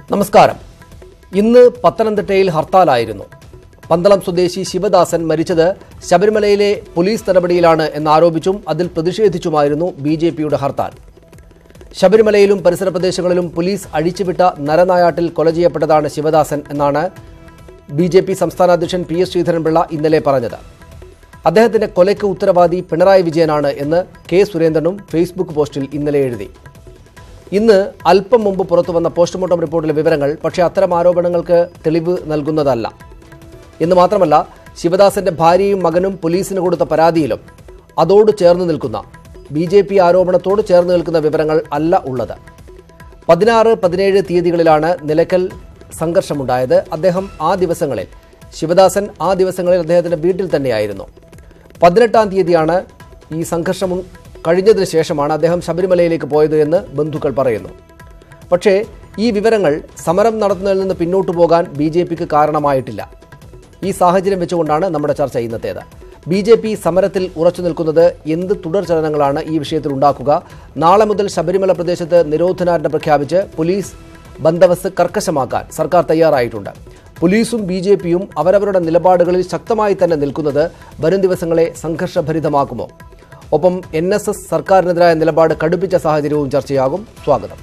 നമസ്കാരം ഇന്ന് പത്തനംതിട്ടയിൽ ഹർത്താലായിരുന്നു പന്തളം സ്വദേശി ശിവദാസൻ മരിച്ചത് ശബരിമലയിലെ പോലീസ് നടപടിയിലാണ് എന്നാരോപിച്ചും അതിൽ പ്രതിഷേധിച്ചുമായിരുന്നു ബി ജെ പിയുടെ ഹർത്താൽ ശബരിമലയിലും പരിസര പ്രദേശങ്ങളിലും പോലീസ് അഴിച്ചുവിട്ട നരനായാട്ടിൽ കൊല ചെയ്യപ്പെട്ടതാണ് ശിവദാസൻ എന്നാണ് ബി ജെ പി സംസ്ഥാന അധ്യക്ഷൻ പി എസ് ശ്രീധരൻപിള്ള ഇന്നലെ പറഞ്ഞത് അദ്ദേഹത്തിന്റെ കൊലയ്ക്ക് ഉത്തരവാദി പിണറായി വിജയനാണ് എന്ന് കെ സുരേന്ദ്രനും ഫേസ്ബുക്ക് പോസ്റ്റിൽ ഇന്നലെ എഴുതി ഇന്ന് അല്പം മുമ്പ് പുറത്തു വന്ന പോസ്റ്റ്മോർട്ടം റിപ്പോർട്ടിലെ വിവരങ്ങൾ പക്ഷേ അത്തരം ആരോപണങ്ങൾക്ക് തെളിവ് നൽകുന്നതല്ല എന്ന് മാത്രമല്ല ശിവദാസന്റെ ഭാര്യയും മകനും പോലീസിന് കൊടുത്ത പരാതിയിലും അതോട് ചേർന്ന് നിൽക്കുന്ന ബി ജെ പി ആരോപണത്തോട് ചേർന്ന് നിൽക്കുന്ന വിവരങ്ങൾ അല്ല ഉള്ളത് പതിനാറ് പതിനേഴ് തീയതികളിലാണ് നിലയ്ക്കൽ സംഘർഷമുണ്ടായത് അദ്ദേഹം ആ ദിവസങ്ങളിൽ ശിവദാസൻ ആ ദിവസങ്ങളിൽ അദ്ദേഹത്തിന്റെ വീട്ടിൽ തന്നെയായിരുന്നു പതിനെട്ടാം തീയതിയാണ് ഈ സംഘർഷം ഉ- കഴിഞ്ഞതിന് ശേഷമാണ് അദ്ദേഹം ശബരിമലയിലേക്ക് പോയത് എന്ന് ബന്ധുക്കൾ പറയുന്നു പക്ഷേ ഈ വിവരങ്ങൾ സമരം നടത്തുന്നതിൽ നിന്ന് പിന്നോട്ടു പോകാൻ ബി ജെ പിക്ക് കാരണമായിട്ടില്ല ഈ സാഹചര്യം വെച്ചുകൊണ്ടാണ് നമ്മുടെ ചർച്ച ഇന്നത്തേത് ബി ജെ പി സമരത്തിൽ ഉറച്ചു നിൽക്കുന്നത് എന്ത് തുടർചലനങ്ങളാണ് ഈ വിഷയത്തിൽ ഉണ്ടാക്കുക നാളെ മുതൽ ശബരിമല പ്രദേശത്ത് നിരോധനാജ്ഞ പ്രഖ്യാപിച്ച് പോലീസ് ബന്ദോബസ്ത് കർക്കശമാക്കാൻ സർക്കാർ തയ്യാറായിട്ടുണ്ട് പോലീസും ബി ജെ പിയും അവരവരുടെ നിലപാടുകളിൽ ശക്തമായി തന്നെ നിൽക്കുന്നത് വരും ദിവസങ്ങളെ സംഘർഷഭരിതമാക്കുമോ ഒപ്പം എൻ എസ് എസ് സർക്കാരിനെതിരായ നിലപാട് കടുപ്പിച്ച സാഹചര്യവും ചർച്ചയാകും സ്വാഗതം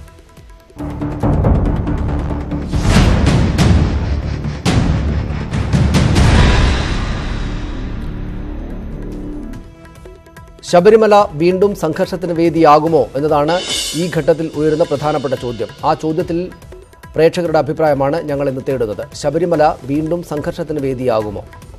ശബരിമല വീണ്ടും സംഘർഷത്തിന് വേദിയാകുമോ എന്നതാണ് ഈ ഘട്ടത്തിൽ ഉയരുന്ന പ്രധാനപ്പെട്ട ചോദ്യം ആ ചോദ്യത്തിൽ പ്രേക്ഷകരുടെ അഭിപ്രായമാണ് ഞങ്ങൾ ഇന്ന് തേടുന്നത് ശബരിമല വീണ്ടും സംഘർഷത്തിന് വേദിയാകുമോ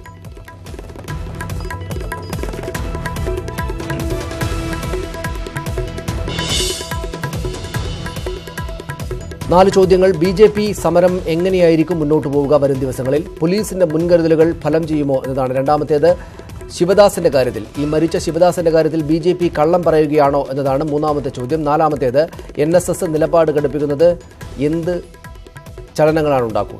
നാല് ചോദ്യങ്ങൾ ബി ജെ പി സമരം എങ്ങനെയായിരിക്കും മുന്നോട്ട് പോവുക വരും ദിവസങ്ങളിൽ പോലീസിന്റെ മുൻകരുതലുകൾ ഫലം ചെയ്യുമോ എന്നതാണ് രണ്ടാമത്തേത് ശിവദാസിന്റെ കാര്യത്തിൽ ഈ മരിച്ച ശിവദാസിന്റെ കാര്യത്തിൽ ബി ജെ പി കള്ളം പറയുകയാണോ എന്നതാണ് മൂന്നാമത്തെ ചോദ്യം നാലാമത്തേത് എൻ എസ് എസ് നിലപാട് ഘടിപ്പിക്കുന്നത് എന്ത് ചലനങ്ങളാണ് ഉണ്ടാക്കുക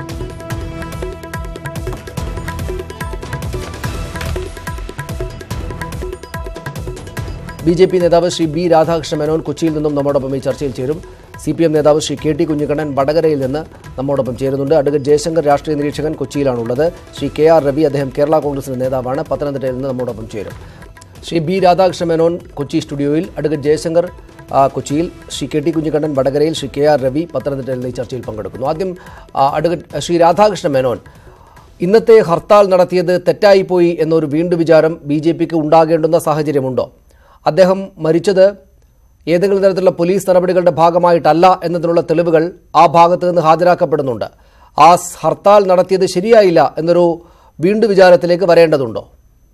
ബി ജെ പി നേതാവ് ശ്രീ ബി രാധാകൃഷ്ണ മേനോൻ കൊച്ചിയിൽ നിന്നും നമ്മോടൊപ്പം ഈ ചർച്ചയിൽ ചേരും സി പി എം നേതാവ് ശ്രീ കെ ടി കുഞ്ഞിക്കണ്ണൻ വടകരയിൽ നിന്ന് നമ്മോടൊപ്പം ചേരുന്നുണ്ട് അഡ്വക്കേറ്റ് ജയശങ്കർ രാഷ്ട്രീയ നിരീക്ഷകൻ കൊച്ചിയിലാണുള്ളത് ശ്രീ കെ ആർ രവി അദ്ദേഹം കേരള കോൺഗ്രസിന്റെ നേതാവാണ് പത്തനംതിട്ടയിൽ നിന്ന് നമ്മോടൊപ്പം ചേരും ശ്രീ ബി രാധാകൃഷ്ണ മേനോൻ കൊച്ചി സ്റ്റുഡിയോയിൽ അഡ്വക്കേറ്റ് ജയശങ്കർ ആ, കൊച്ചിയിൽ ശ്രീ കെ ടി കുഞ്ഞിക്കണ്ണൻ വടകരയിൽ ശ്രീ കെ ആർ രവി പത്തനംതിട്ടയിൽ നിന്ന് ഈ ചർച്ചയിൽ പങ്കെടുക്കുന്നു ആദ്യം ആ, അഡ്വക്കേറ്റ് ശ്രീ രാധാകൃഷ്ണ മേനോൻ ഇന്നത്തെ ഹർത്താൽ നടത്തിയത് തെറ്റായിപ്പോയി എന്നൊരു വീണ്ടു വിചാരം ബി ജെ പിക്ക് ഉണ്ടാകേണ്ടുന്ന സാഹചര്യമുണ്ടോ അദ്ദേഹം മരിച്ചത് ഏതെങ്കിലും തരത്തിലുള്ള പോലീസ് നടപടികളുടെ ഭാഗമായിട്ടല്ല എന്നതിനുള്ള തെളിവുകൾ ആ ഭാഗത്ത് നിന്ന് ഹാജരാക്കപ്പെടുന്നുണ്ട് ആ സ് ഹർത്താൽ നടത്തിയത് ശരിയായില്ല എന്നൊരു വീണ്ടു വിചാരത്തിലേക്ക് വരേണ്ടതുണ്ടോ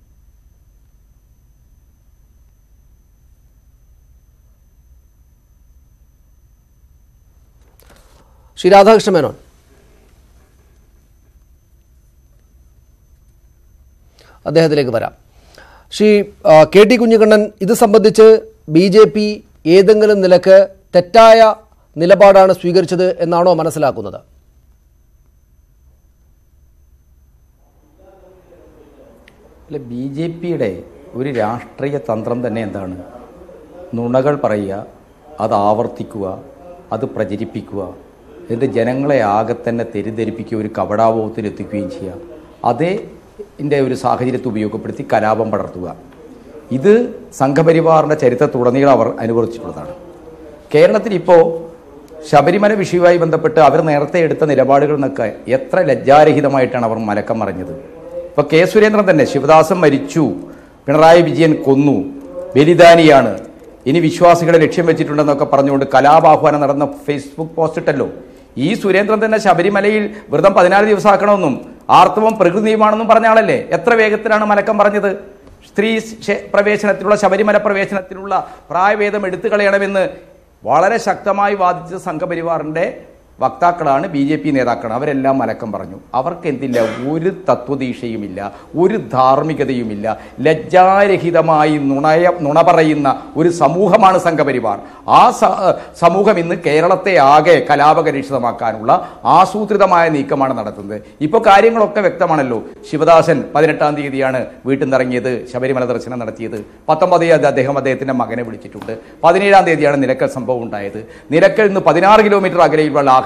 ശ്രീ രാധാകൃഷ്ണ മേനോൻ അദ്ദേഹത്തിലേക്ക് വരാം ശ്രീ ആ, കെ ടി കുഞ്ഞിക്കണ്ണൻ ഇത് സംബന്ധിച്ച് ബി ജെ പി ഏതെങ്കിലും നിലക്ക് തെറ്റായ നിലപാടാണ് സ്വീകരിച്ചത് എന്നാണോ മനസ്സിലാക്കുന്നത് അല്ല ബി ജെ പിയുടെ ഒരു രാഷ്ട്രീയ തന്ത്രം തന്നെ എന്താണ് നുണകൾ പറയുക അത് ആവർത്തിക്കുക അത് പ്രചരിപ്പിക്കുക എന്നിട്ട് ജനങ്ങളെ ആകെ തന്നെ തെറ്റിദ്ധരിപ്പിക്കുക ഒരു കപടാബോധത്തിലെത്തിക്കുകയും ചെയ്യുക അതേ ഇതിൻ്റെ ഒരു സാഹചര്യത്തെ ഉപയോഗപ്പെടുത്തി കലാപം പടർത്തുക ഇത് സംഘപരിവാറിൻ്റെ ചരിത്രത്തുടനീളം അവർ അനുവർത്തിച്ചിട്ടുള്ളതാണ് കേരളത്തിൽ ഇപ്പോൾ ശബരിമല വിഷയവുമായി ബന്ധപ്പെട്ട് അവർ നേരത്തെ എടുത്ത നിലപാടുകൾ നിന്നൊക്കെ എത്ര ലജ്ജാരഹിതമായിട്ടാണ് അവർ മലക്കം മറിഞ്ഞത് ഇപ്പൊ കെ സുരേന്ദ്രൻ തന്നെ ശിവദാസൻ മരിച്ചു പിണറായി വിജയൻ കൊന്നു ബലിദാനിയാണ് ഇനി വിശ്വാസികളെ ലക്ഷ്യം വെച്ചിട്ടുണ്ടെന്നൊക്കെ പറഞ്ഞുകൊണ്ട് കലാപാഹ്വാനം നടന്ന ഫേസ്ബുക്ക് പോസ്റ്റ് ഇട്ടല്ലോ ഈ സുരേന്ദ്രൻ തന്നെ ശബരിമലയിൽ വ്രതം പതിനാല് ദിവസമാക്കണമെന്നും ആർത്തവം പ്രകൃതിയുമാണെന്നും പറഞ്ഞ ആളല്ലേ എത്ര വേഗത്തിലാണ് മലക്കം പറഞ്ഞത് സ്ത്രീ ശ- പ്രവേശനത്തിലുള്ള ശബരിമല പ്രവേശനത്തിനുള്ള പ്രായഭേദം എടുത്തു കളയണമെന്ന് വളരെ ശക്തമായി വാദിച്ച സംഘപരിവാറിന്റെ വക്താക്കളാണ് ബി ജെ പി നേതാക്കൾ അവരെല്ലാം മലക്കം പറഞ്ഞു അവർക്ക് എന്തില്ല ഒരു തത്വദീക്ഷയുമില്ല ഒരു ധാർമ്മികതയുമില്ല ലജ്ജാരഹിതമായി നുണയ നുണ പറയുന്ന ഒരു സമൂഹമാണ് സംഘപരിവാർ ആ സ- സമൂഹം ഇന്ന് കേരളത്തെ ആകെ കലാപകരീക്ഷിതമാക്കാനുള്ള ആസൂത്രിതമായ നീക്കമാണ് നടത്തുന്നത് ഇപ്പോൾ കാര്യങ്ങളൊക്കെ വ്യക്തമാണല്ലോ ശിവദാസൻ പതിനെട്ടാം തീയതിയാണ് വീട്ടിൽ നിന്നിറങ്ങിയത് ശബരിമല ദർശനം നടത്തിയത് പത്തൊമ്പതാം തീയതി അദ്ദേഹം അദ്ദേഹത്തിന്റെ മകനെ വിളിച്ചിട്ടുണ്ട് പതിനേഴാം തീയതിയാണ് നിലക്കൽ സംഭവം ഉണ്ടായത് നിലക്കൽ നിന്ന് പതിനാറ് കിലോമീറ്റർ അകലെയുള്ള ലാഹ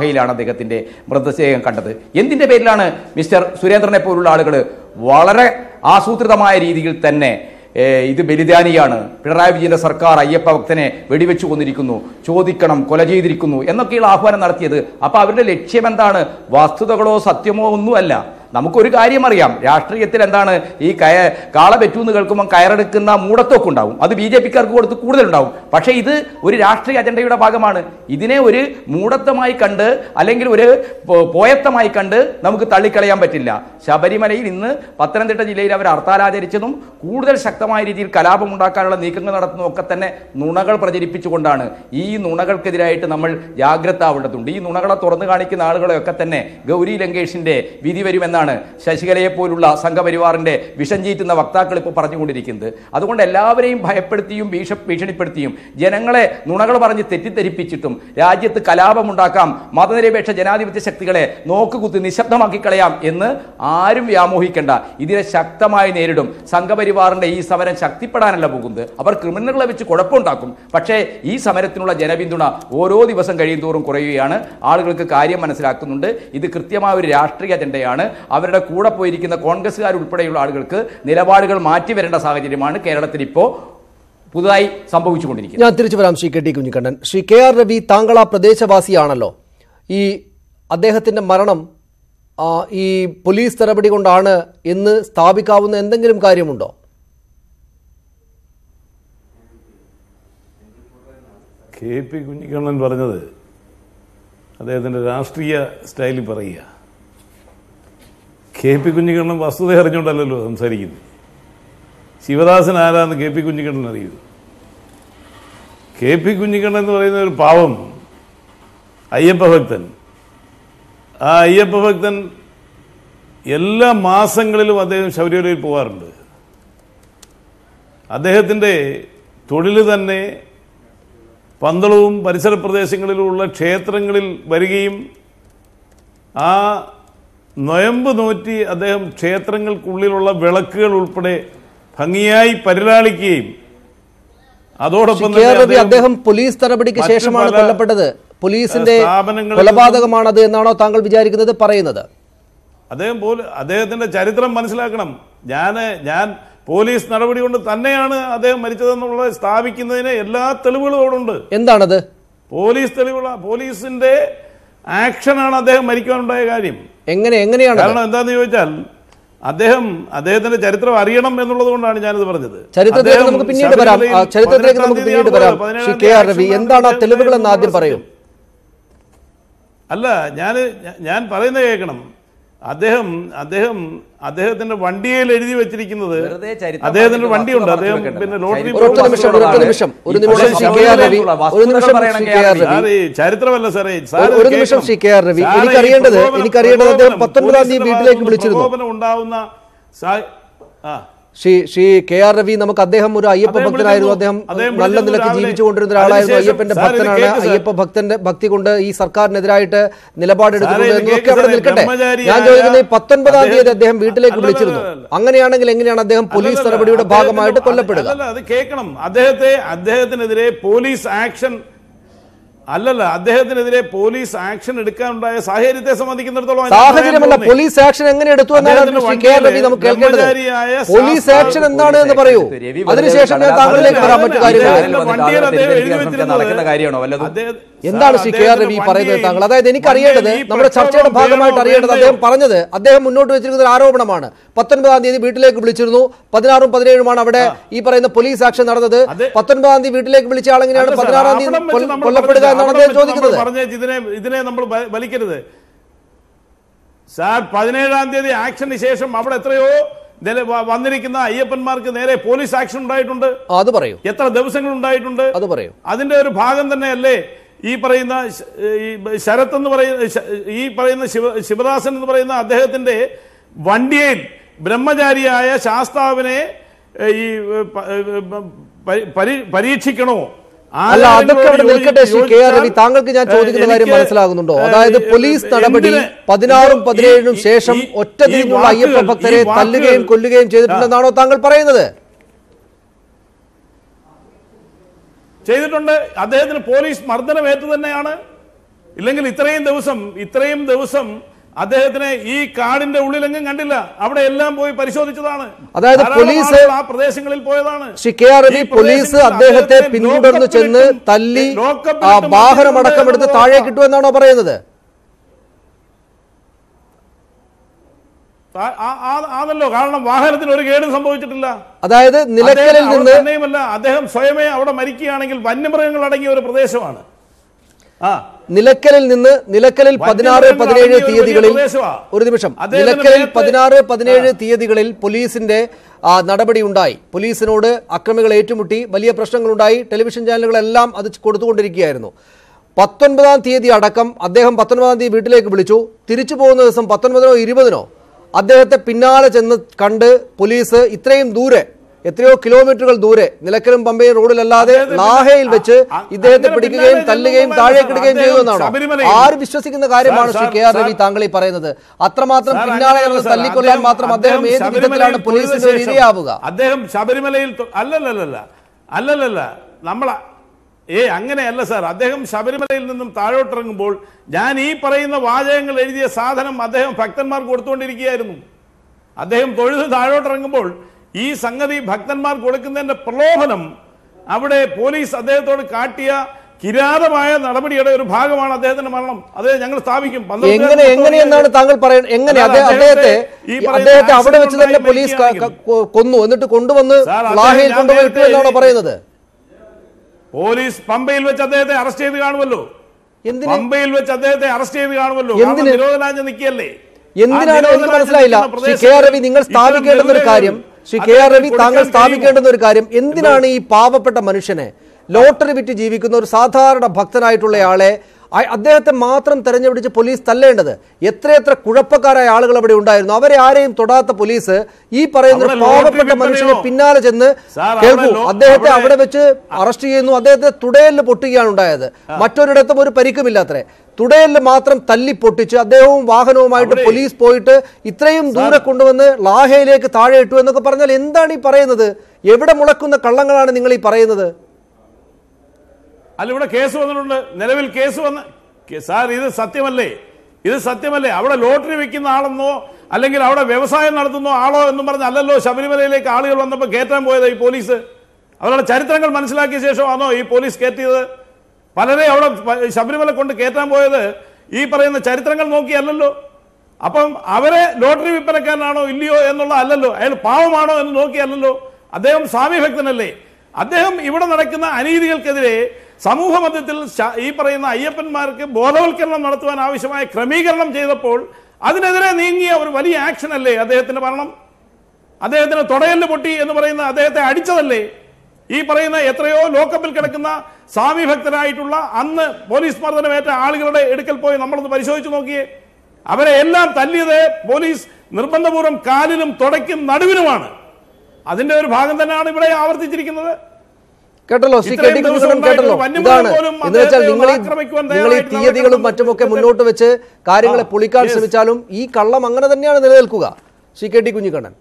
ശാഖയിലാണ് അദ്ദേഹത്തിന്റെ മൃതദേഹം കണ്ടത് എന്തിന്റെ പേരിലാണ് മിസ്റ്റർ സുരേന്ദ്രനെ പോലുള്ള ആളുകൾ വളരെ ആസൂത്രിതമായ രീതിയിൽ തന്നെ ഏ, ഇത് ബലിദാനിയാണ് പിണറായി വിജയന്റെ സർക്കാർ അയ്യപ്പ ഭക്തനെ വെടിവെച്ചു കൊന്നിരിക്കുന്നു ചോദിക്കണം കൊല ചെയ്തിരിക്കുന്നു എന്നൊക്കെയുള്ള ആഹ്വാനം നടത്തിയത് അപ്പൊ അവരുടെ ലക്ഷ്യം എന്താണ് വസ്തുതകളോ സത്യമോ ഒന്നുമല്ല നമുക്കൊരു കാര്യം അറിയാം രാഷ്ട്രീയത്തിൽ എന്താണ് ഈ കയ കാള പെറ്റു എന്ന് കേൾക്കുമ്പോൾ കയറെടുക്കുന്ന മൂടത്തൊക്കെ ഉണ്ടാവും അത് ബി ജെ പിക്കാർക്ക് കൊടുത്ത് കൂടുതലുണ്ടാവും പക്ഷേ ഇത് ഒരു രാഷ്ട്രീയ അജണ്ടയുടെ ഭാഗമാണ് ഇതിനെ ഒരു മൂടത്തമായി കണ്ട് അല്ലെങ്കിൽ ഒരു പോ- പോയത്തമായി കണ്ട് നമുക്ക് തള്ളിക്കളയാൻ പറ്റില്ല ശബരിമലയിൽ ഇന്ന് പത്തനംതിട്ട ജില്ലയിൽ അവർ ഹർത്താൽ ആചരിച്ചതും കൂടുതൽ ശക്തമായ രീതിയിൽ കലാപം ഉണ്ടാക്കാനുള്ള നീക്കങ്ങൾ നടത്തുന്നതും ഒക്കെ തന്നെ നുണകൾ പ്രചരിപ്പിച്ചുകൊണ്ടാണ് ഈ നുണകൾക്കെതിരായിട്ട് നമ്മൾ ജാഗ്രത ആവേണ്ടതുണ്ട് ഈ നുണകളെ തുറന്നു കാണിക്കുന്ന ആളുകളെയൊക്കെ തന്നെ ഗൗരി ലങ്കേഷിന്റെ വിധി വരുമെന്നാണ് ശശികലയെ പോലുള്ള സംഘപരിവാറിന്റെ വിഷം ചീറ്റുന്ന വക്താക്കൾ ഇപ്പോൾ പറഞ്ഞുകൊണ്ടിരിക്കുന്നത് അതുകൊണ്ട് എല്ലാവരെയും ഭയപ്പെടുത്തിയും ഭീഷ ഭീഷണിപ്പെടുത്തിയും ജനങ്ങളെ നുണകൾ പറഞ്ഞ് തെറ്റിദ്ധരിപ്പിച്ചിട്ടും രാജ്യത്ത് കലാപമുണ്ടാക്കാം മതനിരപേക്ഷ ജനാധിപത്യ ശക്തികളെ നോക്കുകുത്തി നിശബ്ദമാക്കി കളയാം എന്ന് ആരും വ്യാമോഹിക്കേണ്ട ഇതിനെ ശക്തമായി നേരിടും സംഘപരിവാറിന്റെ ഈ സമരം ശക്തിപ്പെടാനല്ല പോകുന്നത് അവർ ക്രിമിനലുകളെ വെച്ച് കുഴപ്പമുണ്ടാക്കും പക്ഷേ ഈ സമരത്തിനുള്ള ജനപിന്തുണ ഓരോ ദിവസം കഴിയും തോറും കുറയുകയാണ് ആളുകൾക്ക് കാര്യം മനസ്സിലാക്കുന്നുണ്ട് ഇത് കൃത്യമായ ഒരു രാഷ്ട്രീയ അജണ്ടയാണ് അവരുടെ കൂടെ പോയിരിക്കുന്ന കോൺഗ്രസ്സുകാർ ഉൾപ്പെടെയുള്ള ആളുകൾക്ക് നിലപാടുകൾ മാറ്റി വരേണ്ട സാഹചര്യമാണ് കേരളത്തിൽ ഇപ്പോൾ പുതുതായി സംഭവിച്ചുകൊണ്ടിരിക്കുന്നത് ഞാൻ തിരിച്ചു വരാം Shri K T Kunhikannan Shri K R Ravi താങ്കൾ ആ പ്രദേശവാസിയാണല്ലോ ഈ അദ്ദേഹത്തിന്റെ മരണം ആ, ഈ പോലീസ് നടപടി കൊണ്ടാണ് എന്ന് സ്ഥാപിക്കാവുന്ന എന്തെങ്കിലും കാര്യമുണ്ടോ കെ പി കുഞ്ഞിക്കണ്ണൻ പറഞ്ഞത് അദ്ദേഹത്തിന്റെ രാഷ്ട്രീയ സ്റ്റൈലിൽ പറയുക കെ പി കുഞ്ഞിക്കണ്ണൻ വസ്തുത അറിഞ്ഞുകൊണ്ടല്ലോ സംസാരിക്കുന്നത് ശിവദാസൻ ആരാന്ന് കെ പി കുഞ്ഞിക്കണ്ണൻ അറിയൂ കെ പി കുഞ്ഞിക്കണ്ണൻ എന്ന് പറയുന്ന ഒരു പാവം അയ്യപ്പ ഭക്തൻ ആ അയ്യപ്പ ഭക്തൻ എല്ലാ മാസങ്ങളിലും അദ്ദേഹം ശബരിമലയിൽ പോകാറുണ്ട് അദ്ദേഹത്തിന്റെ തൊഴിൽ തന്നെ പന്തളവും പരിസര പ്രദേശങ്ങളിലുമുള്ള ക്ഷേത്രങ്ങളിൽ വരികയും ആ നൊയമ്പ് നോറ്റി അദ്ദേഹം ക്ഷേത്രങ്ങൾക്കുള്ളിലുള്ള വിളക്കുകൾ ഉൾപ്പെടെ ഭംഗിയായി പരിലാളിക്കുകയും അതോടൊപ്പം കെ ആർ തന്നെ രവി അദ്ദേഹം അദ്ദേഹം പോലീസ് നടപടിക്ക് മറ്റ് ശേഷമാണ് പല കൊല്ലപ്പെട്ടത് പോലീസിന്റെ സ്ഥാപനങ്ങളിൽ കൊലപാതകമാണത് എന്നാണോ താങ്കൾ വിചാരിക്കുന്നത് പറയുന്നത് അദ്ദേഹം പോലും അദ്ദേഹത്തിന്റെ ചരിത്രം മനസ്സിലാക്കണം ഞാൻ ഞാൻ പോലീസ് നടപടി കൊണ്ട് തന്നെയാണ് അദ്ദേഹം മരിച്ചതെന്നുള്ളത് സ്ഥാപിക്കുന്നതിന് എല്ലാ തെളിവുകളും അവിടെ ഉണ്ട് എന്താണത് പോലീസ് തെളിവുള്ള പോലീസിന്റെ ആക്ഷനാണ് അദ്ദേഹം മരിക്കാനുണ്ടായ കാര്യം എങ്ങനെ എങ്ങനെയാണ് കാരണം എന്താന്ന് ചോദിച്ചാൽ അദ്ദേഹം അദ്ദേഹത്തിന്റെ ചരിത്രം അറിയണം എന്നുള്ളത് കൊണ്ടാണ് ഞാനിത് പറഞ്ഞത് ചരിത്രത്തിലേക്ക് അദ്ദേഹം നമുക്ക് പിന്നീട് വരാം ആ, ശബരിമലയിൽ ചരിത്രത്തിലേക്ക് നമുക്ക് പതിനെട്ടാം പിന്നീട് വരാം തീയതിയാണ് ശ്രീ പതിനേഴാം കെ ആർ തീയതി രവി ആക്ഷൻ എന്താണ് ആ നടത്തിയ തെളിവുകൾ എന്ന് ആദ്യം സത്യം. പറയൂ അല്ല ഞാൻ ഞാൻ പറയുന്നത് കേൾക്കണം അദ്ദേഹം അദ്ദേഹം അദ്ദേഹത്തിന്റെ വണ്ടിയിൽ എഴുതി വെച്ചിരിക്കുന്നത് വെറുതെ ചരിത്രം അദ്ദേഹത്തിന്റെ പറഞ്ഞിട്ട് വണ്ടിയുണ്ട് വസ്തുത അദ്ദേഹം മറച്ചു പിന്നെ വെക്കണ്ട. ലോട്ടറി ചരിത്രം ഒരൊറ്റ നിമിഷം ഒരൊറ്റ നിമിഷം ഒരു നിമിഷം ശ്രീ കെ ആർ രവി ഒരു നിമിഷം Shri K R Ravi sir ഈ ചരിത്രമല്ല സാറേ സാർ ഒരു- ഒരു ഇത് നിമിഷം കേൾക്കണം. Shri K R Ravi. സാറേ, ഈ എനിക്കറിയേണ്ടത്- പ്രകോപനം- എനിക്കറിയേണ്ടത് അദ്ദേഹം പ്രകോപനം, 19-ആം തീയതി പോലീസിന്റെ വീട്ടിലേക്ക് ഭാഗത്തുനിന്ന് വിളിച്ചിരുന്നു. പ്രകോപനം ഉണ്ടാവുന്ന സാ- ആ ശ്രീ ശ്രീ കെ ആർ രവി നമുക്ക് അദ്ദേഹം ഒരു അയ്യപ്പ അദ്ദേഹം ഭക്തനായിരുന്നു വിളിക്കുന്നു. അദ്ദേഹം അദ്ദേഹം നല്ല വിളിക്കുന്നു നിലയ്ക്ക് രാവിലെ. ജീവിച്ചുകൊണ്ടിരുന്ന ഒരാളായിരുന്നു അതിനുശേഷം അയ്യപ്പന്റെ സാർ ഇത് ഭക്തനാണ് കേൾക്ക് സാർ. അയ്യപ്പ ഭക്തന്റെ ഭക്തി കൊണ്ട് ഈ സർക്കാരിനെതിരായിട്ട് നിലപാടെടുക്കുന്നു സാറേ, ഇത് എന്നൊക്കെ കേൾക്ക് അവിടെ സാറേ, നിൽക്കട്ടെ ബ്രഹ്മചാരിയായ ഞാൻ ചോദിക്കുന്നത് ഈ പത്തൊൻപതാം തീയതി അദ്ദേഹം- അദ്ദേഹം വീട്ടിലേക്ക് അല്ലല്ല, വിളിച്ചിരുന്നു അല്ലല്ല. അങ്ങനെയാണെങ്കിൽ എങ്ങനെയാണ് അദ്ദേഹം പോലീസ് അല്ലല്ല, നടപടിയുടെ അദ്ദേഹത്തിന്റെ- ഭാഗമായിട്ട് കൊല്ലപ്പെടുക അല്ലല്ല അത് കേൾക്കണം അദ്ദേഹത്തെ അദ്ദേഹത്തിനെതിരെ പോലീസ് ആക്ഷൻ അല്ലല്ല അദ്ദേഹത്തിനെതിരെ പോലീസ് ആക്ഷൻ എടുക്കാനുണ്ടായ സാഹചര്യത്തെ സംബന്ധിക്കുന്നിടത്തോളം ഞാൻ സാഹചര്യമല്ല പറയാൻ പോകുന്നേ. പോലീസ് ആക്ഷൻ എങ്ങനെ എടുത്തു എന്നാണ് അദ്ദേഹത്തിന്റെ ശ്രീ കെ ആർ രവി വണ്ടിയില് നമുക്ക് കേൾക്കേണ്ടത് ബ്രഹ്മചാരിയായ പോലീസ് ശാസ്താവ് ആക്ഷൻ എന്താണ് എന്ന് പറയൂ രവി അതിനുശേഷം ഞാൻ വെറുതെ താങ്കളിലേക്ക് വരാം മറ്റു അദ്ദേഹം- കാര്യങ്ങൾ അദ്ദേഹത്തിന്റെ വണ്ടിയിൽ അദ്ദേഹം എഴുതി തെറ്റിദ്ധരിപ്പിക്കാൻ നടക്കുന്ന കാര്യമാണോ വെച്ചിരുന്നത് വല്ലതും? അദ്ദേഹം- എന്താണ് sir, Shri K R Ravi അദ്ദേഹത്തിന്റെ പറയുന്നത് വണ്ടിയിൽ- താങ്കൾ അതായത് എനിക്ക് അറിയേണ്ടത് വണ്ടിയിൽ ഈ നമ്മുടെ ചർച്ചയുടെ പ്രക്ഷോഭം ഭാഗമായിട്ട് വേണോ അറിയേണ്ടത് വേണ്ടയോ? അദ്ദേഹം പറഞ്ഞത് അദ്ദേഹം മുന്നോട്ട് വെച്ചിരിക്കുന്ന ഒരു ആരോപണമാണ് പത്തൊൻപതാം തീയതി വീട്ടിലേക്ക് വിളിച്ചിരുന്നു പതിനാറും പതിനേഴുമാണ് അവിടെ ഈ പറയുന്ന പോലീസ് ആക്ഷൻ നടന്നത് അതെ. പത്തൊൻപതാം തീയതി വീട്ടിലേക്ക് വിളിച്ച ആളെങ്ങനെയാണ് അല്ല സാർ, പതിനാറാം തീയതി അവിടം വെച്ച് കൊല്ല- നമ്മൾ കൊല്ലപ്പെടുക പറഞ്ഞത് എന്നാണ് അവിടം അദ്ദേഹം വെച്ച് നമ്മൾ ചോദിക്കുന്നത് പറഞ്ഞത് ഇതിനെ ഇതിനെ നമ്മൾ ബ- വലിക്കരുത് സാർ പതിനേഴാം തീയതി ആക്ഷന് ശേഷം അവിടെ എത്രയോ നില- വ- വന്നിരിക്കുന്ന അയ്യപ്പന്മാർക്ക് നേരെ പോലീസ് ആക്ഷൻ ഉണ്ടായിട്ടുണ്ട് ആ, അത് പറയൂ എത്ര ദിവസങ്ങൾ ഉണ്ടായിട്ടുണ്ട് അത് പറയൂ അതിന്റെ ഒരു ഭാഗം തന്നെയല്ലേ ഈ പറയുന്ന ശ- ഈ ശരത് എന്ന് പറയുന്ന ശ- ഈ പറയുന്ന ശിവ ശിവദാസൻ എന്ന് പറയുന്ന അദ്ദേഹത്തിന്റെ വണ്ടിയിൽ ബ്രഹ്മചാരിയായ ശാസ്താവിനെ ഏ, ഈ ഏ, പ- ഏ, പ- പരി- പരീക്ഷിക്കണോ അല്ല അതൊക്കെ അവിടെ ആരെങ്കിലും നിൽക്കട്ടെ ശ്രീ കെ ആർ രവി ചോദിച്ചാൽ, താങ്കൾക്ക് ഞാൻ ചോദിക്കുന്ന ഏ, കാര്യം എനിക്ക്, മനസ്സിലാകുന്നുണ്ടോ ഏ, അതായത് ഈ, പോലീസ് നടപടി എന്തിന് പതിനാറും ഈ- പതിനേഴിനും ഈ- ശേഷം ഈ- ഒറ്റ ഈ തിരിഞ്ഞുള്ള വാക്കുകൾ, അയ്യപ്പ ഭക്തരെ ഈ വാക്കുകൾ- തല്ലുകയും കൊല്ലുകയും ചെയ്തിട്ടുണ്ടെന്നാണോ താങ്കൾ പറയുന്നത് ചെയ്തിട്ടുണ്ട് അദ്ദേഹത്തിന് പോലീസ് മർദ്ദനമേറ്റു തന്നെയാണ് ഇല്ലെങ്കിൽ ഇത്രയും ദിവസം ഇത്രയും ദിവസം അദ്ദേഹത്തിനെ ഈ കാടിന്റെ ഉള്ളിലെങ്ങും കണ്ടില്ല അവിടെ എല്ലാം പോയി പരിശോധിച്ചതാണ് അതായത് ധാരാളം പോലീസ് ആളുകൾ ആ പ്രദേശങ്ങളിൽ പോയതാണ് ശ്രീ കെ ആർ രവി ഈ പോലീസ് പ്രദേശങ്ങളിൽ അദ്ദേഹത്തെ അദ്ദേഹത്തെ പിന്തുടർന്ന് ചെന്ന് ലോക്കപ്പിലിട്ടും- തല്ലി ആ ലോക്കപ്പിലിട്ടും വാഹനമടക്കം എടുത്ത് മർദ്ദിച്ചിട്ടുണ്ട് താഴെ എന്നുള്ളത് കിട്ടുമെന്നാണോ പറയുന്നത് ആ- ആ- ആ- ആണല്ലോ കാരണം വാഹനത്തിന് ഒരു കേടും സംഭവിച്ചിട്ടില്ല അതായത് നിലയ്ക്കലിൽ അദ്ദേഹം അവിടെ നിന്ന് തന്നെയുമല്ല അദ്ദേഹം സ്വയമേ അവിടെ മരിക്കുകയാണെങ്കിൽ വന്യമൃഗങ്ങൾ അടങ്ങിയ ഒരു പ്രദേശമാണ് ആ നിലയ്ക്കലിൽ നിന്ന് നിലയ്ക്കലിൽ പതിനാറ് വന്യമൃഗങ്ങൾ പതിനേഴ് അടങ്ങിയ ഒരു തീയതികളിൽ വലിയ പ്രദേശമാ. ഒരു നിമിഷം അദ്ദേഹത്തിന് നിലയ്ക്കലിൽ നേരത്തെ- പതിനാറ് പതിനേഴ് തീയതികളിൽ പോലീസിന്റെ ആ, നടപടി ഉണ്ടായി പോലീസിനോട് അക്രമികൾ ഏറ്റുമുട്ടി വലിയ പ്രശ്നങ്ങളുണ്ടായി ടെലിവിഷൻ ചാനലുകളെല്ലാം അത് കൊടുത്തുകൊണ്ടിരിക്കുകയായിരുന്നു പത്തൊൻപതാം തീയതി അടക്കം അദ്ദേഹം പത്തൊൻപതാം തീയതി വീട്ടിലേക്ക് വിളിച്ചു തിരിച്ചു പോകുന്ന ദിവസം പത്തൊൻപതിനോ ഇരുപതിനോ അദ്ദേഹത്തെ പിന്നാലെ ചെന്ന് കണ്ട് പോലീസ് ഇത്രയും ദൂരെ എത്രയോ കിലോമീറ്ററുകൾ ദൂരെ നിലക്കലും പമ്പയും റോഡിലല്ലാതെ അദ്ദേഹത്തെ ലാഹയിൽ വെച്ച് അ- ഇദ്ദേഹത്തെ അങ്ങനെ പിടിക്കുകയും പിന്നാലെ തല്ലുകയും ചെന്നൊന്നുമല്ല താഴേക്കിടുകയും സാർ. ചെയ്യുമെന്നാണോ അദ്ദേഹം ശബരിമലയിൽ- ആര് വിശ്വസിക്കുന്ന കാര്യമാണ് sir, Shri sir, K R Ravi sir. താങ്കൾ ഈ പറയുന്നത് അത്രമാത്രം സാർ, പിന്നാലെ അങ്ങനെയല്ല നടന്ന് സാർ. തല്ലിക്കൊല്ലാൻ അദ്ദേഹം- മാത്രം അദ്ദേഹം ഏത് ശബരിമലയിൽ വിധത്തിലാണ് തൊഴുത പോലീസിന്റെ ഒരു ശേഷം ഇരയാവുക അദ്ദേഹം ശബരിമലയിൽ തൊ- അല്ലല്ലല്ല അല്ലല്ലല്ല നമ്മൾ ഏ അങ്ങനെയല്ല സാർ അദ്ദേഹം ശബരിമലയിൽ നിന്നും താഴോട്ടിറങ്ങുമ്പോൾ ഞാൻ ഈ പറയുന്ന വാചകങ്ങൾ എഴുതിയ സാധനം അദ്ദേഹം ഭക്തന്മാർക്ക് കൊടുത്തുകൊണ്ടിരിക്കുകയായിരുന്നു അദ്ദേഹം തൊഴുത് താഴോട്ടിറങ്ങുമ്പോൾ ഈ സംഗതി ഭക്തന്മാർ കൊടുക്കുന്നതിന്റെ പ്രലോഭനം അവിടെ പോലീസ് അദ്ദേഹത്തോട് കാട്ടിയ കിരാതമായ നടപടിയുടെ ഒരു ഭാഗമാണ് അദ്ദേഹത്തിന്റെ മരണം അത് ഞങ്ങൾ സ്ഥാപിക്കും പന്ത്രണ്ട് എങ്ങനെ പേർക്ക് എങ്ങനെയെന്നാണ് താങ്കൾ പറയുന്നത് എങ്ങനെ അല്ലാതെ അദ്ദേഹം അദ്ദേഹത്തെ ഈ പറയുന്ന അദ്ദേഹത്തെ അവിടെ വെച്ച് ആക്സിഡന്റ് തന്നെ പോലീസ് ക- ക- കൊ- കൊന്നു എന്നിട്ട് കൊണ്ടുവന്ന് സാർ, അദ്ദേഹം ലാഹയിൽ ഞാൻ കൊണ്ടുപോയി ഇട്ടു നേരത്തെ എന്നാണോ എഴുതി- പറയുന്നത് പോലീസ് പമ്പയിൽ വെച്ച് അദ്ദേഹത്തെ അറസ്റ്റ് ചെയ്ത് കാണുമല്ലോ എന്തിന് പമ്പയിൽ വെച്ച് അദ്ദേഹത്തെ അറസ്റ്റ് ചെയ്ത് കാണുമല്ലോ എന്തിന്? കാരണം നിരോധനാജ്ഞ നിൽക്കുകയല്ലേ എന്തിനാണ് ആ എനിക്ക് നിരോധനാജ്ഞ മനസ്സിലായില്ല നിൽക്കുന്ന ശ്രീ കെ ആർ രവി നിങ്ങൾ പ്രദേശത്ത് സ്ഥാപിക്കേണ്ടുന്ന ഒരു ഇത്തരം കാര്യം ശ്രീ കെ ആർ രവി അദ്ദേഹത്തിന് താങ്കൾ കൊടുക്കാൻ സ്ഥാപിക്കേണ്ടുന്ന ഒരു കാര്യം എന്തിനാണ് ഈ പാവപ്പെട്ട മനുഷ്യനെ ലോട്ടറി വിറ്റ് ജീവിക്കുന്ന ഒരു സാധാരണ ഭക്തനായിട്ടുള്ളയാളെ അ- അദ്ദേഹത്തെ മാത്രം തെരഞ്ഞുപിടിച്ച് പോലീസ് തല്ലേണ്ടത് എത്രയെത്ര കുഴപ്പക്കാരായ ആളുകൾ അവിടെ ഉണ്ടായിരുന്നു അവരെ ആരെയും തൊടാത്ത പോലീസ് ഈ പറയുന്ന ഒരു അവിടെ ലോട്ടറി പാവപ്പെട്ട മനുഷ്യനെ വിൽപ്പനയോ? പിന്നാലെ ചെന്ന് സാർ, അവിടെ കേൾക്കൂ ലോ- അദ്ദേഹത്തെ അവിടെ- അവിടെ വെച്ച് അറസ്റ്റ് ചെയ്യുന്നു അദ്ദേഹത്തെ തുടയലിൽ പൊട്ടുകയാണ് ഉണ്ടായത് മറ്റൊരിടത്തും ഒരു പരിക്കുമില്ലാത്രേ തുടയലിൽ മാത്രം തല്ലി പൊട്ടിച്ച് അദ്ദേഹവും വാഹനവുമായിട്ട് അവിടെ- പോലീസ് പോയിട്ട് ഇത്രയും ദൂരെ കൊണ്ടുവന്ന് ലാഹയിലേക്ക് താഴെ ഇട്ടു എന്നൊക്കെ പറഞ്ഞാൽ എന്താണ് ഈ പറയുന്നത് എവിടെ മുളക്കുന്ന കള്ളങ്ങളാണ് നിങ്ങൾ ഈ പറയുന്നത് അല്ല ഇവിടെ കേസ് വന്നിട്ടുണ്ട് നിലവിൽ കേസ് വന്ന് കേ- സാർ ഇത് സത്യമല്ലേ ഇത് സത്യമല്ലേ അവിടെ ലോട്ടറി വെക്കുന്ന ആളെന്നോ അല്ലെങ്കിൽ അവിടെ വ്യവസായം നടത്തുന്ന ആളോ എന്നും പറഞ്ഞ് അല്ലല്ലോ ശബരിമലയിലേക്ക് ആളുകൾ വന്നപ്പോൾ കയറ്റാൻ പോയത് ഈ പോലീസ് അവരുടെ ചരിത്രങ്ങൾ മനസ്സിലാക്കിയ ശേഷമാണോ ഈ പോലീസ് കയറ്റിയത് പലരെ അവിടെ പ- ശബരിമല കൊണ്ട് കയറ്റാൻ പോയത് ഈ പറയുന്ന ചരിത്രങ്ങൾ നോക്കിയല്ലല്ലോ അപ്പം അവരെ ലോട്ടറി വിൽപ്പനക്കാരനാണോ ഇല്ലയോ എന്നുള്ള അല്ലല്ലോ അയാൾ പാവമാണോ എന്ന് നോക്കിയല്ലല്ലോ അദ്ദേഹം സ്വാമി ഭക്തനല്ലേ അദ്ദേഹം ഇവിടെ നടക്കുന്ന അനീതികൾക്കെതിരെ സമൂഹ മധ്യത്തിൽ ശ- ഈ പറയുന്ന അയ്യപ്പന്മാർക്ക് ബോധവൽക്കരണം നടത്തുവാൻ ആവശ്യമായ ക്രമീകരണം ചെയ്തപ്പോൾ അതിനെതിരെ നീങ്ങിയ ഒരു വലിയ ആക്ഷൻ അല്ലേ അദ്ദേഹത്തിന്റെ മരണം അദ്ദേഹത്തിന് തുടയല് പൊട്ടി എന്ന് പറയുന്ന അദ്ദേഹത്തെ അടിച്ചതല്ലേ ഈ പറയുന്ന എത്രയോ ലോക്കപ്പിൽ കിടക്കുന്ന സ്വാമി ഭക്തരായിട്ടുള്ള അന്ന് പോലീസ് മർദ്ദനമേറ്റ ആളുകളുടെ എടുക്കൽ പോയി നമ്മളൊന്ന് പരിശോധിച്ചു നോക്കിയേ അവരെ എല്ലാം തല്ലിയത് പോലീസ് നിർബന്ധപൂർവ്വം കാലിലും തുടയ്ക്കും നടുവിനുമാണ് അതിന്റെ ഒരു ഭാഗം തന്നെയാണ് ഇവിടെ ആവർത്തിച്ചിരിക്കുന്നത് കേട്ടല്ലോ ശ്രീ കെ ഇത്രയും ടി ദിവസം കുഞ്ഞുണ്ണൻ കേട്ടല്ലോ ഉണ്ടായിട്ടുള്ള വന്യമൃഗം ഇതാണ് പോലും എന്ന് വെച്ചാൽ അദ്ദേഹത്തെ നിങ്ങൾ ഈ ആക്രമിക്കുവാൻ നിങ്ങൾ ഈ തയ്യാറായിട്ട് തീയതികളും നടക്കുന്ന മറ്റുമൊക്കെ ഇത്തരം- മുന്നോട്ട് വെച്ച് കാര്യങ്ങളെ ആ, പൊളിക്കാൻ yes. ശ്രമിച്ചാലും ഈ കള്ളം അങ്ങനെ തന്നെയാണ് നിലനിൽക്കുക ശ്രീ കെ ടി കുഞ്ഞിക്കണ്ണൻ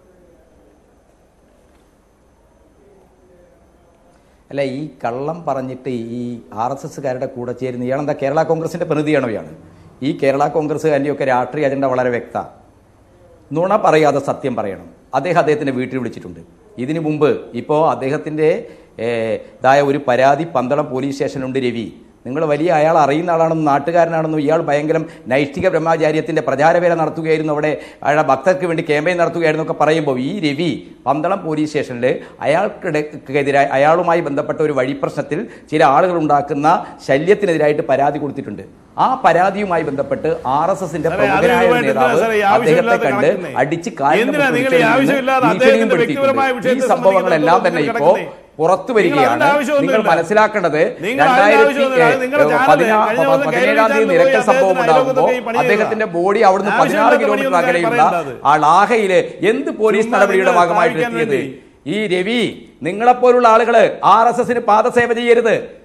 അല്ല ഈ കള്ളം പറഞ്ഞിട്ട് ഈ ആർ എസ് എസ്സുകാരുടെ കൂടെ ചേരുന്ന ഇയാളെന്താ കേരള കോൺഗ്രസിന്റെ പ്രതിനിധിയാണോ ഇയാൾ ഈ കേരള കോൺഗ്രസ്സുകാരിയൊക്കെ രാഷ്ട്രീയ അജണ്ട വളരെ വ്യക്ത നുണ പറയാതെ സത്യം പറയണം അദ്ദേഹം അദ്ദേഹത്തിന്റെ വീട്ടിൽ വിളിച്ചിട്ടുണ്ട് ഇതിനു മുമ്പ് ഇപ്പോൾ അദ്ദേഹത്തിന്റെ ഏഹ്, ഇതായ ഒരു പരാതി പന്തളം പോലീസ് സ്റ്റേഷനുണ്ട് രവി നിങ്ങൾ വലിയ അയാൾ അറിയുന്ന ആളാണെന്നും നാട്ടുകാരനാണെന്നും ഇയാൾ ഭയങ്കരം നൈഷ്ഠിക ബ്രഹ്മചാര്യത്തിന്റെ പ്രചാരവേല നടത്തുകയായിരുന്നു അവിടെ അയാളുടെ ഭക്തർക്ക് വേണ്ടി ക്യാമ്പയിൻ നടത്തുകയായിരുന്നു ഒക്കെ പറയുമ്പോൾ ഈ രവി പന്തളം പോലീസ് സ്റ്റേഷനിൽ അയാൾക്കെതിരായി അയാളുമായി ബന്ധപ്പെട്ട ഒരു വഴി പ്രശ്നത്തിൽ ചില ആളുകൾ ഉണ്ടാക്കുന്ന ശല്യത്തിനെതിരായിട്ട് പരാതി കൊടുത്തിട്ടുണ്ട് ആ പരാതിയുമായി ബന്ധപ്പെട്ട് ആർ എസ് എസിന്റെ സാറേ, പ്രമുഖനായ ഒരു അതുമായിട്ട് എന്തിനാ നേതാവ് സാറേ ഈ അദ്ദേഹത്തെ ആവശ്യമില്ലാത്ത കണ്ട് കിടക്കുന്നേ? അടിച്ച് കാലിന് എന്തിനാ മുട്ട് നിങ്ങൾ ഈ പിടിച്ചതിൽ ആവശ്യമില്ലാതെ നിന്ന് അദ്ദേഹത്തിന്റെ ഭീഷണിയും വ്യക്തിപരമായ പെടുത്തിയിട്ടുണ്ട്. ഈ വിഷയത്തെ സംഭവങ്ങളെല്ലാം തന്നെ സംബന്ധിച്ച് ഇപ്പോ കിടക്കുന്നേ? പുറത്തു നിങ്ങൾ വരികയാണ് അതിന്റെ ആവശ്യമൊന്നുമില്ല. നിങ്ങൾ മനസ്സിലാക്കേണ്ടത് നിങ്ങൾ അതിന്റെ രണ്ടായിരത്തി ആവശ്യമൊന്നുമില്ല. അത് നിങ്ങളുടെ ചാനല് പതിനാ- കഴിഞ്ഞ ദിവസം പതിനേഴാം തീയതി കയറി നിരക്കൽ ചാനലിൽ സംഭവം പോയി ഉണ്ടാകുമ്പോൾ അദ്ദേഹത്തിന് ഈ പണി ചെയ്തതാ. അദ്ദേഹത്തിന്റെ ബോഡി അവിടുന്ന് പതിനാറ് ആവശ്യമില്ലാത്ത കിലോമീറ്റർ പണിയൊന്നും അകലെയുള്ള പറയണ്ട അത്. ആ ലാഹയില് എന്ത് പോലീസ് ചുമ്മാ നടപടിയുടെ നിങ്ങൾ ഭാഗമായിട്ട് സ്ഥാപിക്കാൻ എത്തിയത് വേണ്ടി. ഈ രവി നിങ്ങളെപ്പോലുള്ള ആളുകള് ആർ എസ് എസിന് പാദസേവ ചെയ്യരുത്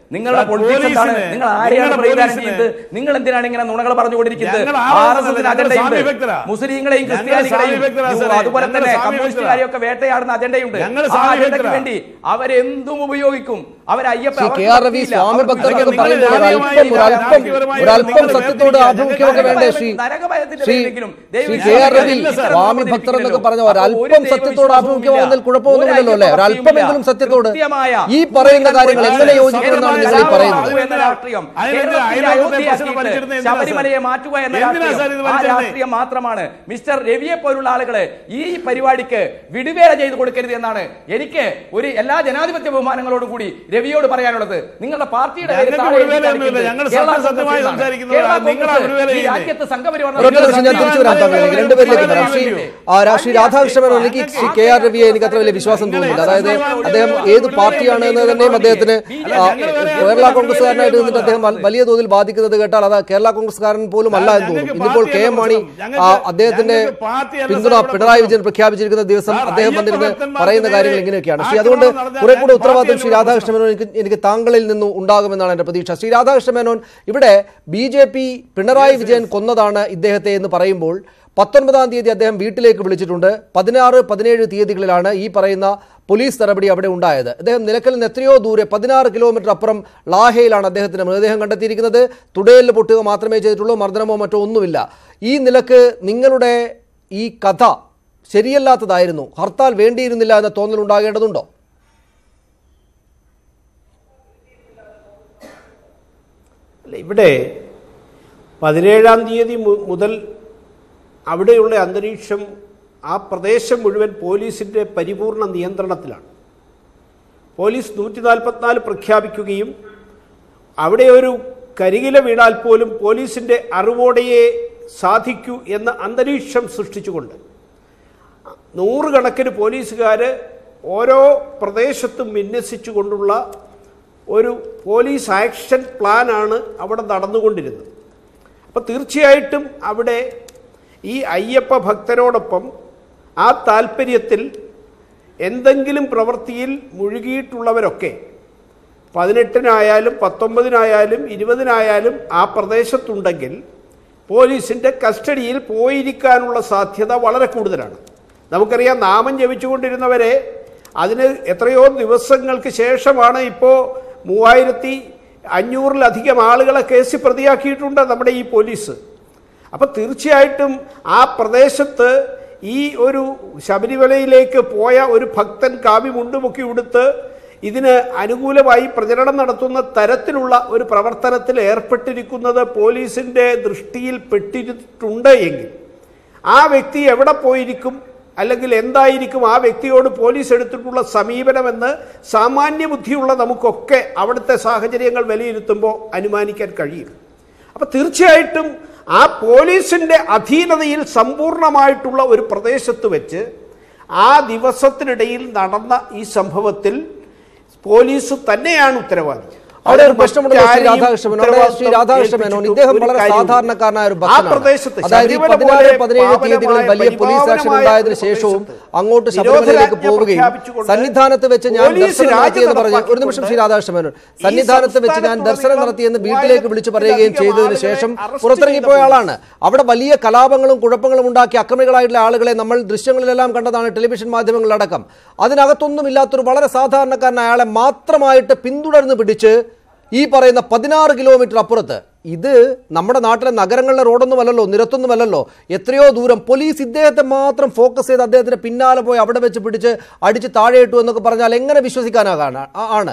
നിങ്ങളുടെ സാർ, പൊളിറ്റിക്സ് എന്താണ് പോലീസിനെ- നിങ്ങൾ ആരെയാണ് നിങ്ങളുടെ പ്രതിദാനം പോലീസിനെ- ചെയ്യുന്നത് നിങ്ങൾ എന്തിനാണ് ഇങ്ങനെ നുണകൾ പറഞ്ഞുകൊണ്ടിരിക്കുന്നത് ഞങ്ങൾ ആ ആർ എസ് ആളല്ല, എസിന് ഞങ്ങൾ അജണ്ടയുണ്ട് സാമ്യഭക്തരാ. മുസ്ലിങ്ങളെയും ഞങ്ങൾ ക്രിസ്ത്യാനികളെയും സാമ്യഭക്തരാ യു- സാറേ. അതുപോലെ ഞങ്ങൾ തന്നെ സാമ്യഭക്തരാ. കമ്മ്യൂണിസ്റ്റുകാരെയൊക്കെ വേട്ടയാടുന്ന അജണ്ടയുണ്ട് ഞങ്ങൾ ആ അജണ്ടയ്ക്ക് സാമ്യഭക്തരാ. വേണ്ടി അവരെന്തും ഉപയോഗിക്കും അവരയ്യപ്പ ശ്രീ കെ ആർ രവി സ്വാമി ഭക്തർ എന്നൊക്കെ നിങ്ങൾ പറയുമ്പോൾ രാഷ്ട്രീയമായി ഒരല്പം ഒരല്പം രാഷ്ട്രീയപരമായി ഒരല്പം നിങ്ങൾ സത്യത്തോട് വേർതിരിക്കുക. ആഭിമുഖ്യമൊക്കെ ഞങ്ങൾ വേണ്ടേ ശ്രീ നരകഭയത്തിന്റെ ശ്രീ പേരിലെങ്കിലും ദൈവം ശ്രീ കെ ആർ രവി ഇല്ല സാർ. സ്വാമി ഭക്തർ എന്നൊക്കെ പറഞ്ഞ അപ്പോൾ ഒരല്പം ഒരു സത്യത്തോട് ദൈവവിശ്വാസവും ആഭിമുഖ്യമാകുന്നതിൽ ഇല്ല. കുഴപ്പമൊന്നുമില്ലല്ലോ അല്ലേ ഒരു ഒരല്പമെങ്കിലും സത്യത്തോട് കൃത്യമായ ഈ പറയുന്ന കാര്യങ്ങൾ എങ്ങനെ കൃത്യമായ യോജിക്കുമെന്നാണ് നിങ്ങൾ ഈ കലാപം പറയുന്നത് ആകുക എന്ന രാഷ്ട്രീയം അതിനെന്തിനാ കേരളത്തിന്റെ അയൽപക്കത്തെ പ്രശ്നം അയോധ്യയാക്കിയിട്ട് വലിച്ചെടുക്കുന്നത് എന്തിനാ ശബരിമലയെ സാർ? മാറ്റുക എന്ന എന്തിനാ സാർ ഇത് രാഷ്ട്രീയം ആ വലിച്ചെടുക്കുന്നത്? രാഷ്ട്രീയം മാത്രമാണ് മിസ്റ്റർ രവിയെ പോലുള്ള ആളുകളെ ഈ പരിപാടിക്ക് വിടുവേല ചെയ്ത് കൊടുക്കരുത് എന്നാണ് എനിക്ക് ഒരു എല്ലാ ജനാധിപത്യ ബഹുമാനങ്ങളോടും കൂടി രവിയോട് പറയാനുള്ളത് നിങ്ങളുടെ പാർട്ടിയുടെ പേര് ഞങ്ങൾക്ക് താഴെ എഴുതി വിടുവേലയൊന്നുമില്ല. കാണിക്കരുത്. ഞങ്ങൾ കേരള സത്യസത്യമായി കോൺഗ്രസ് സംസാരിക്കുന്നവരാ. കേരള നിങ്ങളാ കോൺഗ്രസ് വിടുവേല ഈ ചെയ്യുന്നത്. രാജ്യത്ത് സംഘപരിവാർ ഒരൊറ്റ നിമിഷം ഞാൻ തിരിച്ചു വരാം താങ്കളിലേക്ക് രണ്ടുപേരിലേക്ക് വരാം ശ്രീ ആ, രാ- ശ്രീ രാധാകൃഷ്ണൻ എനിക്ക് ശ്രീ കെ ആർ രവിയെ എനിക്ക് അത്ര വലിയ വിശ്വാസം തോന്നുന്നില്ല അതായത് അദ്ദേഹം ഏത് പാർട്ടിയാണ് എന്ന് തന്നെയും അദ്ദേഹത്തിന് ആ, കേരള കോൺഗ്രസ്സുകാരനായിട്ട് നിന്നിട്ട് അദ്ദേഹം വൽ- വലിയ തോതിൽ ബാധിക്കുന്നത് കേട്ടാൽ അത് കേരള കോൺഗ്രസ്സുകാരൻ പോലും അല്ല എന്ന് തോന്നും ഇന്നിപ്പോൾ കെ എം മാണി ആ, അദ്ദേഹത്തിന്റെ പിന്തുണ പിണറായി വിജയൻ പ്രഖ്യാപിച്ചിരിക്കുന്ന ദിവസം അദ്ദേഹം വന്നിരുന്ന് പറയുന്ന കാര്യങ്ങൾ ഇങ്ങനെയൊക്കെയാണ് ശ്രീ അതുകൊണ്ട് കുറെ കൂടെ ഉത്തരവാദിത്വം ശ്രീ രാധാകൃഷ്ണ മേനോൻ എനിക്ക് എനിക്ക് താങ്കളിൽ നിന്നും ഉണ്ടാകുമെന്നാണ് എന്റെ പ്രതീക്ഷ ശ്രീ രാധാകൃഷ്ണ മേനോൻ ഇവിടെ B J P Pinarayi Vijayan കൊന്നതാണ് ഇദ്ദേഹത്തെ എന്ന് പറയുമ്പോൾ പത്തൊൻപതാം തീയതി അദ്ദേഹം വീട്ടിലേക്ക് വിളിച്ചിട്ടുണ്ട് പതിനാറ് പതിനേഴ് തീയതികളിലാണ് ഈ പറയുന്ന പോലീസ് നടപടി അവിടെ ഉണ്ടായത് അദ്ദേഹം നിലക്കൽ നിന്ന് എത്രയോ ദൂരെ പതിനാറ് കിലോമീറ്റർ അപ്പുറം ലാഹയിലാണ് അദ്ദേഹത്തിന്റെ മൃതദേഹം കണ്ടെത്തിയിരിക്കുന്നത് തുടയിൽ പൊട്ടുക മാത്രമേ ചെയ്തിട്ടുള്ളൂ മർദ്ദനമോ മറ്റോ ഒന്നുമില്ല ഈ നിലക്ക് നിങ്ങളുടെ ഈ കഥ ശരിയല്ലാത്തതായിരുന്നു ഹർത്താൽ വേണ്ടിയിരുന്നില്ല എന്ന തോന്നൽ ഉണ്ടാകേണ്ടതുണ്ടോ അല്ല ഇവിടെ പതിനേഴാം തീയതി മു- മുതൽ അവിടെയുള്ള അന്തരീക്ഷം ആ പ്രദേശം മുഴുവൻ പോലീസിൻ്റെ പരിപൂർണ നിയന്ത്രണത്തിലാണ് പോലീസ് നൂറ്റി നാൽപ്പത്തിനാല് പ്രഖ്യാപിക്കുകയും അവിടെ ഒരു കരികില വീണാൽ പോലും പോലീസിൻ്റെ അറിവോടെയേ സാധിക്കൂ എന്ന അന്തരീക്ഷം സൃഷ്ടിച്ചുകൊണ്ട് നൂറുകണക്കിന് പോലീസുകാർ ഓരോ പ്രദേശത്തും വിന്യസിച്ചുകൊണ്ടുള്ള ഒരു പോലീസ് ആക്ഷൻ പ്ലാനാണ് അവിടെ നടന്നുകൊണ്ടിരുന്നത് അപ്പോൾ തീർച്ചയായിട്ടും അവിടെ ഈ അയ്യപ്പ ഭക്തരോടൊപ്പം ആ താല്പര്യത്തിൽ എന്തെങ്കിലും പ്രവൃത്തിയിൽ മുഴുകിയിട്ടുള്ളവരൊക്കെ പതിനെട്ടിനായാലും പത്തൊമ്പതിനായാലും ഇരുപതിനായാലും ആ പ്രദേശത്തുണ്ടെങ്കിൽ പോലീസിൻ്റെ കസ്റ്റഡിയിൽ പോയിരിക്കാനുള്ള സാധ്യത വളരെ കൂടുതലാണ് നമുക്കറിയാം നാമം ജപിച്ചുകൊണ്ടിരുന്നവരെ അതിന് എത്രയോ ദിവസങ്ങൾക്ക് ശേഷമാണ് ഇപ്പോൾ മൂവായിരത്തി അഞ്ഞൂറിലധികം ആളുകളെ കേസിൽ പ്രതിയാക്കിയിട്ടുണ്ട് നമ്മുടെ ഈ പോലീസ് അപ്പം തീർച്ചയായിട്ടും ആ പ്രദേശത്ത് ഈ ഒരു ശബരിമലയിലേക്ക് പോയ ഒരു ഭക്തൻ കാവി മുണ്ടുമുക്കി ഉടുത്ത് ഇതിന് അനുകൂലമായി പ്രചരണം നടത്തുന്ന തരത്തിലുള്ള ഒരു പ്രവർത്തനത്തിൽ ഏർപ്പെട്ടിരിക്കുന്നത് പോലീസിൻ്റെ ദൃഷ്ടിയിൽ പെട്ടിട്ടുണ്ട് എങ്കിൽ ആ വ്യക്തി എവിടെ പോയിരിക്കും അല്ലെങ്കിൽ എന്തായിരിക്കും ആ വ്യക്തിയോട് പോലീസ് എടുത്തിട്ടുള്ള സമീപനമെന്ന് സാമാന്യ ബുദ്ധിയുള്ള നമുക്കൊക്കെ അവിടുത്തെ സാഹചര്യങ്ങൾ വിലയിരുത്തുമ്പോൾ അനുമാനിക്കാൻ കഴിയും അപ്പോൾ തീർച്ചയായിട്ടും ആ പോലീസിൻ്റെ അധീനതയിൽ സമ്പൂർണ്ണമായിട്ടുള്ള ഒരു പ്രദേശത്ത് വെച്ച് ആ ദിവസത്തിനിടയിൽ നടന്ന ഈ സംഭവത്തിൽ പോലീസ് തന്നെയാണ് ഉത്തരവാദി അവിടെ ഒരു അതിന് പ്രശ്നമുണ്ടല്ലോ ശ്രീ മറ്റാരെയും രാധാകൃഷ്ണ മേനോൻ അവിടെ ശ്രീ ഉത്തരവാദിത്വം രാധാകൃഷ്ണ മേനോൻ ഏൽപ്പിച്ചിട്ടും ഇദ്ദേഹം ഒരു വളരെ കാര്യവുമില്ല. സാധാരണക്കാരനായ ഒരു ആ ഭക്തനാണ് പ്രദേശത്ത് അതായത് ഈ ശബരിമല പതിനാറ് പോലെ പതിനേഴ് തീയതികളിൽ പാവനമായ വലിയ പോലീസ് ആക്ഷൻ പരിപാവനമായ ഉണ്ടായതിനു ഒരു ശേഷവും പ്രദേശത്ത് അങ്ങോട്ട് ശബരിമലയിലേക്ക് നിരോധനാജ്ഞ പോവുകയും പ്രഖ്യാപിച്ചുകൊണ്ട് സന്നിധാനത്ത് വെച്ച് ഞാൻ പോലീസ് ദർശനം നടത്തിയെന്ന് പറഞ്ഞു ഒരു നിമിഷം ശ്രീ രാജ്യം രാധാകൃഷ്ണ മേനോൻ സന്നിധാനത്ത് വെച്ച് ഞാൻ ദർശനം സംസ്ഥാനത്തുടനീളം നടത്തിയെന്ന് വീട്ടിലേക്ക് വിളിച്ചു പറയുകയും മൂവായിരത്തിലധികം ചെയ്തതിനു ആളുകളെ ശേഷം അറസ്റ്റ് പുറത്തിറങ്ങിപ്പോയ ചെയ്ത ആളാണ് അവിടെ വലിയ കലാപങ്ങളും കുഴപ്പങ്ങളും ഉണ്ടാക്കി അക്രമികളായിട്ടുള്ള ആളുകളെ നമ്മൾ ദൃശ്യങ്ങളിലെല്ലാം കണ്ടതാണ് ടെലിവിഷൻ മാധ്യമങ്ങളിലടക്കം അതിനകത്തൊന്നുമില്ലാത്തൊരു വളരെ സാധാരണക്കാരനായ അയാളെ മാത്രമായിട്ട് പിന്തുടർന്ന് പിടിച്ച് ഈ പറയുന്ന പതിനാറ് കിലോമീറ്റർ അപ്പുറത്ത് ഇത് നമ്മുടെ നാട്ടിലെ നഗരങ്ങളിലെ റോഡൊന്നുമല്ലല്ലോ നിരത്തൊന്നുമല്ലല്ലോ എത്രയോ ദൂരം പോലീസ് ഇദ്ദേഹത്തെ മാത്രം ഫോക്കസ് ചെയ്ത് അദ്ദേഹത്തിന്റെ പിന്നാലെ പോയി അവിടെ വെച്ച് പിടിച്ച് അടിച്ച് താഴെ ഇട്ടു എന്നൊക്കെ പറഞ്ഞാൽ എങ്ങനെ വിശ്വസിക്കാനാകാണ് ആ- ആണ്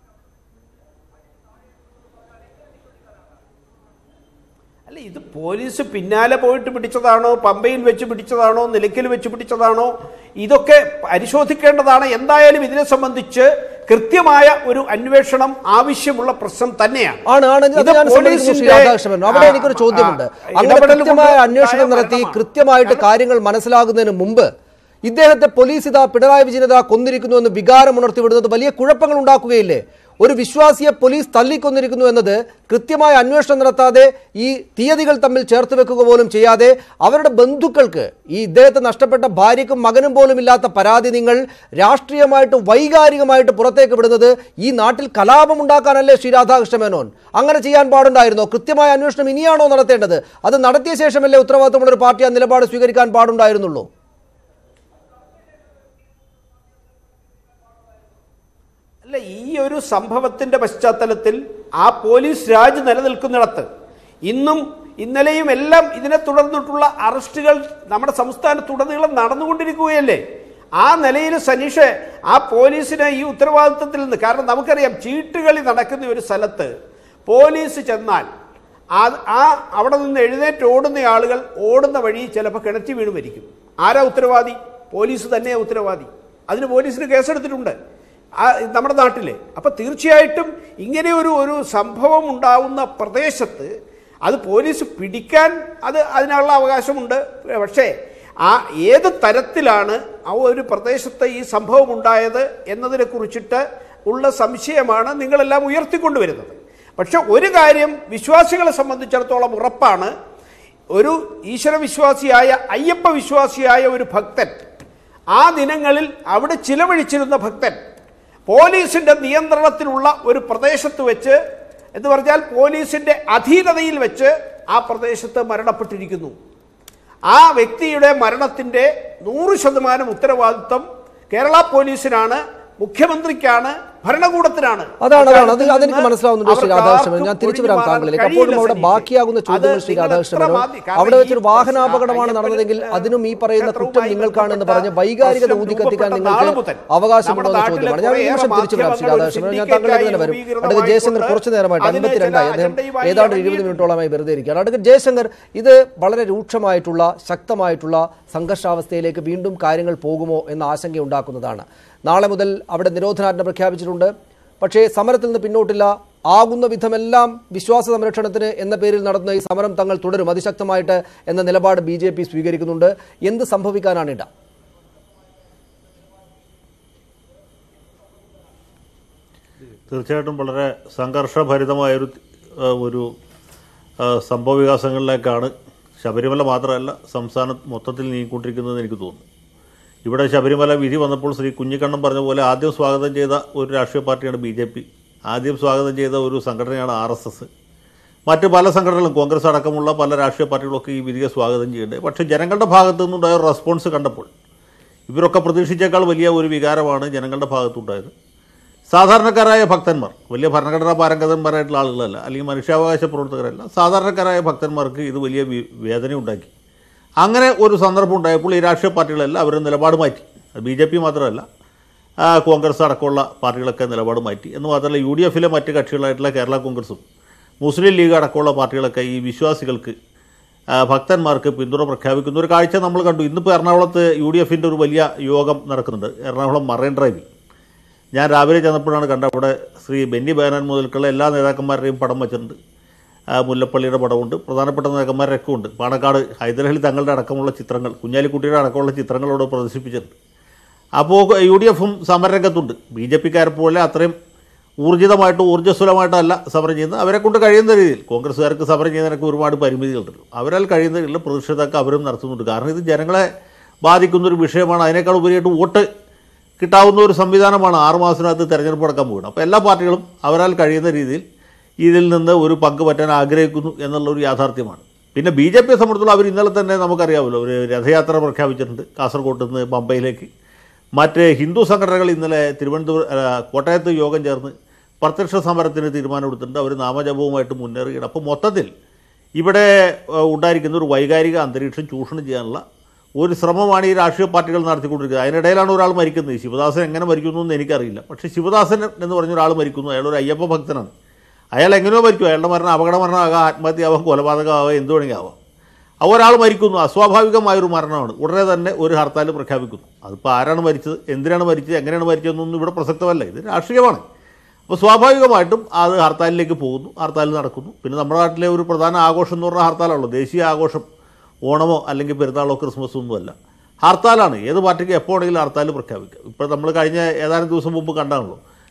അല്ല ഇത് പോലീസ് പിന്നാലെ പോയിട്ട് പിടിച്ചതാണോ പമ്പയിൽ വെച്ച് പിടിച്ചതാണോ നിലയ്ക്കൽ വെച്ച് പിടിച്ചതാണോ ഇതൊക്കെ പരിശോധിക്കേണ്ടതാണ് എന്തായാലും ഇതിനെ സംബന്ധിച്ച് കൃത്യമായ ഒരു അന്വേഷണം ആവശ്യമുള്ള പ്രശ്നം തന്നെയാണ് ആണ് ആണ് അത് ഇത് ഞാൻ സമ്മതിക്കുന്നു ശ്രീ പോലീസിന്റെ, രാധാകൃഷ്ണൻ അവിടെ ആ, എനിക്കൊരു ചോദ്യമുണ്ട് ആ, അങ്ങനെ ഇടപെടൽ കൃത്യമായ കൊണ്ട് അന്വേഷണം ഉണ്ടായ നടത്തി മരണമാണ്. കൃത്യമായിട്ട് കാരണം കാര്യങ്ങൾ മനസ്സിലാകുന്നതിന് മുമ്പ് ഇദ്ദേഹത്തെ പോലീസ് ഇതാ പിണറായി വിജയൻ ഇതാ കൊന്നിരിക്കുന്നു എന്ന് വികാരം ഉണർത്തി വിടുന്നത് വലിയ കുഴപ്പങ്ങൾ ഉണ്ടാക്കുകയില്ലേ ഒരു വിശ്വാസിയെ പോലീസ് തല്ലിക്കൊന്നിരിക്കുന്നു എന്നത് കൃത്യമായ അന്വേഷണം നടത്താതെ ഈ തീയതികൾ തമ്മിൽ ചേർത്ത് വെക്കുക പോലും ചെയ്യാതെ അവരുടെ ബന്ധുക്കൾക്ക് ഈ ഇദ്ദേഹത്തെ നഷ്ടപ്പെട്ട ഭാര്യയ്ക്കും മകനും പോലും ഇല്ലാത്ത പരാതി നിങ്ങൾ രാഷ്ട്രീയമായിട്ട് വൈകാരികമായിട്ട് പുറത്തേക്ക് വിടുന്നത് ഈ നാട്ടിൽ കലാപമുണ്ടാക്കാനല്ലേ ശ്രീ രാധാകൃഷ്ണ മേനോൻ അങ്ങനെ ചെയ്യാൻ പാടുണ്ടായിരുന്നോ കൃത്യമായ അന്വേഷണം ഇനിയാണോ നടത്തേണ്ടത് അത് നടത്തിയ ശേഷമല്ലേ ഉത്തരവാദിത്തമുള്ള ഒരു പാർട്ടി ആ നിലപാട് സ്വീകരിക്കാൻ പാടുണ്ടായിരുന്നുള്ളൂ അല്ല ഈ ഒരു സംഭവത്തിന്റെ പശ്ചാത്തലത്തിൽ ആ പോലീസ് രാജ് നിലനിൽക്കുന്നിടത്ത് ഇന്നും ഇന്നലെയും എല്ലാം ഇതിനെ തുടർന്നിട്ടുള്ള അറസ്റ്റുകൾ നമ്മുടെ സംസ്ഥാനത്തുടനീളം നടന്നുകൊണ്ടിരിക്കുകയല്ലേ ആ നിലയിൽ സനീഷ് ആ പോലീസിനെ ഈ ഉത്തരവാദിത്വത്തിൽ നിന്ന് കാരണം നമുക്കറിയാം ചീട്ടുകളി നടക്കുന്ന ഒരു സ്ഥലത്ത് പോലീസ് ചെന്നാൽ ആ ആ അവിടെ നിന്ന് എഴുന്നേറ്റ് ഓടുന്ന ആളുകൾ ഓടുന്ന വഴി ചിലപ്പോൾ കിണറ്റി വീണ് മരിക്കും ആരാ ഉത്തരവാദി പോലീസ് തന്നെയാണ് ഉത്തരവാദി അതിന് പോലീസിന് കേസെടുത്തിട്ടുണ്ട് ആ, നമ്മുടെ നാട്ടിൽ അപ്പം തീർച്ചയായിട്ടും ഇങ്ങനെ ഒരു ഒരു സംഭവം ഉണ്ടാവുന്ന പ്രദേശത്ത് അത് പോലീസ് പിടിക്കാൻ അത് അതിനുള്ള അവകാശമുണ്ട് പക്ഷേ ആ ഏത് തരത്തിലാണ് ആ ഒരു പ്രദേശത്ത് ഈ സംഭവം ഉണ്ടായത് എന്നതിനെ കുറിച്ചിട്ട് ഉള്ള സംശയമാണ് നിങ്ങളെല്ലാം ഉയർത്തിക്കൊണ്ടുവരുന്നത് പക്ഷെ ഒരു കാര്യം വിശ്വാസികളെ സംബന്ധിച്ചിടത്തോളം ഉറപ്പാണ് ഒരു ഈശ്വര വിശ്വാസിയായ അയ്യപ്പ വിശ്വാസിയായ ഒരു ഭക്തൻ ആ ദിനങ്ങളിൽ അവിടെ ചിലവഴിച്ചിരുന്ന ഭക്തൻ പോലീസിന്റെ നിയന്ത്രണത്തിലുള്ള ഒരു പ്രദേശത്ത് വെച്ച് എന്ന് പറഞ്ഞാൽ പോലീസിന്റെ അധീനതയിൽ വെച്ച് ആ പ്രദേശത്ത് മരണപ്പെട്ടിരിക്കുന്നു ആ വ്യക്തിയുടെ മരണത്തിന്റെ നൂറ് ശതമാനം ഉത്തരവാദിത്വം കേരള പോലീസിനാണ് മുഖ്യമന്ത്രിക്കാണ് ഭരണകൂടത്തിനാണ് അതാണ് അതാണ് അത് അക്കാര്യത്തിൽ അതെനിക്ക് നിന്ന് മനസ്സിലാവുന്നുണ്ട് ശ്രീ അവർക്ക് രാധാകൃഷ്ണൻ ഞാൻ ആർക്കും തിരിച്ചു വരാം ഒഴിഞ്ഞു മാറാൻ താങ്കളിലേക്ക് കഴിയില്ല അപ്പോഴും അവിടെ സനീഷ്. ബാക്കിയാകുന്ന ചോദ്യങ്ങൾ അത് ശ്രീ നിങ്ങൾ രാധാകൃഷ്ണൻ എത്ര മേനോൻ മാതി- കാരണം അവിടെ ഈ വെച്ചൊരു വാഹനാപകടമാണ് അയ്യപ്പൻ, നടന്നതെങ്കിൽ അതിനും ഈ പറയുന്ന കുറ്റം ക്ഷേത്രവുമായി നിങ്ങൾക്കാണെന്ന് ബന്ധപ്പെട്ട പറഞ്ഞ് വൈകാരികത പ്രശ്നം ഊതിക്കത്തിക്കാൻ രൂപപ്പെട്ട നാള് നിങ്ങൾക്ക് മുതൽ അവകാശമുണ്ടോ എന്ന നമ്മുടെ ചോദ്യമാണ് ഞാൻ ഒരു നാട്ടിലെ നിമിഷം തിരിച്ചു വരാം ശ്രീ കുറേ രാധാകൃഷ്ണൻ മേനോൻ. ഞാൻ മാധ്യമങ്ങൾ താങ്കളിലേക്ക് തന്നെ വരും രൂപീകൃതമായിക്കൊണ്ട് അടുത്ത ജയശങ്കർ കുറച്ചു നേരമായിട്ട് അതിന് അൻപത്തിരണ്ടായി ചില അദ്ദേഹം അജണ്ടയുമായി ഏതാണ്ട് ഇരുപത് ഇറങ്ങി- മിനിറ്റോളമായി വെറുതെ ഇരിക്കുകയാണ് അടുത്ത ജയശങ്കർ ഇത് വളരെ രൂക്ഷമായിട്ടുള്ള ശക്തമായിട്ടുള്ള സംഘർഷാവസ്ഥയിലേക്ക് വീണ്ടും കാര്യങ്ങൾ പോകുമോ എന്ന ആശങ്ക ഉണ്ടാക്കുന്നതാണ് നാളെ മുതൽ അവിടെ നിരോധനാജ്ഞ പ്രഖ്യാപിച്ചിട്ടുണ്ട് പക്ഷേ സമരത്തിൽ നിന്ന് പിന്നോട്ടില്ല ആകുന്ന വിധമെല്ലാം വിശ്വാസ സംരക്ഷണത്തിന് എന്ന പേരിൽ നടത്തുന്ന ഈ സമരം തങ്ങൾ തുടരും അതിശക്തമായിട്ട് എന്ന നിലപാട് ബി ജെ പി സ്വീകരിക്കുന്നുണ്ട് എന്ത് സംഭവിക്കാനാണിട തീർച്ചയായിട്ടും വളരെ സംഘർഷഭരിതമായൊരു ആ, ഒരു ആ, സംഭവ വികാസങ്ങളിലേക്കാണ് ശബരിമല മാത്രമല്ല സംസ്ഥാനം മൊത്തത്തിൽ നീങ്ങിക്കൊണ്ടിരിക്കുന്നതെന്ന് എനിക്ക് തോന്നുന്നു ഇവിടെ ശബരിമല വിധി വന്നപ്പോൾ ശ്രീ കുഞ്ഞിക്കണ്ണൻ പറഞ്ഞ പോലെ ആദ്യം സ്വാഗതം ചെയ്ത ഒരു രാഷ്ട്രീയ പാർട്ടിയാണ് ബി ജെ പി ആദ്യം സ്വാഗതം ചെയ്ത ഒരു സംഘടനയാണ് ആർ എസ് എസ് മറ്റ് പല സംഘടനകളും കോൺഗ്രസ് അടക്കമുള്ള പല രാഷ്ട്രീയ പാർട്ടികളൊക്കെ ഈ വിധിയെ സ്വാഗതം ചെയ്യേണ്ടത് പക്ഷേ ജനങ്ങളുടെ ഭാഗത്തു നിന്നുണ്ടായ ഒരു റെസ്പോൺസ് കണ്ടപ്പോൾ ഇവരൊക്കെ പ്രതീക്ഷിച്ചേക്കാൾ വലിയ ഒരു വികാരമാണ് ജനങ്ങളുടെ ഭാഗത്തുണ്ടായത് സാധാരണക്കാരായ ഭക്തന്മാർ വലിയ ഭരണഘടനാ പാരംഗതന്മാരായിട്ടുള്ള ആളുകളല്ല അല്ലെങ്കിൽ മനുഷ്യാവകാശ പ്രവർത്തകരല്ല സാധാരണക്കാരായ ഭക്തന്മാർക്ക് ഇത് വലിയ വി- വേദന ഉണ്ടാക്കി അങ്ങനെ ഒരു സന്ദർഭം ഉണ്ടായപ്പോൾ ഈ രാഷ്ട്രീയ പാർട്ടികളെല്ലാം അവർ നിലപാട് മാറ്റി ബി ജെ പി മാത്രമല്ല ആ, കോൺഗ്രസ് അടക്കമുള്ള പാർട്ടികളൊക്കെ നിലപാട് മാറ്റി എന്ന് മാത്രമല്ല യു ഡി എഫിലെ മറ്റ് കക്ഷികളായിട്ടുള്ള കേരള കോൺഗ്രസും മുസ്ലിം ലീഗ് അടക്കമുള്ള പാർട്ടികളൊക്കെ ഈ വിശ്വാസികൾക്ക് ആ, ഭക്തന്മാർക്ക് പിന്തുണ പ്രഖ്യാപിക്കുന്ന ഒരു കാഴ്ച നമ്മൾ കണ്ടു ഇന്നിപ്പോൾ എറണാകുളത്ത് യു ഡി എഫിൻ്റെ ഒരു വലിയ യോഗം നടക്കുന്നുണ്ട് എറണാകുളം മറൈൻ ഡ്രൈവിൽ ഞാൻ രാവിലെ ചെന്നപ്പോഴാണ് കണ്ട അവിടെ ശ്രീ ബെന്നി ബേനാൻ മുതൽക്കുള്ള എല്ലാ നേതാക്കന്മാരുടെയും പടം വെച്ചിട്ടുണ്ട് ആ, മുല്ലപ്പള്ളിയുടെ പടമുണ്ട് പ്രധാനപ്പെട്ട നേതാക്കന്മാരൊക്കെ ഉണ്ട് പാണക്കാട് ഹൈദരലി തങ്ങളുടെ അടക്കമുള്ള ചിത്രങ്ങൾ കുഞ്ഞാലിക്കുട്ടിയുടെ അടക്കമുള്ള ചിത്രങ്ങൾ അവിടെ പ്രദർശിപ്പിച്ചിട്ടുണ്ട് അപ്പോൾ യു ഡി എഫും സമരരംഗത്തുണ്ട് ബി ജെ പിക്കാരെ പോലെ അത്രയും ഊർജിതമായിട്ട് ഊർജ്ജസ്വലമായിട്ടല്ല സമരം ചെയ്യുന്നത് അവരെ കൊണ്ട് കഴിയുന്ന രീതിയിൽ കോൺഗ്രസ്സുകാർക്ക് സമരം ചെയ്യുന്നതിനൊക്കെ ഒരുപാട് പരിമിതികളുണ്ട് അവരാൽ കഴിയുന്ന രീതിയിൽ പ്രതിഷേധമൊക്കെ അവരും നടത്തുന്നുണ്ട് കാരണം ഇത് ജനങ്ങളെ ബാധിക്കുന്ന ഒരു വിഷയമാണ് അതിനേക്കാൾ ഉപരിയായിട്ട് വോട്ട് കിട്ടാവുന്ന ഒരു സംവിധാനമാണ് ആറ് മാസത്തിനകത്ത് തെരഞ്ഞെടുപ്പ് നടക്കാൻ പോകുന്നത് അപ്പോൾ എല്ലാ പാർട്ടികളും അവരാൽ കഴിയുന്ന രീതിയിൽ ഇതിൽ നിന്ന് ഒരു പങ്ക് പറ്റാൻ ആഗ്രഹിക്കുന്നു എന്നുള്ള ഒരു യാഥാർത്ഥ്യമാണ് പിന്നെ ബി ജെ പിയെ സംബന്ധിച്ചുള്ള അവർ ഇന്നലെ തന്നെ നമുക്കറിയാമല്ലോ ഒരു രഥയാത്ര പ്രഖ്യാപിച്ചിട്ടുണ്ട് കാസർഗോട്ട് നിന്ന് പമ്പയിലേക്ക് മറ്റ് ഹിന്ദു സംഘടനകൾ ഇന്നലെ തിരുവനന്തപുരം അല്ല, കോട്ടയത്ത് യോഗം ചേർന്ന് പ്രത്യക്ഷ സമരത്തിന് തീരുമാനമെടുത്തിട്ടുണ്ട് അവർ നാമജപവുമായിട്ട് മുന്നേറുകയാണ് അപ്പോൾ മൊത്തത്തിൽ ഇവിടെ ഏഹ്, ഉണ്ടായിരിക്കുന്ന ഒരു വൈകാരിക അന്തരീക്ഷം ചൂഷണം ചെയ്യാനുള്ള ഒരു ശ്രമമാണ് ഈ രാഷ്ട്രീയ പാർട്ടികൾ നടത്തിക്കൊണ്ടിരിക്കുന്നത് അതിനിടയിലാണ് ഒരാൾ മരിക്കുന്നത് ശിവദാസൻ എങ്ങനെ മരിക്കുന്നു എന്ന് എനിക്കറിയില്ല പക്ഷേ ശിവദാസൻ എന്ന് പറഞ്ഞ ഒരാൾ മരിക്കുന്നു അയാൾ ഒരു അയ്യപ്പ ഭക്തനാണ് അയാൾ എങ്ങനെയോ മരിക്കും അയാളുടെ മരണം അപകട മരണമാകാം ആത്മഹത്യയാവാം കൊലപാതകമാവാം എന്ത് വേണമെങ്കിൽ ആവാം ആ ഒരാൾ മരിക്കുന്നു അസ്വാഭാവികമായൊരു മരണമാണ് ഉടനെ തന്നെ ഒരു ഹർത്താൽ പ്രഖ്യാപിക്കുന്നു അതിപ്പോൾ ആരാണ് മരിച്ചത് എന്തിനാണ് മരിച്ചത് എങ്ങനെയാണ് മരിച്ചതെന്നൊന്നും ഇവിടെ പ്രസക്തമല്ല ഇത് രാഷ്ട്രീയമാണ് അപ്പോൾ സ്വാഭാവികമായിട്ടും അത് ഹർത്താലിലേക്ക് പോകുന്നു ഹർത്താൽ നടക്കുന്നു പിന്നെ നമ്മുടെ നാട്ടിലെ ഒരു പ്രധാന ആഘോഷം എന്ന് പറഞ്ഞാൽ ഹർത്താലാണല്ലോ ദേശീയ ആഘോഷം ഓണമോ അല്ലെങ്കിൽ പെരുന്നാളോ ക്രിസ്മസോ ഒന്നുമല്ല ഹർത്താലാണ് ഏത് പാർട്ടിക്ക് എപ്പോൾ വേണമെങ്കിലും ഹർത്താൽ പ്രഖ്യാപിക്കാം ഇപ്പോൾ നമ്മൾ കഴിഞ്ഞ ഏതാനും ദിവസം മുമ്പ് കണ്ടാണല്ലോ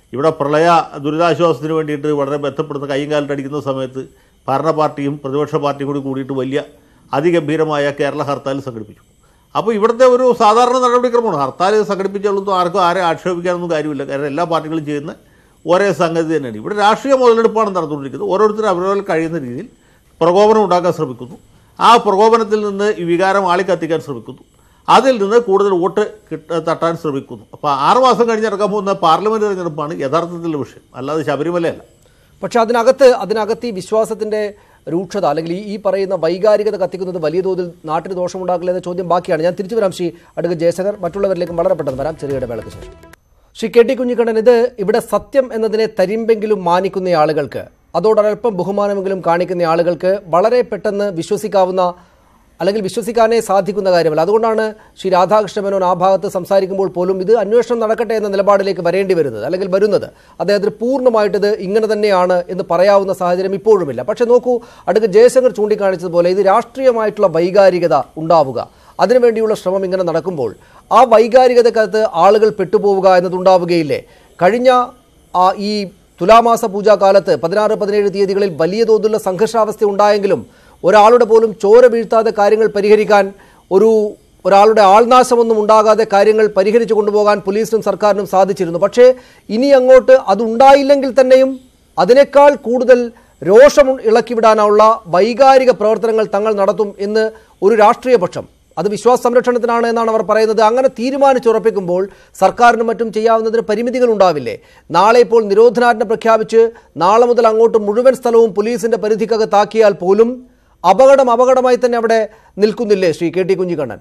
ഇവിടെ പ്രളയ ദുരിതാശ്വാസത്തിന് വേണ്ടിയിട്ട് വളരെ ബന്ധപ്പെടുന്ന കൈയും കാലിട്ട് അടിക്കുന്ന സമയത്ത് ഭരണ പാർട്ടിയും പ്രതിപക്ഷ പാർട്ടിയും കൂടി കൂടിയിട്ട് വലിയ അതിഗംഭീരമായ കേരള ഹർത്താൽ സംഘടിപ്പിച്ചു അപ്പോൾ ഇവിടുത്തെ ഒരു സാധാരണ നടപടിക്രമമാണ് ഹർത്താൽ സംഘടിപ്പിച്ചാലൊന്നും ആർക്കും ആരെ ആക്ഷേപിക്കാനൊന്നും കാര്യമില്ല കാരണം എല്ലാ പാർട്ടികളും ചെയ്യുന്ന ഒരേ സംഗതി തന്നെയാണ് ഇവിടെ രാഷ്ട്രീയ മുതലെടുപ്പാണ് നടന്നുകൊണ്ടിരിക്കുന്നത് ഓരോരുത്തരും അവരവർ കഴിയുന്ന രീതിയിൽ പ്രകോപനം ഉണ്ടാക്കാൻ ശ്രമിക്കുന്നു ആ പ്രകോപനത്തിൽ നിന്ന് ഈ വികാരം ആളിക്കത്തിക്കാൻ ശ്രമിക്കുന്നു അതിൽ നിന്ന് കൂടുതൽ വോട്ട് കിട്ട തട്ടാൻ ശ്രമിക്കുന്നു അപ്പോൾ ആറ് മാസം കഴിഞ്ഞ് നടക്കാൻ പോകുന്ന പാർലമെൻറ്റ് തെരഞ്ഞെടുപ്പാണ് യഥാർത്ഥത്തിലുള്ള വിഷയം അല്ലാതെ ശബരിമലയല്ല പക്ഷെ അതിനകത്ത് അതിനകത്ത് ഈ വിശ്വാസത്തിന്റെ രൂക്ഷത അല്ലെങ്കിൽ ഈ ഈ പറയുന്ന വൈകാരികത കത്തിക്കുന്നത് വലിയ തോതിൽ നാട്ടിന് ദോഷമുണ്ടാക്കില്ല എന്ന ചോദ്യം ബാക്കിയാണ് ഞാൻ തിരിച്ചു വരാം ശ്രീ അടുക്ക ജയശങ്കർ മറ്റുള്ളവരിലേക്കും വളരെ പെട്ടെന്ന് വരാം ചെറിയ ഇടവേളയ്ക്ക് ശേഷം ശ്രീ കെ ടി കുഞ്ഞിക്കണ്ണൻ ഇത് ഇവിടെ സത്യം എന്നതിനെ തരിമ്പെങ്കിലും മാനിക്കുന്ന ആളുകൾക്ക് അതോടൊപ്പം ബഹുമാനമെങ്കിലും കാണിക്കുന്ന ആളുകൾക്ക് വളരെ പെട്ടെന്ന് വിശ്വസിക്കാവുന്ന അല്ലെങ്കിൽ വിശ്വസിക്കാനേ സാധിക്കുന്ന കാര്യമല്ല അതുകൊണ്ടാണ് ശ്രീ രാധാകൃഷ്ണ മേനോൻ ആ ഭാഗത്ത് സംസാരിക്കുമ്പോൾ പോലും ഇത് അന്വേഷണം നടക്കട്ടെ എന്ന നിലപാടിലേക്ക് വരേണ്ടി വരുന്നത് അല്ലെങ്കിൽ വരുന്നത് അദ്ദേഹത്തിന് പൂർണ്ണമായിട്ട് ഇത് ഇങ്ങനെ തന്നെയാണ് എന്ന് പറയാവുന്ന സാഹചര്യം ഇപ്പോഴുമില്ല പക്ഷെ നോക്കൂ അടുക്ക് ജയശങ്കർ ചൂണ്ടിക്കാണിച്ചതുപോലെ ഇത് രാഷ്ട്രീയമായിട്ടുള്ള വൈകാരികത ഉണ്ടാവുക അതിനുവേണ്ടിയുള്ള ശ്രമം ഇങ്ങനെ നടക്കുമ്പോൾ ആ വൈകാരികതക്കകത്ത് ആളുകൾ പെട്ടുപോവുക എന്നതുണ്ടാവുകയില്ലേ കഴിഞ്ഞ ആ ഈ തുലാമാസ പൂജാകാലത്ത് പതിനാറ് പതിനേഴ് തീയതികളിൽ വലിയ തോതിലുള്ള സംഘർഷാവസ്ഥ ഉണ്ടായെങ്കിലും ഒരാളുടെ പോലും ചോര വീഴ്ത്താതെ കാര്യങ്ങൾ പരിഹരിക്കാൻ ഒരു ഒരാളുടെ ആൾനാശമൊന്നും ഉണ്ടാകാതെ കാര്യങ്ങൾ പരിഹരിച്ചു കൊണ്ടുപോകാൻ പോലീസിനും സർക്കാരിനും സാധിച്ചിരുന്നു പക്ഷേ ഇനി അങ്ങോട്ട് അതുണ്ടായില്ലെങ്കിൽ തന്നെയും അതിനേക്കാൾ കൂടുതൽ രോഷം ഇളക്കിവിടാനുള്ള വൈകാരിക പ്രവർത്തനങ്ങൾ തങ്ങൾ നടത്തും എന്ന് ഒരു രാഷ്ട്രീയ പക്ഷം അത് വിശ്വാസ സംരക്ഷണത്തിനാണ് എന്നാണ് അവർ പറയുന്നത് അങ്ങനെ തീരുമാനിച്ചുറപ്പിക്കുമ്പോൾ സർക്കാരിനും മറ്റും ചെയ്യാവുന്നതിന് പരിമിതികൾ ഉണ്ടാവില്ലേ നാളെ ഇപ്പോൾ നിരോധനാജ്ഞ പ്രഖ്യാപിച്ച് നാളെ മുതൽ അങ്ങോട്ട് മുഴുവൻ സ്ഥലവും പോലീസിന്റെ പരിധിക്കകത്താക്കിയാൽ പോലും അപകടം അപകടമായി തന്നെ അവിടെ നിൽക്കുന്നില്ലേ ശ്രീ കെ ടി കുഞ്ഞിക്കണ്ണൻ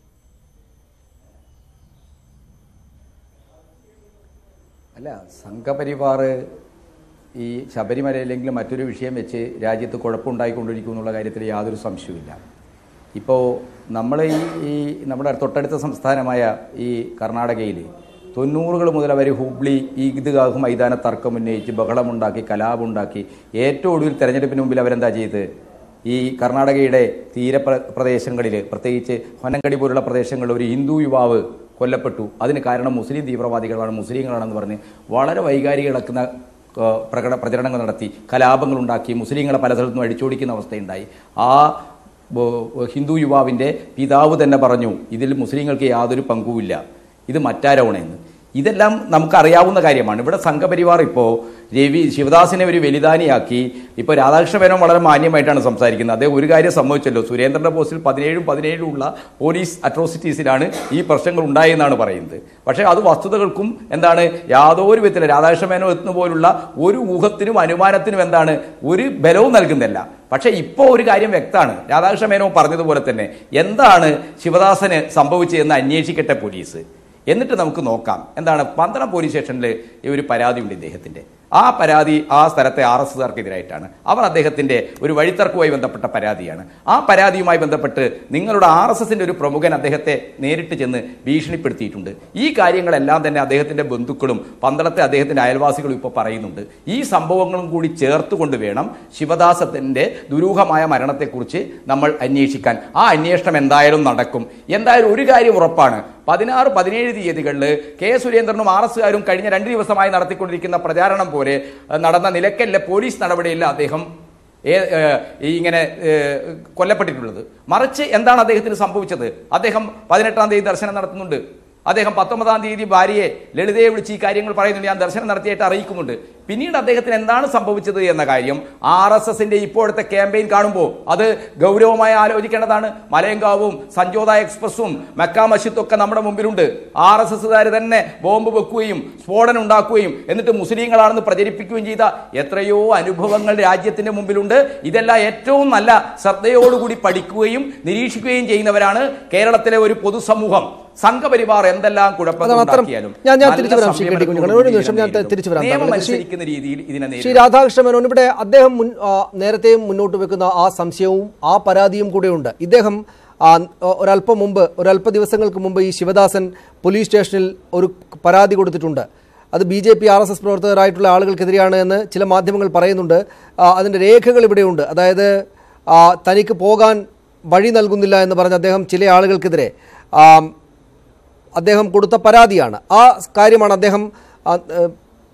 അല്ല സംഘപരിവാർ ഈ ശബരിമലയിലെങ്കിലും മറ്റൊരു വിഷയം വെച്ച് രാജ്യത്ത് കുഴപ്പമുണ്ടായിക്കൊണ്ടിരിക്കും എന്നുള്ള കാര്യത്തിൽ യാതൊരു സംശയവുമില്ല ഇപ്പോൾ നമ്മൾ ഈ ഈ നമ്മുടെ തൊട്ടടുത്ത സംസ്ഥാനമായ ഈ കർണാടകയിൽ തൊണ്ണൂറുകൾ മുതൽ അവർ ഹുബ്ലി ഈദ്ഗാഹ് മൈതാന തർക്കം ഉന്നയിച്ച് ബഹളമുണ്ടാക്കി കലാപമുണ്ടാക്കി ഏറ്റവും ഒടുവിൽ തെരഞ്ഞെടുപ്പിന് മുമ്പിൽ അവരെന്താ ചെയ്ത് ഈ കർണാടകയുടെ തീരപ്ര പ്രദേശങ്ങളിൽ പ്രത്യേകിച്ച് ഹൊനങ്കടി പോലുള്ള പ്രദേശങ്ങളിൽ ഒരു ഹിന്ദു യുവാവ് കൊല്ലപ്പെട്ടു അതിന് കാരണം മുസ്ലിം തീവ്രവാദികളാണ് മുസ്ലിങ്ങളാണെന്ന് പറഞ്ഞ് വളരെ വൈകാരിക ഇളക്കുന്ന ഏഹ്, പ്രകട പ്രചരണങ്ങൾ നടത്തി കലാപങ്ങൾ ഉണ്ടാക്കി മുസ്ലിങ്ങളെ പല സ്ഥലത്തും അടിച്ചോടിക്കുന്ന അവസ്ഥയുണ്ടായി ആ ബോ- ഹിന്ദു യുവാവിൻ്റെ പിതാവ് തന്നെ പറഞ്ഞു ഇതിൽ മുസ്ലിങ്ങൾക്ക് യാതൊരു പങ്കുമില്ല ഇത് മറ്റാരോണെന്ന് ഇതെല്ലാം നമുക്കറിയാവുന്ന കാര്യമാണ് ഇവിടെ സംഘപരിവാർ ഇപ്പോൾ രവി ശിവദാസിനെ ഒരു വലിദാനിയാക്കി ഇപ്പോൾ രാധാകൃഷ്ണ മേനോൻ വളരെ മാന്യമായിട്ടാണ് സംസാരിക്കുന്നത് അദ്ദേഹം ഒരു കാര്യം സംഭവിച്ചല്ലോ സുരേന്ദ്രന്റെ പോസ്റ്റിൽ പതിനേഴും പതിനേഴും ഉള്ള പോലീസ് അട്രോസിറ്റീസിലാണ് ഈ പ്രശ്നങ്ങൾ ഉണ്ടായെന്നാണ് പറയുന്നത് പക്ഷേ അത് വസ്തുതകൾക്കും എന്താണ് യാതൊരു വിധത്തിലും രാധാകൃഷ്ണ മേനോൻ എത്തുന്ന പോലുള്ള ഒരു ഊഹത്തിനും അനുമാനത്തിനും എന്താണ് ഒരു ബലവും നൽകുന്നില്ല പക്ഷേ ഇപ്പോൾ ഒരു കാര്യം വ്യക്തമാണ് രാധാകൃഷ്ണ മേനോൻ പറഞ്ഞതുപോലെ തന്നെ എന്താണ് ശിവദാസന് സംഭവിച്ചതെന്ന് അന്വേഷിക്കട്ടെ പോലീസ് എന്നിട്ട് നമുക്ക് നോക്കാം എന്താണ് പന്തളം പോലീസ് സ്റ്റേഷനിൽ ഒരു പരാതിയുണ്ട് ഇദ്ദേഹത്തിൻ്റെ ആ പരാതി ആ സ്ഥലത്തെ ആർ എസ് എസുകാർക്കെതിരായിട്ടാണ് അവർ അദ്ദേഹത്തിൻ്റെ ഒരു വഴിത്തർക്കവുമായി ബന്ധപ്പെട്ട പരാതിയാണ് ആ പരാതിയുമായി ബന്ധപ്പെട്ട് നിങ്ങളുടെ ആർ എസ് എസിൻ്റെ ഒരു പ്രമുഖൻ അദ്ദേഹത്തെ നേരിട്ട് ചെന്ന് ഭീഷണിപ്പെടുത്തിയിട്ടുണ്ട് ഈ കാര്യങ്ങളെല്ലാം തന്നെ അദ്ദേഹത്തിൻ്റെ ബന്ധുക്കളും പന്തളത്തെ അദ്ദേഹത്തിൻ്റെ അയൽവാസികളും ഇപ്പോൾ പറയുന്നുണ്ട് ഈ സംഭവങ്ങളും കൂടി ചേർത്തുകൊണ്ട് വേണം ശിവദാസത്തിൻ്റെ ദുരൂഹമായ മരണത്തെക്കുറിച്ച് നമ്മൾ അന്വേഷിക്കാൻ ആ അന്വേഷണം എന്തായാലും നടക്കും എന്തായാലും ഒരു കാര്യം ഉറപ്പാണ് പതിനാറ് പതിനേഴ് തീയതികളിൽ കെ സുരേന്ദ്രനും ആർ എസുകാരും കഴിഞ്ഞ രണ്ട് ദിവസമായി നടത്തിക്കൊണ്ടിരിക്കുന്ന പ്രചാരണം പോലെ ഏഹ്, നടന്ന നിലയ്ക്കലിലെ പോലീസ് നടപടിയിൽ അദ്ദേഹം ഏ- ഏഹ്, ഈ ഇങ്ങനെ ഏഹ്, കൊല്ലപ്പെട്ടിട്ടുള്ളത് മറിച്ച് എന്താണ് അദ്ദേഹത്തിന് സംഭവിച്ചത് അദ്ദേഹം പതിനെട്ടാം തീയതി ദർശനം നടത്തുന്നുണ്ട് അദ്ദേഹം പത്തൊമ്പതാം തീയതി ഭാര്യയെ ലളിതയെ വിളിച്ച് ഈ കാര്യങ്ങൾ പറയുന്നുണ്ട് ഞാൻ ദർശനം നടത്തിയായിട്ട് അറിയിക്കുന്നുണ്ട് പിന്നീട് അദ്ദേഹത്തിന് എന്താണ് സംഭവിച്ചത് എന്ന കാര്യം ആർ എസ് എസിന്റെ ഇപ്പോഴത്തെ ക്യാമ്പയിൻ കാണുമ്പോൾ അത് ഗൗരവമായി ആലോചിക്കേണ്ടതാണ് മലയങ്കാവും സഞ്ജോത എക്സ്പ്രസും മെക്ക മസ്ജിദും ഒക്കെ നമ്മുടെ മുമ്പിലുണ്ട് ആർ എസ് എസ്സുകാർ തന്നെ ബോംബ് വെക്കുകയും സ്ഫോടനം ഉണ്ടാക്കുകയും എന്നിട്ട് മുസ്ലിങ്ങളാണെന്ന് പ്രചരിപ്പിക്കുകയും ചെയ്ത എത്രയോ അനുഭവങ്ങൾ രാജ്യത്തിന്റെ മുമ്പിലുണ്ട് ഇതെല്ലാം ഏറ്റവും നല്ല ശ്രദ്ധയോടുകൂടി പഠിക്കുകയും നിരീക്ഷിക്കുകയും ചെയ്യുന്നവരാണ് കേരളത്തിലെ ഒരു പൊതുസമൂഹം സംഘപരിവാർ എന്തെല്ലാം കുഴപ്പങ്ങൾ അതാണ് അത്തരം- ഉണ്ടാക്കിയാലും ഞാൻ- ഞാൻ നല്ല തിരിച്ചു വരാം ശ്രീ കെ ടി സംയമനത്തോടുകൂടി കുഞ്ഞിക്കണ്ണൻ. ഒരു നിമിഷം ഞാൻ ഇതിനെ തിരിച്ചു വരാം. നിയമം താങ്കൾ ശ്രീ- അനുസരിക്കുന്ന രീതിയിൽ ഇതിനെ ശ്രീ നേരിടും രാധാകൃഷ്ണ മേനോൻ ഇവിടെ അദ്ദേഹം മുൻ ആ, നേരത്തെയും മുന്നോട്ട് വെക്കുന്ന ആ സംശയവും ആ പരാതിയും കൂടെയുണ്ട് ഇദ്ദേഹം ആ, ഒരല്പം മുമ്പ് ഒരല്പ ദിവസങ്ങൾക്ക് മുമ്പ് ഈ ശിവദാസൻ പോലീസ് സ്റ്റേഷനിൽ ഒരു പരാതി കൊടുത്തിട്ടുണ്ട് അത് B J P R S S പ്രവർത്തകരായിട്ടുള്ള ആളുകൾക്കെതിരെയാണ് എന്ന് ചില മാധ്യമങ്ങൾ പറയുന്നുണ്ട് ആ, അതിൻ്റെ രേഖകൾ ഇവിടെയുണ്ട് അതായത് ആ, തനിക്ക് പോകാൻ വഴി നൽകുന്നില്ല എന്ന് പറഞ്ഞ് അദ്ദേഹം ചില ആളുകൾക്കെതിരെ ആ, അദ്ദേഹം കൊടുത്ത പരാതിയാണ് ആ കാര്യമാണ് അദ്ദേഹം ആ, ഏഹ്,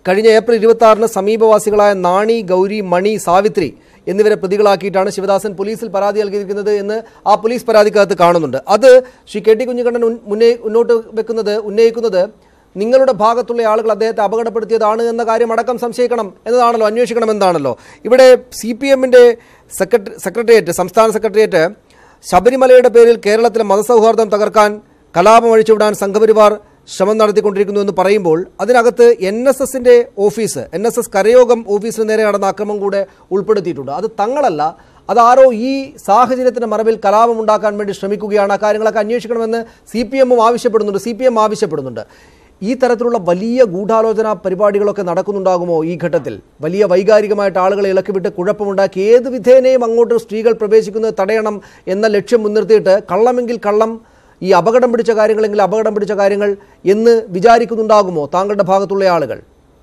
കഴിഞ്ഞ ഏപ്രിൽ ഇരുപത്തി ആറിന് സമീപവാസികളായ നാണി ഗൗരി മണി സാവിത്രി എന്നിവരെ പ്രതികളാക്കിയിട്ടാണ് ശിവദാസൻ പോലീസിൽ പരാതി നൽകിയിരിക്കുന്നത് എന്ന് ആ പോലീസ് പരാതിക്കകത്ത് കാണുന്നുണ്ട് അത് ശ്രീ കെ ടി കുഞ്ഞിക്കണ്ണൻ ഉൻ- മുന്നേ മുന്നോട്ട് വെക്കുന്നത് ഉന്നയിക്കുന്നത് നിങ്ങളുടെ ഭാഗത്തുള്ള ആളുകൾ അദ്ദേഹത്തെ അപകടപ്പെടുത്തിയതാണ് എന്ന കാര്യം അടക്കം സംശയിക്കണം എന്നതാണല്ലോ അന്വേഷിക്കണം എന്നാണല്ലോ ഇവിടെ സി പി എമ്മിൻ്റെ സെക്രട്ടറി സെക്രട്ടേറിയറ്റ് സംസ്ഥാന സെക്രട്ടേറിയറ്റ് ശബരിമലയുടെ പേരിൽ കേരളത്തിലെ മതസൗഹാർദ്ദം തകർക്കാൻ കലാപം അഴിച്ചുവിടാൻ സംഘപരിവാർ ശ്രമം നടത്തിക്കൊണ്ടിരിക്കുന്നു എന്ന് പറയുമ്പോൾ അതിനകത്ത് എൻ എസ് എസിന്റെ ഓഫീസ് എൻ എസ് എസ് കരയോഗം ഓഫീസിന് നേരെ നടന്ന അക്രമം കൂടെ ഉൾപ്പെടുത്തിയിട്ടുണ്ട് അത് തങ്ങളല്ല അതാരോ ഈ സാഹചര്യത്തിന്റെ മറവിൽ കലാപം ഉണ്ടാക്കാൻ വേണ്ടി ശ്രമിക്കുകയാണ് ആ കാര്യങ്ങളൊക്കെ അന്വേഷിക്കണമെന്ന് സി പി എമ്മും ആവശ്യപ്പെടുന്നുണ്ട് സി പി എം ആവശ്യപ്പെടുന്നുണ്ട് ഈ തരത്തിലുള്ള വലിയ ഗൂഢാലോചന പരിപാടികളൊക്കെ നടക്കുന്നുണ്ടാകുമോ ഈ ഘട്ടത്തിൽ വലിയ വൈകാരികമായിട്ട് ആളുകളെ ഇളക്കിവിട്ട് കുഴപ്പമുണ്ടാക്കി ഏത് വിധേനയും അങ്ങോട്ട് സ്ത്രീകൾ പ്രവേശിക്കുന്നത് തടയണം എന്ന ലക്ഷ്യം മുൻനിർത്തിയിട്ട് കള്ളമെങ്കിൽ കള്ളം ഈ അപകടം പിടിച്ച കാര്യങ്ങളെങ്കിൽ അപകടം പിടിച്ച കാര്യങ്ങൾ എന്ന് വിചാരിക്കുന്നുണ്ടാകുമോ താങ്കളുടെ ഭാഗത്തുള്ള ആളുകൾ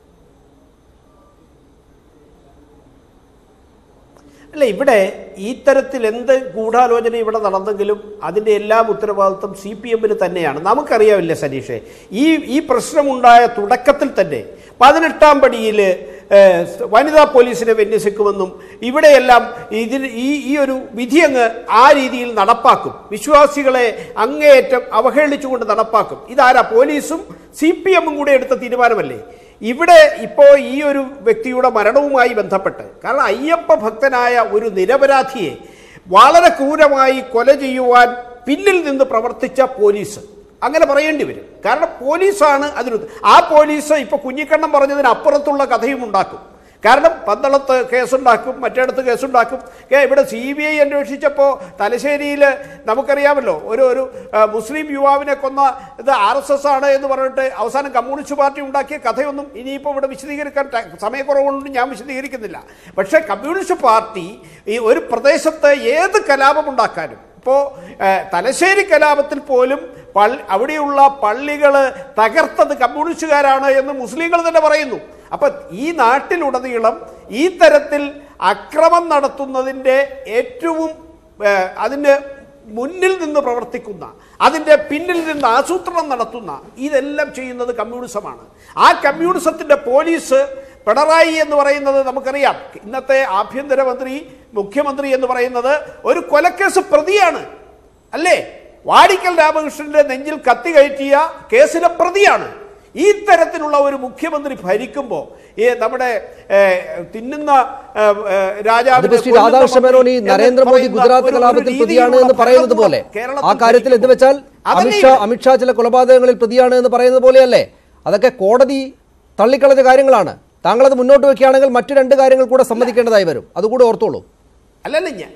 അല്ല ഇവിടെ ഈ തരത്തിൽ എന്ത് ഗൂഢാലോചന ഇവിടെ നടന്നെങ്കിലും അതിൻ്റെ എല്ലാം ഉത്തരവാദിത്വം സി പി എമ്മിന് തന്നെയാണ് നമുക്കറിയാവില്ല സനീഷേ ഈ ഈ പ്രശ്നമുണ്ടായ തുടക്കത്തിൽ തന്നെ പതിനെട്ടാം പടിയിൽ വനിതാ പോലീസിനെ വിന്യസിക്കുമെന്നും ഇവിടെയെല്ലാം ഇതിന് ഈ ഈ ഒരു വിധി അങ്ങ് ആ രീതിയിൽ നടപ്പാക്കും വിശ്വാസികളെ അങ്ങേയറ്റം അവഹേളിച്ചുകൊണ്ട് നടപ്പാക്കും ഇതാരാ പോലീസും സി പി എമ്മും കൂടെ എടുത്ത തീരുമാനമല്ലേ ഇവിടെ ഇപ്പോൾ ഈ ഒരു വ്യക്തിയുടെ മരണവുമായി ബന്ധപ്പെട്ട് കാരണം അയ്യപ്പ ഭക്തനായ ഒരു നിരപരാധിയെ വളരെ ക്രൂരമായി കൊല ചെയ്യുവാൻ പിന്നിൽ നിന്ന് പ്രവർത്തിച്ച പോലീസ് അങ്ങനെ പറയേണ്ടി വരും കാരണം പോലീസാണ് അതിന് ആ പോലീസ് ഇപ്പൊ കുഞ്ഞിക്കണ്ണം പറഞ്ഞതിന് അപ്പുറത്തുള്ള കഥയും ഉണ്ടാക്കും കാരണം പന്തളത്ത് കേസുണ്ടാക്കും മറ്റിടത്ത് കേസുണ്ടാക്കും ഏ, ഇവിടെ സി ബി ഐ അന്വേഷിച്ചപ്പോൾ തലശ്ശേരിയിൽ നമുക്കറിയാമല്ലോ ഒരു ഒരു ആ, മുസ്ലിം യുവാവിനെ കൊന്ന ഇത് ആർ എസ് എസ് ആണ് എന്ന് പറഞ്ഞിട്ട് അവസാനം കമ്മ്യൂണിസ്റ്റ് പാർട്ടി ഉണ്ടാക്കിയ കഥയൊന്നും ഇനിയിപ്പോൾ ഇവിടെ വിശദീകരിക്കാൻ ട- സമയക്കുറവുകൊണ്ട് ഞാൻ വിശദീകരിക്കുന്നില്ല പക്ഷേ കമ്മ്യൂണിസ്റ്റ് പാർട്ടി ഈ ഒരു പ്രദേശത്ത് ഏത് കലാപമുണ്ടാക്കാനും ഇപ്പോൾ തലശ്ശേരി കലാപത്തിൽ പോലും പള്ളി അവിടെയുള്ള പള്ളികൾ തകർത്തത് കമ്മ്യൂണിസ്റ്റുകാരാണ് എന്ന് മുസ്ലിങ്ങൾ തന്നെ പറയുന്നു അപ്പൊ ഈ നാട്ടിലുടനീളം ഈ തരത്തിൽ അക്രമം നടത്തുന്നതിൻ്റെ ഏറ്റവും ഏഹ്, അതിന് മുന്നിൽ നിന്ന് പ്രവർത്തിക്കുന്ന അതിൻ്റെ പിന്നിൽ നിന്ന് ആസൂത്രണം നടത്തുന്ന ഇതെല്ലാം ചെയ്യുന്നത് കമ്മ്യൂണിസമാണ് ആ കമ്മ്യൂണിസത്തിൻ്റെ പോലീസ് പിണറായി എന്ന് പറയുന്നത് നമുക്കറിയാം ഇന്നത്തെ ആഭ്യന്തരമന്ത്രി മുഖ്യമന്ത്രി എന്ന് പറയുന്നത് ഒരു കൊലക്കേസ് പ്രതിയാണ് അല്ലേ വാടിക്കൽ രാമകൃഷ്ണന്റെ നെഞ്ചിൽ കത്തി കയറ്റിയ കേസിലെ പ്രതിയാണ് ഈ തരത്തിലുള്ള ഒരു മുഖ്യമന്ത്രി ഭരിക്കുമ്പോൾ ഈ നമ്മുടെ ഏ, തിന്നുന്ന ഏ, ഏ, രാജാവിനെ അതിപ്പോ ശ്രീ കൊല്ലുന്ന രാധാകൃഷ്ണ മേനോൻ ഈ മന്ത്രി എന്ന് നരേന്ദ്രമോദി പറയുന്ന ഗുജറാത്ത് ഒരു- ഒരു കലാപത്തിൽ രീതിയിലുള്ള പ്രതിയാണ് എന്ന് പറയുന്നത് പോലെ കേരളത്തിൽ ആ കാര്യത്തിൽ എന്ത് വെച്ചാൽ അതല്ലേ അമിത്ഷാ ഇവിടെ? അമിത്ഷാ ചില കൊലപാതകങ്ങളിൽ പ്രതിയാണ് എന്ന് പറയുന്നത് പോലെയല്ലേ അതൊക്കെ കോടതി തള്ളിക്കളഞ്ഞ കാര്യങ്ങളാണ് താങ്കൾ അത് മുന്നോട്ട് വെക്കുകയാണെങ്കിൽ മറ്റു രണ്ട് കാര്യങ്ങൾ കൂടെ സമ്മതിക്കേണ്ടതായി വരും അതുകൂടെ ഓർത്തോളൂ അല്ലല്ല ഞാൻ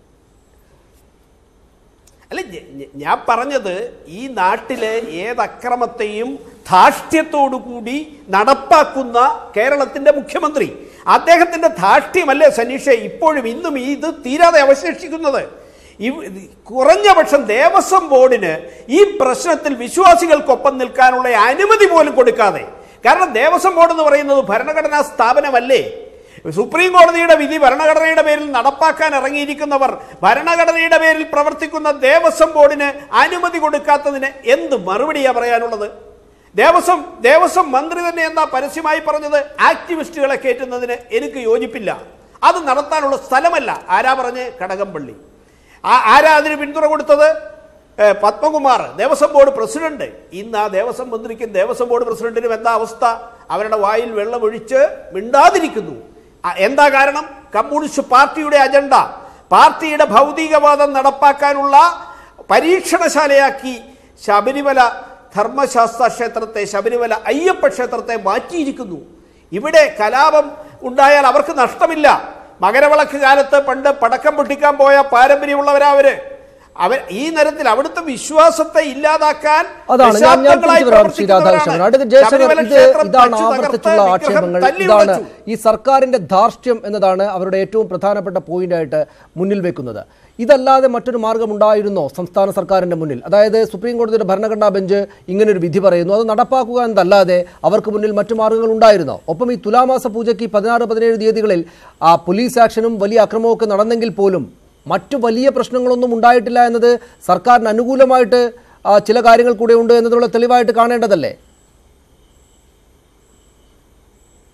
അല്ല ഞ- ഞ- ഞാൻ പറഞ്ഞത് ഈ നാട്ടിലെ ഏത് അക്രമത്തെയും ധാർഷ്ട്യത്തോടുകൂടി നടപ്പാക്കുന്ന കേരളത്തിന്റെ മുഖ്യമന്ത്രി അദ്ദേഹത്തിന്റെ ധാർഷ്ട്യമല്ലേ സനീഷെ ഇപ്പോഴും ഇന്നും ഇത് തീരാതെ അവശേഷിക്കുന്നത് ഇവ്- ഇത് കുറഞ്ഞ പക്ഷം ദേവസ്വം ബോർഡിന് ഈ പ്രശ്നത്തിൽ വിശ്വാസികൾക്കൊപ്പം നിൽക്കാനുള്ള അനുമതി പോലും കൊടുക്കാതെ കാരണം ദേവസ്വം ബോർഡ് എന്ന് പറയുന്നത് ഭരണഘടനാ സ്ഥാപനമല്ലേ സുപ്രീം കോടതിയുടെ വിധി ഭരണഘടനയുടെ പേരിൽ നടപ്പാക്കാൻ ഇറങ്ങിയിരിക്കുന്നവർ ഭരണഘടനയുടെ പേരിൽ പ്രവർത്തിക്കുന്ന ദേവസ്വം ബോർഡിന് അനുമതി കൊടുക്കാത്തതിന് എന്ത് മറുപടിയാ പറയാനുള്ളത് ദേവസ്വം ദേവസ്വം മന്ത്രി തന്നെ എന്താ പരസ്യമായി പറഞ്ഞത് ആക്ടിവിസ്റ്റുകളെ കയറ്റുന്നതിന് എനിക്ക് യോജിപ്പില്ല അത് നടത്താനുള്ള സ്ഥലമല്ല ആരാ പറഞ്ഞ് കടകംപള്ളി ആ- ആരാ അതിന് പിന്തുണ കൊടുത്തത് ഏ, പത്മകുമാർ ദേവസ്വം ബോർഡ് പ്രസിഡന്റ് ഇന്ന് ആ ദേവസ്വം മന്ത്രിക്കും ദേവസ്വം ബോർഡ് പ്രസിഡന്റിനും എന്താ അവസ്ഥ അവരുടെ വായിൽ വെള്ളമൊഴിച്ച് മിണ്ടാതിരിക്കുന്നു ആ, എന്താ കാരണം കമ്മ്യൂണിസ്റ്റ് പാർട്ടിയുടെ അജണ്ട പാർട്ടിയുടെ ഭൗതികവാദം നടപ്പാക്കാനുള്ള പരീക്ഷണശാലയാക്കി ശബരിമല ധർമ്മശാസ്ത്ര ക്ഷേത്രത്തെ ശബരിമല അയ്യപ്പ ക്ഷേത്രത്തെ മാറ്റിയിരിക്കുന്നു ഇവിടെ കലാപം ഉണ്ടായാൽ അവർക്ക് നഷ്ടമില്ല മകരവിളക്ക് കാലത്ത് പണ്ട് പടക്കം പൊട്ടിക്കാൻ പോയ പാരമ്പര്യമുള്ളവരാ അവര് അവർ ഈ തരത്തിൽ അവിടുത്തെ വിശ്വാസത്തെ ഇല്ലാതാക്കാൻ അതാണ് ഞാൻ ഞാൻ ദശാബ്ദങ്ങളായി തിരിച്ചു വരാം ശ്രീ രാധാകൃഷ്ണൻ അടുത്ത ജയശങ്കർ ശബരിമല ഇത് ക്ഷേത്രം ഇതാണ് തച്ചു തകർത്ത് ആവർത്തിച്ചുള്ള വിഗ്രഹം ആക്ഷേപങ്ങൾ തല്ലി ഇതാണ് ഉടച്ചു. ഈ സർക്കാരിന്റെ ധാർഷ്ട്യം എന്നതാണ് അവരുടെ ഏറ്റവും പ്രധാനപ്പെട്ട പോയിന്റായിട്ട് മുന്നിൽ വെക്കുന്നത് ഇതല്ലാതെ മറ്റൊരു മാർഗം ഉണ്ടായിരുന്നോ സംസ്ഥാന സർക്കാരിന്റെ മുന്നിൽ അതായത് സുപ്രീം കോടതിയുടെ ഭരണഘടനാ ബെഞ്ച് ഇങ്ങനൊരു വിധി പറയുന്നു അത് നടപ്പാക്കുക എന്നതല്ലാതെ അവർക്ക് മുന്നിൽ മറ്റു മാർഗങ്ങൾ ഉണ്ടായിരുന്നോ ഒപ്പം ഈ തുലാമാസ പൂജയ്ക്ക് ഈ പതിനാറ് പതിനേഴ് തീയതികളിൽ ആ പോലീസ് ആക്ഷനും വലിയ അക്രമവും ഒക്കെ നടന്നെങ്കിൽ പോലും മറ്റു വലിയ പ്രശ്നങ്ങളൊന്നും ഉണ്ടായിട്ടില്ല എന്നത് സർക്കാരിന് അനുകൂലമായിട്ട് ആ, ചില കാര്യങ്ങൾ കൂടെ ഉണ്ട് എന്നതിനുള്ള തെളിവായിട്ട് കാണേണ്ടതല്ലേ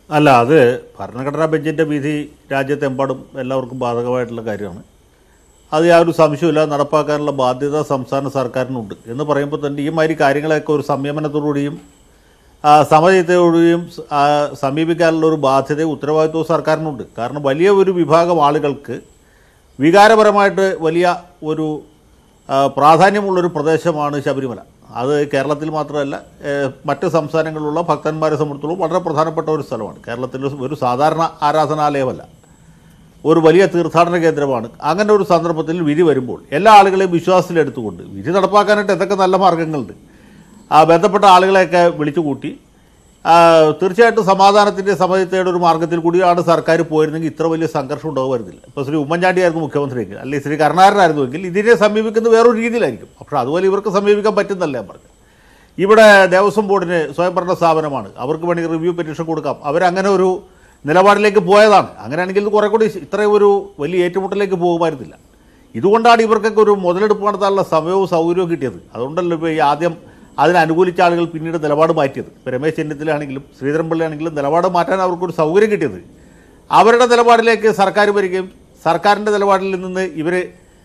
അല്ല അത് ഭരണഘടനാ ബെഞ്ചിൻ്റെ വിധി രാജ്യത്തെമ്പാടും എല്ലാവർക്കും ബാധകമായിട്ടുള്ള കാര്യമാണ് അത് യാതൊരു സംശയമില്ല നടപ്പാക്കാനുള്ള ബാധ്യത സംസ്ഥാന സർക്കാരിനുണ്ട് എന്ന് പറയുമ്പോൾ തന്നെ ഈ മാതിരി കാര്യങ്ങളെയൊക്കെ ഒരു സംയമനത്തോടുകൂടിയും ആ, സമചിത്തയോടുകൂടിയും ആ, സമീപിക്കാനുള്ള ഒരു ബാധ്യതയും ഉത്തരവാദിത്വവും സർക്കാരിനുണ്ട് കാരണം വലിയ ഒരു വിഭാഗം ആളുകൾക്ക് വികാരപരമായിട്ട് വലിയ ഒരു ആ, പ്രാധാന്യമുള്ളൊരു പ്രദേശമാണ് ശബരിമല അത് കേരളത്തിൽ മാത്രമല്ല ഏഹ്, മറ്റ് സംസ്ഥാനങ്ങളിലുള്ള ഭക്തന്മാരെ സംബന്ധിച്ചിടത്തോളം വളരെ പ്രധാനപ്പെട്ട ഒരു സ്ഥലമാണ് കേരളത്തിൽ ഒരു സാധാരണ ആരാധനാലയമല്ല ഒരു വലിയ തീർത്ഥാടന കേന്ദ്രമാണ് അങ്ങനെ ഒരു സന്ദർഭത്തിൽ വിധി വരുമ്പോൾ എല്ലാ ആളുകളെയും വിശ്വാസത്തിലെടുത്തുകൊണ്ട് വിധി നടപ്പാക്കാനായിട്ട് എന്തൊക്കെ നല്ല മാർഗങ്ങളുണ്ട് ആ ബന്ധപ്പെട്ട ആളുകളെയൊക്കെ വിളിച്ചു കൂട്ടി ആ, തീർച്ചയായിട്ടും സമാധാനത്തിൻ്റെ സമയത്തയുടെ ഒരു മാർഗത്തിൽ കൂടിയാണ് സർക്കാർ പോയിരുന്നെങ്കിൽ ഇത്ര വലിയ സംഘർഷം ഉണ്ടാവുമായിരുന്നില്ല ഇപ്പോൾ ശ്രീ ഉമ്മൻചാണ്ടിയായിരുന്നു മുഖ്യമന്ത്രിയെങ്കിൽ അല്ലെങ്കിൽ ശ്രീ കരുണാകരനായിരുന്നുവെങ്കിൽ ഇതിനെ സമീപിക്കുന്നത് വേറൊരു രീതിയിലായിരിക്കും പക്ഷേ അതുപോലെ ഇവർക്ക് സമീപിക്കാൻ പറ്റുന്നല്ല ഞാൻ പറഞ്ഞു ഇവിടെ ദേവസ്വം ബോർഡിന് സ്വയംഭരണ സ്ഥാപനമാണ് അവർക്ക് വേണമെങ്കിൽ റിവ്യൂ പെറ്റീഷൻ കൊടുക്കാം അവരങ്ങനെ ഒരു നിലപാടിലേക്ക് പോയതാണ് അങ്ങനെയാണെങ്കിൽ ഇത് കുറെ കൂടി ഇത്രയും ഒരു വലിയ ഏറ്റുമുട്ടലിലേക്ക് പോകുമായിരുന്നില്ല ഇതുകൊണ്ടാണ് ഇവർക്കൊക്കെ ഒരു മുതലെടുപ്പ് നടത്താനുള്ള സമയവും സൗകര്യവും കിട്ടിയത് അതുകൊണ്ടല്ലോ ഇപ്പോൾ ഈ ആദ്യം അതിനെ അനുകൂലിച്ച ആളുകൾ പിന്നീട് നിലപാട് മാറ്റിയത് ഇപ്പോൾ രമേശ് ചെന്നിത്തലയാണെങ്കിലും ശ്രീധരൻപിള്ളി ആണെങ്കിലും നിലപാട് മാറ്റാൻ അവർക്കൊരു സൗകര്യം കിട്ടിയത് അവരുടെ നിലപാടിലേക്ക് സർക്കാർ വരികയും സർക്കാരിൻ്റെ നിലപാടിൽ നിന്ന് ഇവർ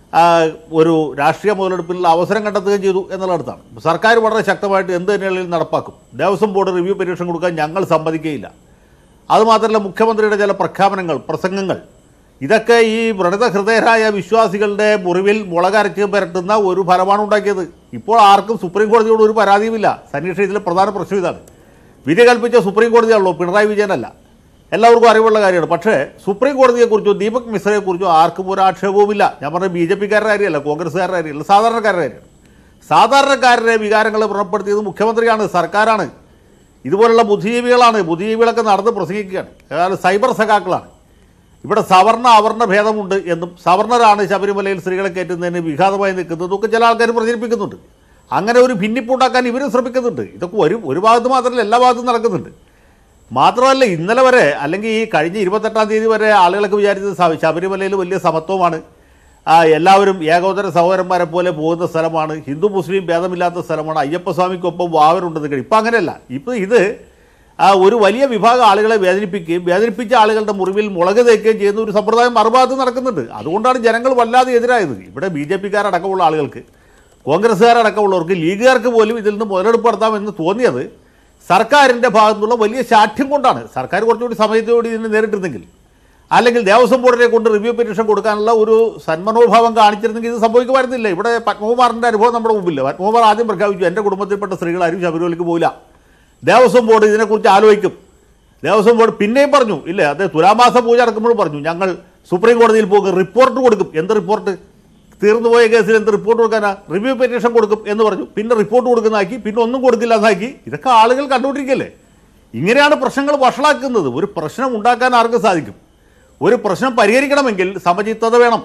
ഒരു രാഷ്ട്രീയ മുതലെടുപ്പിനുള്ള അവസരം കണ്ടെത്തുകയും ചെയ്തു എന്നുള്ളിടത്താണ് ഇപ്പോൾ സർക്കാർ വളരെ ശക്തമായിട്ട് എന്ത് തന്നെയാണെങ്കിലും നടപ്പാക്കും ദേവസ്വം ബോർഡ് റിവ്യൂ പെറ്റീഷൻ കൊടുക്കാൻ ഞങ്ങൾ സമ്മതിക്കുകയില്ല അതുമാത്രമല്ല മുഖ്യമന്ത്രിയുടെ ചില പ്രഖ്യാപനങ്ങൾ പ്രസംഗങ്ങൾ ഇതൊക്കെ ഈ വ്രണിത ഹൃദയരായ വിശ്വാസികളുടെ മുറിവിൽ മുളകരച്ച് പുരട്ടുന്ന ഒരു ഫലമാണ് ഉണ്ടാക്കിയത് ഇപ്പോൾ ആർക്കും സുപ്രീം കോടതിയോട് ഒരു പരാതിയുമില്ല സനീഷ് ഇതിലെ പ്രധാന പ്രശ്നം ഇതാണ് വിധി കൽപ്പിച്ച സുപ്രീം കോടതിയാണല്ലോ പിണറായി വിജയനല്ല എല്ലാവർക്കും അറിവുള്ള കാര്യമാണ് പക്ഷേ സുപ്രീം കോടതിയെക്കുറിച്ചോ ദീപക് മിശ്രയെക്കുറിച്ചോ ആർക്കും ഒരു ആക്ഷേപവുമില്ല ഞാൻ പറഞ്ഞ ബി ജെ പിക്കാരുടെ കാര്യമല്ല കോൺഗ്രസ്സുകാരുടെ കാര്യമല്ല സാധാരണക്കാരുടെ കാര്യമാണ് സാധാരണക്കാരുടെ വികാരങ്ങളെ വ്രണപ്പെടുത്തിയത് മുഖ്യമന്ത്രിയാണ് സർക്കാരാണ് ഇതുപോലുള്ള ബുദ്ധിജീവികളാണ് ബുദ്ധിജീവികളൊക്കെ നടന്ന് പ്രസംഗിക്കുകയാണ് അതായത് സൈബർ സഖാക്കളാണ് ഇവിടെ സവർണ അവർണ ഭേദമുണ്ട് എന്നും സവർണരാണ് ശബരിമലയിൽ സ്ത്രീകളെ കയറ്റുന്നതിന് വിഘാതമായി നിൽക്കുന്നതും ഒക്കെ ചില ആൾക്കാർ പ്രചരിപ്പിക്കുന്നുണ്ട് അങ്ങനെ ഒരു ഭിന്നിപ്പുണ്ടാക്കാൻ ഇവരും ശ്രമിക്കുന്നുണ്ട് ഇതൊക്കെ ഒരു ഒരു ഭാഗത്ത് മാത്രമല്ല എല്ലാ ഭാഗത്തും നടക്കുന്നുണ്ട് മാത്രമല്ല ഇന്നലെ വരെ അല്ലെങ്കിൽ ഈ കഴിഞ്ഞ ഇരുപത്തെട്ടാം തീയതി വരെ ആളുകളൊക്കെ വിചാരിച്ചത് ശ- ശബരിമലയിൽ വലിയ സമത്വമാണ് ആ, എല്ലാവരും ഏകോദര സഹോദരന്മാരെ പോലെ പോകുന്ന സ്ഥലമാണ് ഹിന്ദു മുസ്ലിം ഭേദമില്ലാത്ത സ്ഥലമാണ് അയ്യപ്പസ്വാമിക്കൊപ്പം വാവരുണ്ടെന്ന് കഴിയും ഇപ്പം അങ്ങനെയല്ല ഇപ്പം ഇത് ആ, ഒരു വലിയ വിഭാഗം ആളുകളെ വേദനിപ്പിക്കുകയും വേദനിപ്പിച്ച ആളുകളുടെ മുറിവിൽ മുളക് തേക്കുകയും ചെയ്യുന്ന ഒരു സമ്പ്രദായം മറുഭാഗത്ത് നടക്കുന്നുണ്ട് അതുകൊണ്ടാണ് ജനങ്ങൾ വല്ലാതെ എതിരായത് ഇവിടെ ബി ജെ പിക്കാരടക്കമുള്ള ആളുകൾക്ക് കോൺഗ്രസ്സുകാരടക്കമുള്ളവർക്ക് ലീഗുകാർക്ക് പോലും ഇതിൽ നിന്ന് മുതലെടുപ്പ് നടത്താമെന്ന് തോന്നിയത് സർക്കാരിൻ്റെ ഭാഗത്തുനിന്നുള്ള വലിയ ശാഠ്യം കൊണ്ടാണ് സർക്കാർ കുറച്ചുകൂടി സമയത്തോടെ ഇതിനെ നേരിട്ടിരുന്നെങ്കിൽ അല്ലെങ്കിൽ ദേവസ്വം ബോർഡിനെ കൊണ്ട് റിവ്യൂ പെറ്റീഷൻ കൊടുക്കാനുള്ള ഒരു സന്മനോഭാവം കാണിച്ചിരുന്നെങ്കിൽ ഇത് സംഭവിക്കുമായിരുന്നില്ല ഇവിടെ പത്മകുമാറിൻ്റെ അനുഭവം നമ്മുടെ മുമ്പില്ല പത്മകുമാർ ആദ്യം പ്രഖ്യാപിച്ചു എൻ്റെ കുടുംബത്തിൽപ്പെട്ട സ്ത്രീകളാരും ശബരിമലയ്ക്ക് പോയില്ല ദേവസ്വം ബോർഡ് ഇതിനെക്കുറിച്ച് ആലോചിക്കും ദേവസ്വം ബോർഡ് പിന്നെയും പറഞ്ഞു ഇല്ലേ അത് തുലാമാസ പൂജ നടക്കുമ്പോൾ പറഞ്ഞു ഞങ്ങൾ സുപ്രീം കോടതിയിൽ പോകും റിപ്പോർട്ട് കൊടുക്കും എന്ത് റിപ്പോർട്ട് തീർന്നുപോയ കേസിൽ എന്ത് റിപ്പോർട്ട് കൊടുക്കാനാ റിവ്യൂ പെറ്റീഷൻ കൊടുക്കും എന്ന് പറഞ്ഞു പിന്നെ റിപ്പോർട്ട് കൊടുക്കുന്നതാക്കി പിന്നെ ഒന്നും കൊടുക്കില്ല എന്നാക്കി ഇതൊക്കെ ആളുകൾ കണ്ടുകൊണ്ടിരിക്കല്ലേ ഇങ്ങനെയാണ് പ്രശ്നങ്ങൾ വഷളാക്കുന്നത് ഒരു പ്രശ്നം ഉണ്ടാക്കാൻ ആർക്കും സാധിക്കും ഒരു പ്രശ്നം പരിഹരിക്കണമെങ്കിൽ സമചിത്തത വേണം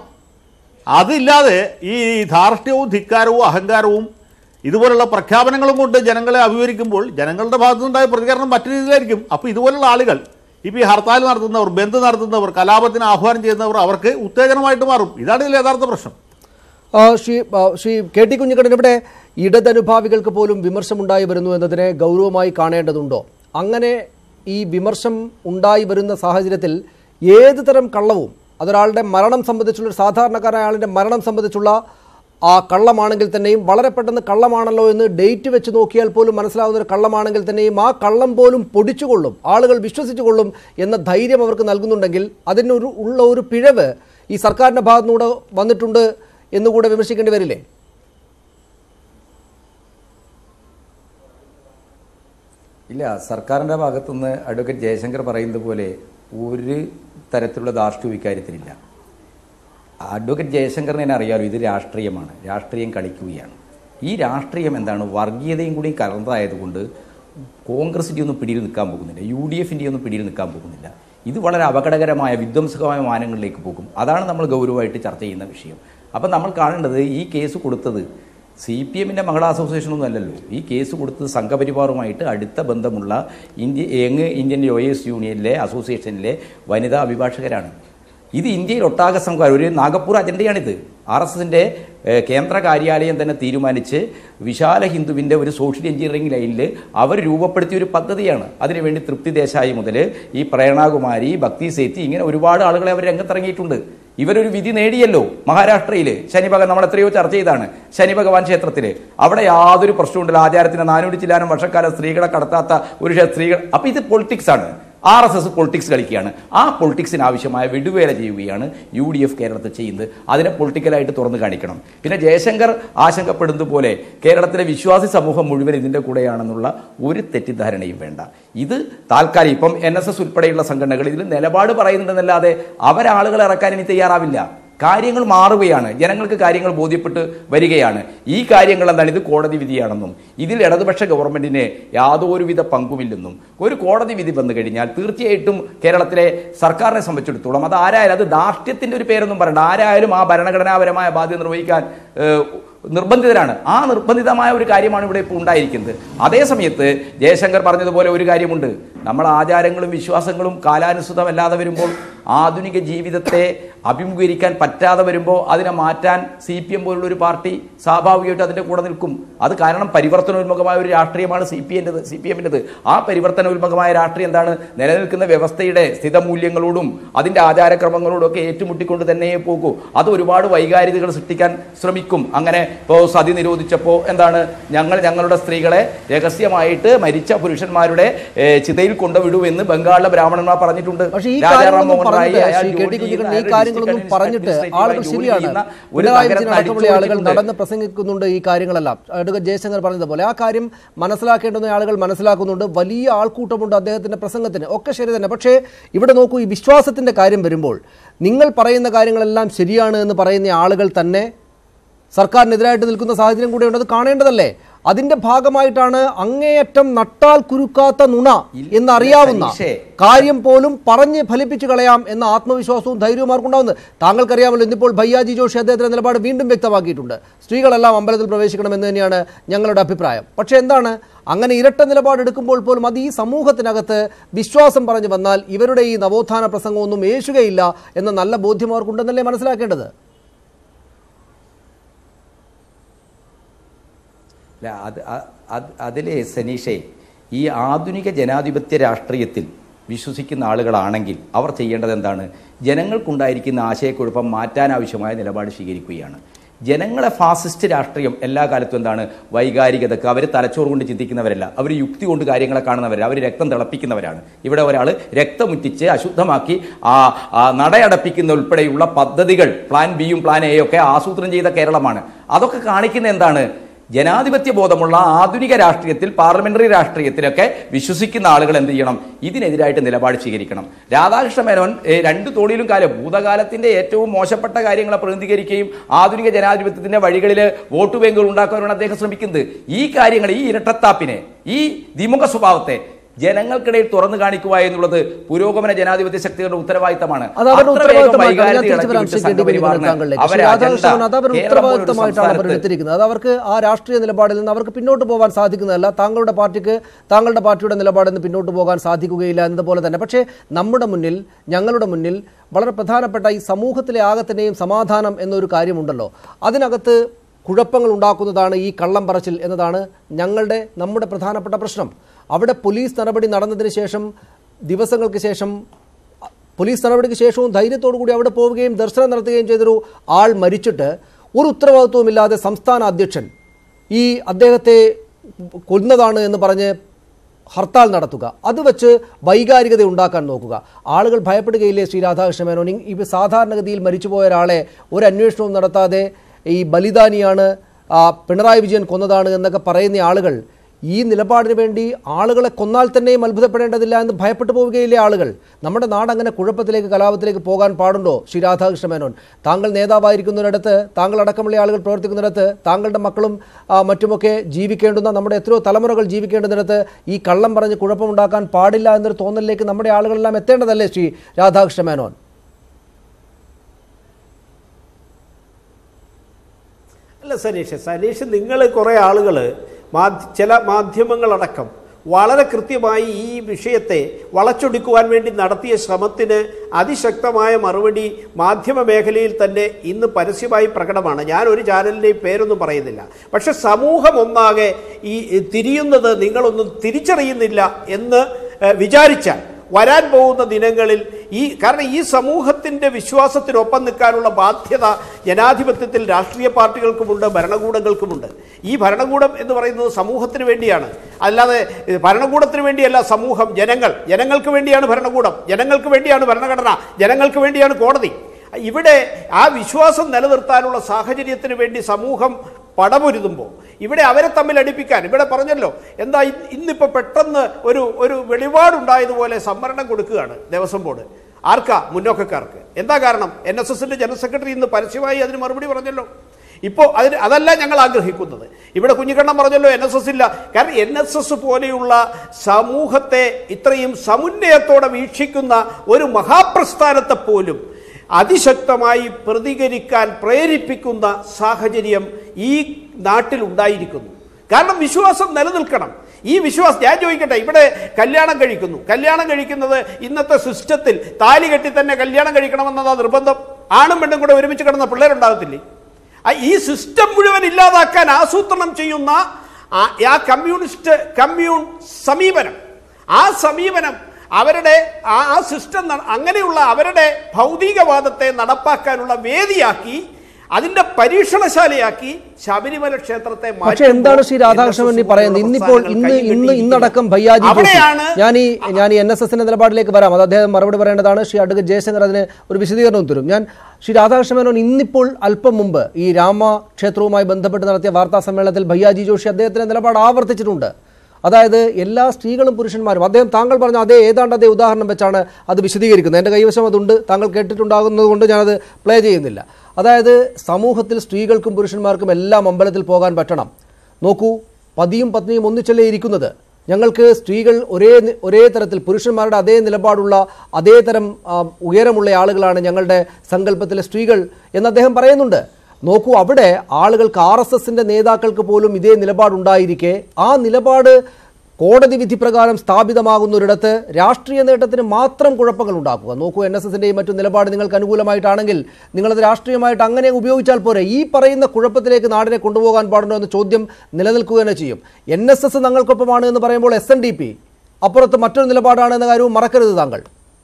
അതില്ലാതെ ഈ ധാർഷ്ട്യവും ധിക്കാരവും അഹങ്കാരവും ഇതുപോലുള്ള പ്രഖ്യാപനങ്ങളും കൊണ്ട് ജനങ്ങളെ അഭിമുഖീകരിക്കുമ്പോൾ ജനങ്ങളുടെ ഭാഗത്തുനിന്നുണ്ടായ പ്രതികരണം മറ്റു രീതിയിലായിരിക്കും അപ്പോൾ ഇതുപോലുള്ള ആളുകൾ ഇപ്പോൾ ഈ ഹർത്താൽ നടത്തുന്നവർ ബന്ദ് നടത്തുന്നവർ കലാപത്തിന് ആഹ്വാനം ചെയ്യുന്നവർ അവർക്ക് ഉത്തേജനമായിട്ട് മാറും ഇതാണ് ഇതിൽ യഥാർത്ഥ പ്രശ്നം ആ, ശ്രീ ആ, ശ്രീ കെ ടി കുഞ്ഞിക്കണ്ണൻ ഇവിടെ ഇടതനുഭാവികൾക്ക് പോലും വിമർശമുണ്ടായി വരുന്നു എന്നതിനെ ഗൗരവമായി കാണേണ്ടതുണ്ടോ അങ്ങനെ ഈ വിമർശം ഉണ്ടായി വരുന്ന സാഹചര്യത്തിൽ ഏത് തരം കള്ളവും അതൊരാളുടെ മരണം സംബന്ധിച്ചുള്ള ഒരു സാധാരണക്കാരായ ആളിൻ്റെ മരണം സംബന്ധിച്ചുള്ള ആ കള്ളമാണെങ്കിൽ തന്നെയും വളരെ പെട്ടെന്ന് കള്ളമാണല്ലോ എന്ന് ഡേറ്റ് വെച്ച് നോക്കിയാൽ പോലും മനസ്സിലാവുന്ന ഒരു കള്ളമാണെങ്കിൽ തന്നെയും ആ കള്ളം പോലും പൊടിച്ചുകൊള്ളും ആളുകൾ വിശ്വസിച്ചുകൊള്ളും എന്ന ധൈര്യം അവർക്ക് നൽകുന്നുണ്ടെങ്കിൽ അതിനൊരു ഉള്ള ഒരു പിഴവ് ഈ സർക്കാരിൻ്റെ ഭാഗത്തുനിന്നൂടെ വന്നിട്ടുണ്ട് എന്നുകൂടെ വിമർശിക്കേണ്ടി വരില്ലേ ഇല്ല സർക്കാരിൻ്റെ ഭാഗത്തുനിന്ന് അഡ്വക്കേറ്റ് ജയശങ്കർ പറയുന്നത് പോലെ ഒരു തരത്തിലുള്ള ധാർഷ്ട്യവും ഇക്കാര്യത്തിലില്ല അഡ്വക്കേറ്റ് ജയശങ്കറിന് തന്നെ അറിയാമല്ലോ ഇത് രാഷ്ട്രീയമാണ് രാഷ്ട്രീയം കളിക്കുകയാണ് ഈ രാഷ്ട്രീയം എന്താണ് വർഗീയതയും കൂടി കലർന്നതായതുകൊണ്ട് കോൺഗ്രസിൻ്റെ ഒന്നും പിടിയിൽ നിൽക്കാൻ പോകുന്നില്ല യു ഡി എഫിൻ്റെ ഒന്നും പിടിയിൽ നിൽക്കാൻ പോകുന്നില്ല ഇത് വളരെ അപകടകരമായ വിധ്വംസകമായ മാനങ്ങളിലേക്ക് പോകും അതാണ് നമ്മൾ ഗൗരവമായിട്ട് ചർച്ച ചെയ്യുന്ന വിഷയം അപ്പം നമ്മൾ കാണേണ്ടത് ഈ കേസ് കൊടുത്തത് സി പി എമ്മിൻ്റെ മഹിളാ അസോസിയേഷനൊന്നും അല്ലല്ലോ ഈ കേസ് കൊടുത്തത് സംഘപരിവാറുമായിട്ട് അടുത്ത ബന്ധമുള്ള ഇന്ത്യ യങ് ഇന്ത്യൻ ലോയേഴ്സ് യൂണിയനിലെ അസോസിയേഷനിലെ വനിതാ അഭിഭാഷകരാണ് ഇത് ഇന്ത്യയിൽ ഒട്ടാകെ സംഘം ഒരു നാഗപ്പൂർ അജണ്ടയാണിത് ആർ എസ് എസിൻ്റെ ഏഹ്, കേന്ദ്ര കാര്യാലയം തന്നെ തീരുമാനിച്ച് വിശാല ഹിന്ദുവിൻ്റെ ഒരു സോഷ്യൽ എഞ്ചിനീയറിംഗ് ലൈനിൽ അവർ രൂപപ്പെടുത്തിയ ഒരു പദ്ധതിയാണ് അതിനുവേണ്ടി തൃപ്തി ദേശായി മുതൽ ഈ പ്രേരണകുമാരി ഭക്തി സേത്തി ഇങ്ങനെ ഒരുപാട് ആളുകളെ അവർ രംഗത്തിറങ്ങിയിട്ടുണ്ട് ഇവരൊരു വിധി നേടിയല്ലോ മഹാരാഷ്ട്രയിൽ ശനി ഭഗവാൻ നമ്മൾ എത്രയോ ചർച്ച ചെയ്താണ് ശനി ഭഗവാൻ ക്ഷേത്രത്തിൽ അവിടെ യാതൊരു പ്രശ്നമുണ്ടല്ലോ ആചാരത്തിന് നാനൂറ്റി ചില്ലാനും വർഷക്കാലം സ്ത്രീകളെ കടത്താത്ത ഒരു ക്ഷേ- സ്ത്രീകൾ അപ്പൊ ഇത് പൊളിറ്റിക്സ് ആണ് ആർ എസ് എസ് പൊളിറ്റിക്സ് കളിക്കുകയാണ് ആ പൊളിറ്റിക്സിന് ആവശ്യമായ വിടുവേല ചെയ്യുകയാണ് യു ഡി എഫ് കേരളത്തിൽ ചെയ്യുന്നത് അതിനെ പൊളിറ്റിക്കലായിട്ട് തുറന്നു കാണിക്കണം പിന്നെ ജയശങ്കർ ആശങ്കപ്പെടുന്നത് പോലെ കേരളത്തിലെ വിശ്വാസി സമൂഹം മുഴുവൻ ഇതിൻ്റെ കൂടെയാണെന്നുള്ള ഒരു തെറ്റിദ്ധാരണയും വേണ്ട ഇത് താൽക്കാലികം ഇപ്പം എൻ എസ് എസ് ഉൾപ്പെടെയുള്ള സംഘടനകൾ ഇതിൽ നിലപാട് പറയുന്നുണ്ടെന്നല്ലാതെ അവരാളുകൾ ഇറക്കാൻ ഇനി തയ്യാറാവില്ല കാര്യങ്ങൾ മാറുകയാണ് ജനങ്ങൾക്ക് കാര്യങ്ങൾ ബോധ്യപ്പെട്ട് വരികയാണ് ഈ കാര്യങ്ങൾ എന്താണ് ഇത് കോടതി വിധിയാണെന്നും ഇതിൽ ഇടതുപക്ഷ ഗവൺമെന്റിന് യാതൊരുവിധ പങ്കുമില്ലെന്നും ഒരു കോടതി വിധി വന്നു കഴിഞ്ഞാൽ തീർച്ചയായിട്ടും കേരളത്തിലെ സർക്കാരിനെ സംബന്ധിച്ചിടത്തോളം അത് ആരായാലും അത് ധാർഷ്ട്യത്തിന്റെ ഒരു പേരൊന്നും പറയണ്ട ആരായാലും ആ ഭരണഘടനാപരമായ ബാധ്യത നിർവഹിക്കാൻ ഏഹ്, നിർബന്ധിതരാണ് ആ നിർബന്ധിതമായ ഒരു കാര്യമാണ് ഇവിടെ ഇപ്പോൾ ഉണ്ടായിരിക്കുന്നത് അതേ സമയത്ത് ജയശങ്കർ പറഞ്ഞതുപോലെ ഒരു കാര്യമുണ്ട് നമ്മൾ ആചാരങ്ങളും വിശ്വാസങ്ങളും കാലാനുസൃതമല്ലാതെ വരുമ്പോൾ ആധുനിക ജീവിതത്തെ അഭിമുഖീകരിക്കാൻ പറ്റാതെ വരുമ്പോൾ അതിനെ മാറ്റാൻ സി പി എം പോലുള്ള ഒരു പാർട്ടി സ്വാഭാവികമായിട്ട് അതിൻ്റെ കൂടെ നിൽക്കും അത് കാരണം പരിവർത്തനോന്മുഖമായ ഒരു രാഷ്ട്രീയമാണ് സി പി എൻ്റെത് സി പി എമ്മിൻ്റെത് ആ പരിവർത്തനോന്മുഖമായ രാഷ്ട്രീയം എന്താണ് നിലനിൽക്കുന്ന വ്യവസ്ഥയുടെ സ്ഥിതമൂല്യങ്ങളോടും അതിൻ്റെ ആചാരക്രമങ്ങളോടും ഒക്കെ ഏറ്റുമുട്ടിക്കൊണ്ട് തന്നെ പോകൂ അത് ഒരുപാട് വൈകാരികതകൾ സൃഷ്ടിക്കാൻ ശ്രമിക്കും അങ്ങനെ ഇപ്പോൾ സതി നിരോധിച്ചപ്പോൾ എന്താണ് ഞങ്ങൾ ഞങ്ങളുടെ സ്ത്രീകളെ രഹസ്യമായിട്ട് മരിച്ച പുരുഷന്മാരുടെ ഏഹ്, ചിതയിൽ കൊണ്ടുവിടൂ എന്ന് ബംഗാളിലെ ബ്രാഹ്മണന്മാർ പറഞ്ഞിട്ടുണ്ട് പക്ഷേ ഈ രാജാറാം കാര്യങ്ങളൊന്നും മോഹൻ റായ് പറഞ്ഞിട്ട് അയാൾ ശ്രീ കെ ജോലി ടി കുഞ്ഞിക്കണ്ണൻ ഈ ചെയ്യുന്ന കാര്യങ്ങളൊന്നും അയാൾ പറഞ്ഞിട്ട് ഡിസ്ട്രിക്ട് ആളുകൾ ജോലി ശരിയാണ് ചെയ്യുന്ന ഒരു പിണറായി നഗരത്തിൽ വിജയൻ അടക്കമുള്ള ആളുകൾ അടിച്ചുപൊളിച്ചിട്ടുണ്ട്. നടന്ന് പ്രസംഗിക്കുന്നുണ്ട് ഈ കാര്യങ്ങളെല്ലാം അഡ്വക്കേറ്റ് ജയശങ്കർ പറഞ്ഞതുപോലെ ആ കാര്യം മനസ്സിലാക്കേണ്ടുന്ന ആളുകൾ മനസ്സിലാക്കുന്നുണ്ട് വലിയ ആൾക്കൂട്ടമുണ്ട് അദ്ദേഹത്തിന്റെ പ്രസംഗത്തിന് ഒക്കെ ശരി തന്നെ പക്ഷേ ഇവിടെ നോക്കൂ ഈ വിശ്വാസത്തിന്റെ കാര്യം വരുമ്പോൾ നിങ്ങൾ പറയുന്ന കാര്യങ്ങളെല്ലാം ശരിയാണ് എന്ന് പറയുന്ന ആളുകൾ തന്നെ സർക്കാരിനെതിരായിട്ട് നിൽക്കുന്ന സാഹചര്യം കൂടെ ഉണ്ട് അത് കാണേണ്ടതല്ലേ അതിന്റെ ഭാഗമായിട്ടാണ് അങ്ങേയറ്റം നട്ടാൽ കുരുക്കാത്ത നുണ എന്നറിയാവുന്ന സനീഷേ. കാര്യം പോലും പറഞ്ഞ് ഫലിപ്പിച്ചു കളയാം എന്ന ആത്മവിശ്വാസവും ധൈര്യവും ആർക്കുണ്ടാവുന്നത് താങ്കൾക്കറിയാമല്ലോ ഇന്നിപ്പോൾ ഭയ്യാജി ജോഷി അദ്ദേഹത്തിന്റെ നിലപാട് വീണ്ടും വ്യക്തമാക്കിയിട്ടുണ്ട് സ്ത്രീകളെല്ലാം അമ്പലത്തിൽ പ്രവേശിക്കണമെന്ന് തന്നെയാണ് ഞങ്ങളുടെ അഭിപ്രായം പക്ഷേ എന്താണ് അങ്ങനെ ഇരട്ട നിലപാടെടുക്കുമ്പോൾ പോലും അത് ഈ സമൂഹത്തിനകത്ത് വിശ്വാസം പറഞ്ഞു വന്നാൽ ഇവരുടെ ഈ നവോത്ഥാന പ്രസംഗമൊന്നും ഏശുകയില്ല എന്ന നല്ല ബോധ്യം അവർക്കുണ്ടെന്നല്ലേ മനസ്സിലാക്കേണ്ടത് അല്ല അത് അ- അത് അതിലെ സനീഷേ ഈ ആധുനിക ജനാധിപത്യ രാഷ്ട്രീയത്തിൽ വിശ്വസിക്കുന്ന ആളുകളാണെങ്കിൽ അവർ ചെയ്യേണ്ടത് എന്താണ് ജനങ്ങൾക്കുണ്ടായിരിക്കുന്ന ആശയക്കുഴപ്പം മാറ്റാൻ ആവശ്യമായ നിലപാട് സ്വീകരിക്കുകയാണ് ജനങ്ങളെ ഫാസിസ്റ്റ് രാഷ്ട്രീയം എല്ലാ കാലത്തും എന്താണ് വൈകാരികതക്ക് അവർ തലച്ചോറ് കൊണ്ട് ചിന്തിക്കുന്നവരല്ല അവർ യുക്തി കൊണ്ട് കാര്യങ്ങളെ കാണുന്നവരല്ല അവർ രക്തം തിളപ്പിക്കുന്നവരാണ് ഇവിടെ ഒരാൾ രക്തമുറ്റിച്ച് അശുദ്ധമാക്കി ആ ആ നടയടപ്പിക്കുന്ന ഉൾപ്പെടെയുള്ള പദ്ധതികൾ പ്ലാൻ ബിയും പ്ലാൻ എയും ഒക്കെ ആസൂത്രണം ചെയ്ത കേരളമാണ് അതൊക്കെ കാണിക്കുന്ന എന്താണ് ജനാധിപത്യ ബോധമുള്ള ആധുനിക രാഷ്ട്രീയത്തിൽ പാർലമെന്ററി രാഷ്ട്രീയത്തിലൊക്കെ വിശ്വസിക്കുന്ന ആളുകൾ എന്ത് ചെയ്യണം ഇതിനെതിരായിട്ട് നിലപാട് സ്വീകരിക്കണം രാധാകൃഷ്ണ മേനോൻ ഏഹ്, രണ്ടു തോണിയിലും കാലം ഭൂതകാലത്തിന്റെ ഏറ്റവും മോശപ്പെട്ട കാര്യങ്ങളെ പ്രതിനിധീകരിക്കുകയും ആധുനിക ജനാധിപത്യത്തിന്റെ വഴികളിൽ വോട്ട് ബാങ്കുകൾ ഉണ്ടാക്കാനാണ് അദ്ദേഹം ശ്രമിക്കുന്നത് ഈ കാര്യങ്ങൾ ഈ ഇരട്ടത്താപ്പിനെ ഈ ദ്വിമുഖ സ്വഭാവത്തെ ജനങ്ങൾക്കിടയിൽ തുറന്നു കാണിക്കുക എന്നുള്ളത് പുരോഗമന ജനാധിപത്യ ശക്തികളുടെ ഉത്തരവാദിത്തമാണ് അത് അവരുടെ അത്ര വേഗം ഉത്തരവാദിത്തമായിട്ടാണ് ഞാൻ വൈകാരികത തിരിച്ചു വരാം ഇളക്കി ശ്രീ വിട്ട കെ ടി കുഞ്ഞിക്കണ്ണൻ സംഘപരിവാറിന് താങ്കളിലേക്ക് ശ്രീ അവരെ രാധാകൃഷ്ണൻ അജണ്ട അത് അവരുടെ കേരളം പോലൊരു ഉത്തരവാദിത്തമായിട്ടാണ് അവർ സംസ്ഥാനത്ത് എടുത്തിരിക്കുന്നത് അത് അവർക്ക് ആ രാഷ്ട്രീയ നിലപാടിൽ നിന്ന് അവർക്ക് പിന്നോട്ട് പോകാൻ സാധിക്കുന്നതല്ല താങ്കളുടെ പാർട്ടിക്ക് താങ്കളുടെ പാർട്ടിയുടെ നിലപാടിൽ നിന്ന് പിന്നോട്ട് പോകാൻ സാധിക്കുകയില്ല എന്നതുപോലെ തന്നെ പക്ഷേ നമ്മുടെ മുന്നിൽ ഞങ്ങളുടെ മുന്നിൽ വളരെ പ്രധാനപ്പെട്ട ഈ സമൂഹത്തിലെ ആകത്തിൻ്റെയും സമാധാനം എന്നൊരു കാര്യമുണ്ടല്ലോ അതിനകത്ത് കുഴപ്പങ്ങൾ ഉണ്ടാക്കുന്നതാണ് ഈ കള്ളം പറച്ചിൽ എന്നതാണ് ഞങ്ങളുടെ നമ്മുടെ പ്രധാനപ്പെട്ട പ്രശ്നം അവിടെ പോലീസ് നടപടി നടന്നതിന് ശേഷം ദിവസങ്ങൾക്ക് ശേഷം പോലീസ് നടപടിക്ക് ശേഷവും ധൈര്യത്തോടു കൂടി അവിടെ പോവുകയും ദർശനം നടത്തുകയും ചെയ്തൊരു ആൾ മരിച്ചിട്ട് ഒരു ഉത്തരവാദിത്വമില്ലാതെ സംസ്ഥാന അധ്യക്ഷൻ ഈ അദ്ദേഹത്തെ കൊന്നതാണ് എന്ന് പറഞ്ഞ് ഹർത്താൽ നടത്തുക അത് വെച്ച് വൈകാരികത ഉണ്ടാക്കാൻ നോക്കുക ആളുകൾ ഭയപ്പെടുകയില്ലേ ശ്രീ രാധാകൃഷ്ണ മേനോൻ ഇ- ഇവ സാധാരണഗതിയിൽ മരിച്ചുപോയ ഒരാളെ ഒരു അന്വേഷണവും നടത്താതെ ഈ ബലിദാനിയാണ് ആ, പിണറായി വിജയൻ കൊന്നതാണ് എന്നൊക്കെ പറയുന്ന ആളുകൾ ഈ നിലപാടിന് വേണ്ടി ആളുകളെ കൊന്നാൽ തന്നെയും അത്ഭുതപ്പെടേണ്ടതില്ല എന്ന് ഭയപ്പെട്ടു പോവുകയില്ലേ ആളുകൾ നമ്മുടെ നാട് അങ്ങനെ കുഴപ്പത്തിലേക്ക് കലാപത്തിലേക്ക് പോകാൻ പാടുണ്ടോ ശ്രീ രാധാകൃഷ്ണ മേനോൻ താങ്കൾ നേതാവായിരിക്കുന്നിടത്ത് താങ്കൾ അടക്കമുള്ള ആളുകൾ പ്രവർത്തിക്കുന്നിടത്ത് താങ്കളുടെ മക്കളും ആ, മറ്റുമൊക്കെ ജീവിക്കേണ്ടുന്ന നമ്മുടെ എത്രയോ തലമുറകൾ ജീവിക്കേണ്ടുന്നിടത്ത് ഈ കള്ളം പറഞ്ഞ് കുഴപ്പമുണ്ടാക്കാൻ പാടില്ല എന്നൊരു തോന്നലിലേക്ക് നമ്മുടെ ആളുകളെല്ലാം എത്തേണ്ടതല്ലേ ശ്രീ രാധാകൃഷ്ണ മേനോൻ അല്ല സനീഷ് സനീഷ് നിങ്ങൾ കുറേ ആളുകൾ ചില മാധ്യമങ്ങളടക്കം വളരെ കൃത്യമായി ഈ വിഷയത്തെ വളച്ചൊടുക്കുവാൻ വേണ്ടി നടത്തിയ ശ്രമത്തിന് അതിശക്തമായ മറുപടി മാധ്യമ മേഖലയിൽ തന്നെ ഇന്ന് പരസ്യമായി പ്രകടമാണ് ഞാൻ ഒരു ചാനലിൻ്റെയും പേരൊന്നും പറയുന്നില്ല പക്ഷെ സമൂഹം ഒന്നാകെ ഈ തിരിയുന്നത് നിങ്ങളൊന്നും തിരിച്ചറിയുന്നില്ല എന്ന് ഏഹ്, വിചാരിച്ചാൽ വരാൻ പോകുന്ന ദിനങ്ങളിൽ ഈ കാരണം ഈ സമൂഹത്തിന്റെ വിശ്വാസത്തിനൊപ്പം നിൽക്കാനുള്ള ബാധ്യത ജനാധിപത്യത്തിൽ രാഷ്ട്രീയ പാർട്ടികൾക്കുമുണ്ട് ഭരണകൂടങ്ങൾക്കുമുണ്ട് ഈ ഭരണകൂടം എന്ന് പറയുന്നത് സമൂഹത്തിന് വേണ്ടിയാണ് അല്ലാതെ ഏഹ്, ഭരണകൂടത്തിന് വേണ്ടിയല്ല സമൂഹം ജനങ്ങൾ ജനങ്ങൾക്ക് വേണ്ടിയാണ് ഭരണകൂടം ജനങ്ങൾക്ക് വേണ്ടിയാണ് ഭരണഘടന ജനങ്ങൾക്ക് വേണ്ടിയാണ് കോടതി ഇവിടെ ആ വിശ്വാസം നിലനിർത്താനുള്ള സാഹചര്യത്തിന് വേണ്ടി സമൂഹം പടപൊരുതുമ്പോൾ ഇവിടെ അവരെ തമ്മിൽ അടുപ്പിക്കാൻ ഇവിടെ പറഞ്ഞല്ലോ എന്താ ഇ- ഇന്നിപ്പോ പെട്ടെന്ന് ഒരു ഒരു വെളിപാടുണ്ടായതുപോലെ സംവരണം കൊടുക്കുകയാണ് ദേവസ്വം ബോർഡ് ആർക്കാ മുന്നോക്കക്കാർക്ക് എന്താ കാരണം എൻ എസ് എസിന്റെ ജനറൽ സെക്രട്ടറി ഇന്ന് പരസ്യമായി അതിന് മറുപടി പറഞ്ഞല്ലോ ഇപ്പോൾ അതിന് അതല്ല ഞങ്ങൾ ആഗ്രഹിക്കുന്നത് ഇവിടെ കുഞ്ഞിക്കണ്ണം പറഞ്ഞല്ലോ എൻ എസ് എസ് ഇല്ല കാരണം എൻ എസ് എസ് പോലെയുള്ള സമൂഹത്തെ ഇത്രയും സമുന്നയത്തോടെ വീക്ഷിക്കുന്ന ഒരു മഹാപ്രസ്ഥാനത്തെ പോലും അതിശക്തമായി പ്രതികരിക്കാൻ പ്രേരിപ്പിക്കുന്ന സാഹചര്യം ഈ നാട്ടിൽ ഉണ്ടായിരിക്കുന്നു കാരണം വിശ്വാസം നിലനിൽക്കണം ഈ വിശ്വാസം ഞാൻ ചോദിക്കട്ടെ ഇവിടെ കല്യാണം കഴിക്കുന്നു കല്യാണം കഴിക്കുന്നത് ഇന്നത്തെ സിസ്റ്റത്തിൽ താലി കെട്ടി തന്നെ കല്യാണം കഴിക്കണമെന്നതാ നിർബന്ധം ആണും പെണ്ണും കൂടെ ഒരുമിച്ച് കിടന്ന പിള്ളേരുണ്ടാകത്തില്ലേ ആ ഈ സിസ്റ്റം മുഴുവൻ ഇല്ലാതാക്കാൻ ആസൂത്രണം ചെയ്യുന്ന ആ- ആ കമ്മ്യൂണിസ്റ്റ് കമ്മ്യൂൺ സമീപനം ആ സമീപനം അവരുടെ ആ ആ സിസ്റ്റം ന- അങ്ങനെയുള്ള അവരുടെ ഭൗതികവാദത്തെ നടപ്പാക്കാനുള്ള വേദിയാക്കി അതിന്റെ പരീക്ഷണശാലയാക്കി ശബരിമല ക്ഷേത്രത്തെ പക്ഷെ മാറ്റുമ്പോൾ എന്താണ് ശ്രീ രാധാകൃഷ്ണൻ ഈ പറയുന്നത് ഇന്നിപ്പോൾ ഇന്ന് ഇന്ന് ഇന്നടക്കം ഭയ്യാജി ജോഷി അവിടെയാണ് ഞാൻ ഈ ഞാൻ ഈ എൻ എസ് എസിന്റെ നിലപാടിലേക്ക് വരാം അത് അദ്ദേഹം മറുപടി പറയേണ്ടതാണ് ശ്രീ അഡ്വക്കേറ്റ് ജയശങ്കർ അതിന് ഒരു വിശദീകരണവും തരും ഞാൻ ശ്രീ രാധാകൃഷ്ണ മേനോൻ ഇന്നിപ്പോൾ അല്പം മുമ്പ് ഈ രാമക്ഷേത്രവുമായി ബന്ധപ്പെട്ട് നടത്തിയ വാർത്താ സമ്മേളനത്തിൽ ഭയ്യാജി ജോഷി അദ്ദേഹത്തിന്റെ നിലപാട് ആവർത്തിച്ചിട്ടുണ്ട് അതായത് എല്ലാ സ്ത്രീകളും പുരുഷന്മാരും അദ്ദേഹം താങ്കൾ പറഞ്ഞ അതേ ഏതാണ്ട് അതേ ഉദാഹരണം വെച്ചാണ് അത് വിശദീകരിക്കുന്നത് എൻ്റെ കൈവശം അതുണ്ട് താങ്കൾ കേട്ടിട്ടുണ്ടാകുന്നത് കൊണ്ട് ഞാനത് പ്ലേ ചെയ്യുന്നില്ല അതായത് സമൂഹത്തിൽ സ്ത്രീകൾക്കും പുരുഷന്മാർക്കും എല്ലാം അമ്പലത്തിൽ പോകാൻ പറ്റണം നോക്കൂ പതിയും പത്നിയും ഒന്നിച്ചല്ലേ ഇരിക്കുന്നത് ഞങ്ങൾക്ക് സ്ത്രീകൾ ഒരേ നി- ഒരേ തരത്തിൽ പുരുഷന്മാരുടെ അതേ നിലപാടുള്ള അതേ തരം ആ, ഉയരമുള്ള ആളുകളാണ് ഞങ്ങളുടെ സങ്കല്പത്തിലെ സ്ത്രീകൾ എന്ന് അദ്ദേഹം പറയുന്നുണ്ട് നോക്കൂ അവിടെ ആളുകൾക്ക് ആർ എസ് എസിന്റെ നേതാക്കൾക്ക് പോലും ഇതേ നിലപാടുണ്ടായിരിക്കെ ആ നിലപാട് കോടതി വിധി പ്രകാരം സ്ഥാപിതമാകുന്നൊരിടത്ത് രാഷ്ട്രീയ നേട്ടത്തിന് മാത്രം കുഴപ്പങ്ങൾ ഉണ്ടാക്കുക നോക്കൂ എൻ എസ് എസിന്റെയും മറ്റു നിലപാട് നിങ്ങൾക്ക് അനുകൂലമായിട്ടാണെങ്കിൽ നിങ്ങളത് രാഷ്ട്രീയമായിട്ട് അങ്ങനെ ഉപയോഗിച്ചാൽ പോരെ ഈ പറയുന്ന കുഴപ്പത്തിലേക്ക് നാടിനെ കൊണ്ടുപോകാൻ പാടുണ്ടോ എന്ന ചോദ്യം നിലനിൽക്കുക തന്നെ ചെയ്യും എൻ എസ് എസ് ഞങ്ങൾക്കൊപ്പമാണ് എന്ന് പറയുമ്പോൾ എസ് എൻ ഡി പി അപ്പുറത്ത് മറ്റൊരു നിലപാടാണ് എന്ന കാര്യവും മറക്കരുത് താങ്കൾ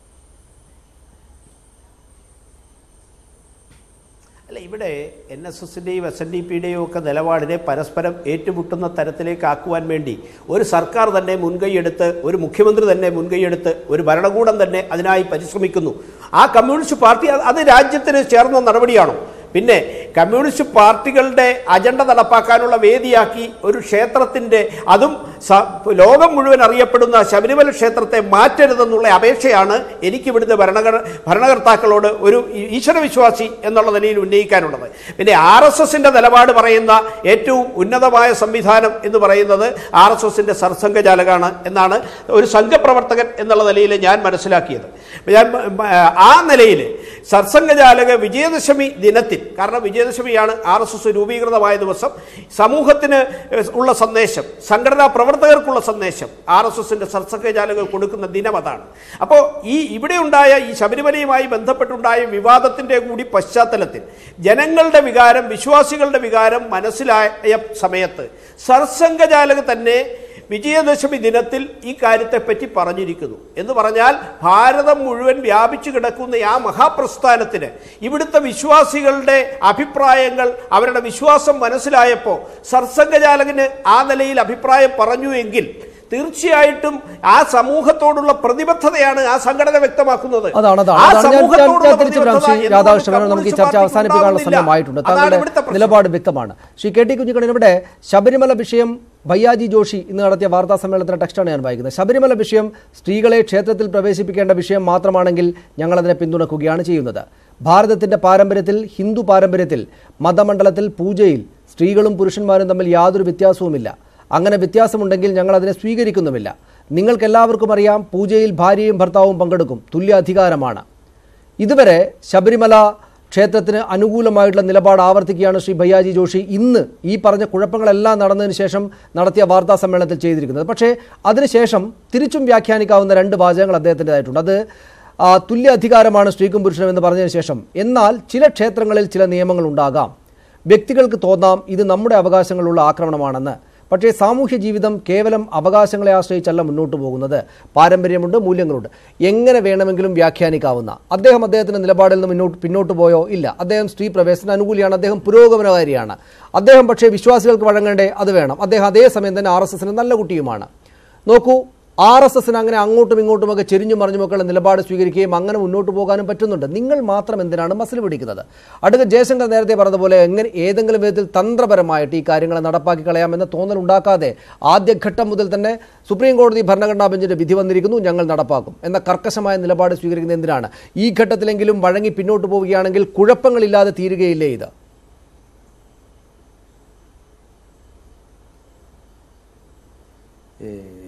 അല്ല ഇവിടെ എൻ എസ് എസിൻ്റെയും എസ് എൻ ഡി പിയുടെയും ഒക്കെ നിലപാടിനെ പരസ്പരം ഏറ്റുമുട്ടുന്ന തരത്തിലേക്ക് ആക്കുവാൻ വേണ്ടി ഒരു സർക്കാർ തന്നെ മുൻകൈയെടുത്ത് ഒരു മുഖ്യമന്ത്രി തന്നെ മുൻകൈയെടുത്ത് ഒരു ഭരണകൂടം തന്നെ അതിനായി പരിശ്രമിക്കുന്നു ആ കമ്മ്യൂണിസ്റ്റ് പാർട്ടി അത് അത് രാജ്യത്തിന് ചേർന്ന നടപടിയാണോ പിന്നെ കമ്മ്യൂണിസ്റ്റ് പാർട്ടികളുടെ അജണ്ട നടപ്പാക്കാനുള്ള വേദിയാക്കി ഒരു ക്ഷേത്രത്തിൻ്റെ അതും സ- ലോകം മുഴുവൻ അറിയപ്പെടുന്ന ശബരിമല ക്ഷേത്രത്തെ മാറ്റരുതെന്നുള്ള അപേക്ഷയാണ് എനിക്ക് ഇവിടുത്തെ ഭരണഘട ഭരണകർത്താക്കളോട് ഒരു ഈ- ഈശ്വരവിശ്വാസി എന്നുള്ള നിലയിൽ ഉന്നയിക്കാനുള്ളത് പിന്നെ ആർ എസ് എസിൻ്റെ നിലപാട് പറയുന്ന ഏറ്റവും ഉന്നതമായ സംവിധാനം എന്ന് പറയുന്നത് ആർ എസ് എസിൻ്റെ സർസംഘചാലകാണ് എന്നാണ് ഒരു സംഘപ്രവർത്തകൻ എന്നുള്ള നിലയിൽ ഞാൻ മനസ്സിലാക്കിയത് ഞാൻ മ- ആ നിലയിൽ സർസംഘചാലക വിജയദശമി ദിനത്തിൽ കാരണം വിജയദശമിയാണ് ആർ എസ് എസ് രൂപീകൃതമായ ദിവസം സമൂഹത്തിന് ഉള്ള സന്ദേശം സംഘടനാ പ്രവർത്തകർക്കുള്ള സന്ദേശം ആർ എസ് എസിന്റെ സർസംഘചാലകർ കൊടുക്കുന്ന ദിനം അതാണ് അപ്പോൾ ഈ ഇവിടെ ഉണ്ടായ ഈ ശബരിമലയുമായി ബന്ധപ്പെട്ടുണ്ടായ വിവാദത്തിന്റെ കൂടി പശ്ചാത്തലത്തിൽ ജനങ്ങളുടെ വികാരം വിശ്വാസികളുടെ വികാരം മനസ്സിലായ സമയത്ത് സർസംഘചാലക തന്നെ വിജയദശമി ദിനത്തിൽ ഈ കാര്യത്തെപ്പറ്റി പറഞ്ഞിരിക്കുന്നു എന്ന് പറഞ്ഞാൽ ഭാരതം മുഴുവൻ വ്യാപിച്ചു കിടക്കുന്ന ആ മഹാപ്രസ്ഥാനത്തിന് ഇവിടുത്തെ വിശ്വാസികളുടെ അഭിപ്രായങ്ങൾ അവരുടെ വിശ്വാസം മനസ്സിലായപ്പോൾ സർസംഘചാലകന് ആ നിലയിൽ അഭിപ്രായം പറഞ്ഞു എങ്കിൽ തീർച്ചയായിട്ടും ആ സമൂഹത്തോടുള്ള പ്രതിബദ്ധതയാണ് ആ സംഘടന വ്യക്തമാക്കുന്നത് അതാണ് അതാണ് ആ അതാണ് ഞാൻ- ഞാൻ സമൂഹത്തോടുള്ള ഞാൻ തിരിച്ചു വരാം ശ്രീ പ്രതിബദ്ധത രാധാകൃഷ്ണൻ എന്തുകൊണ്ട് നമുക്ക് ഈ ചർച്ച കമ്മ്യൂണിസ്റ്റ് അവസാനിപ്പിക്കാനുള്ള പാർട്ടിക്ക് സമയമായിട്ടുണ്ട് അതാണ് താങ്കളുടെ ഇവിടുത്തെ പ്രശ്നം. നിലപാട് വ്യക്തമാണ് ശ്രീ കെ ടി കുഞ്ഞിക്കണ്ണൻ ഇവിടെ ശബരിമല വിഷയം ഭയ്യാജി ജോഷി ഇന്ന് നടത്തിയ വാർത്താ സമ്മേളനത്തിന്റെ ടെക്സ്റ്റാണ് ഞാൻ വായിക്കുന്നത് ശബരിമല വിഷയം സ്ത്രീകളെ ക്ഷേത്രത്തിൽ പ്രവേശിപ്പിക്കേണ്ട വിഷയം മാത്രമാണെങ്കിൽ ഞങ്ങളതിനെ പിന്തുണക്കുകയാണ് ചെയ്യുന്നത് ഭാരതത്തിന്റെ പാരമ്പര്യത്തിൽ ഹിന്ദു പാരമ്പര്യത്തിൽ മതമണ്ഡലത്തിൽ പൂജയിൽ സ്ത്രീകളും പുരുഷന്മാരും തമ്മിൽ യാതൊരു വ്യത്യാസവുമില്ല അങ്ങനെ വ്യത്യാസമുണ്ടെങ്കിൽ ഞങ്ങൾ അതിനെ സ്വീകരിക്കുന്നുമില്ല നിങ്ങൾക്കെല്ലാവർക്കും അറിയാം പൂജയിൽ ഭാര്യയും ഭർത്താവും പങ്കെടുക്കും തുല്യ അധികാരമാണ് ഇതുവരെ ശബരിമല ക്ഷേത്രത്തിന് അനുകൂലമായിട്ടുള്ള നിലപാട് ആവർത്തിക്കുകയാണ് ശ്രീ ഭയ്യാജി ജോഷി ഇന്ന് ഈ പറഞ്ഞ കുഴപ്പങ്ങളെല്ലാം നടന്നതിന് ശേഷം നടത്തിയ വാർത്താ സമ്മേളനത്തിൽ ചെയ്തിരിക്കുന്നത് പക്ഷേ അതിനുശേഷം തിരിച്ചും വ്യാഖ്യാനിക്കാവുന്ന രണ്ട് വാചകങ്ങൾ അദ്ദേഹത്തിൻ്റെതായിട്ടുണ്ട് അത് ആ, തുല്യ അധികാരമാണ് സ്ത്രീക്കും പുരുഷനും എന്ന് പറഞ്ഞതിന് ശേഷം എന്നാൽ ചില ക്ഷേത്രങ്ങളിൽ ചില നിയമങ്ങൾ ഉണ്ടാകാം വ്യക്തികൾക്ക് തോന്നാം ഇത് നമ്മുടെ അവകാശങ്ങളുള്ള ആക്രമണമാണെന്ന് പക്ഷേ സാമൂഹ്യ ജീവിതം കേവലം അവകാശങ്ങളെ ആശ്രയിച്ചല്ല മുന്നോട്ട് പോകുന്നത് പാരമ്പര്യമുണ്ട് മൂല്യങ്ങളുണ്ട് എങ്ങനെ വേണമെങ്കിലും വ്യാഖ്യാനിക്കാവുന്ന അദ്ദേഹം അദ്ദേഹത്തിന്റെ നിലപാടിൽ നിന്ന് മുന്നോട്ട് പിന്നോട്ട് പോയോ ഇല്ല അദ്ദേഹം സ്ത്രീ പ്രവേശന അനുകൂലിയാണ് അദ്ദേഹം പുരോഗമനകാരിയാണ് അദ്ദേഹം പക്ഷേ വിശ്വാസികൾക്ക് വഴങ്ങേണ്ടേ അത് വേണം അദ്ദേഹം അതേസമയം തന്നെ ആർ എസ് എസിന് നല്ല കുട്ടിയുമാണ് നോക്കൂ ആർ എസ് എസിന് അങ്ങനെ അങ്ങോട്ടും ഇങ്ങോട്ടുമൊക്കെ ചെരിഞ്ഞും മറിഞ്ഞുമൊക്കെയുള്ള നിലപാട് സ്വീകരിക്കുകയും അങ്ങനെ മുന്നോട്ട് പോകാനും പറ്റുന്നുണ്ട് നിങ്ങൾ മാത്രം എന്തിനാണ് മസിൽ പിടിക്കുന്നത് അടുത്ത ജയശങ്കർ നേരത്തെ പറഞ്ഞതുപോലെ എങ്ങനെ ഏതെങ്കിലും വിധത്തിൽ തന്ത്രപരമായിട്ട് ഈ കാര്യങ്ങളെ നടപ്പാക്കി കളയാമെന്ന തോന്നൽ ഉണ്ടാക്കാതെ ആദ്യഘട്ടം മുതൽ തന്നെ സുപ്രീം കോടതി ഭരണഘടനാ ബെഞ്ചിന്റെ വിധി വന്നിരിക്കുന്നു ഞങ്ങൾ നടപ്പാക്കും എന്ന കർക്കശമായ നിലപാട് സ്വീകരിക്കുന്നത് എന്തിനാണ് ഈ ഘട്ടത്തിലെങ്കിലും വഴങ്ങി പിന്നോട്ട് പോവുകയാണെങ്കിൽ കുഴപ്പങ്ങളില്ലാതെ തീരുകയില്ലേ ഇത് ഏ,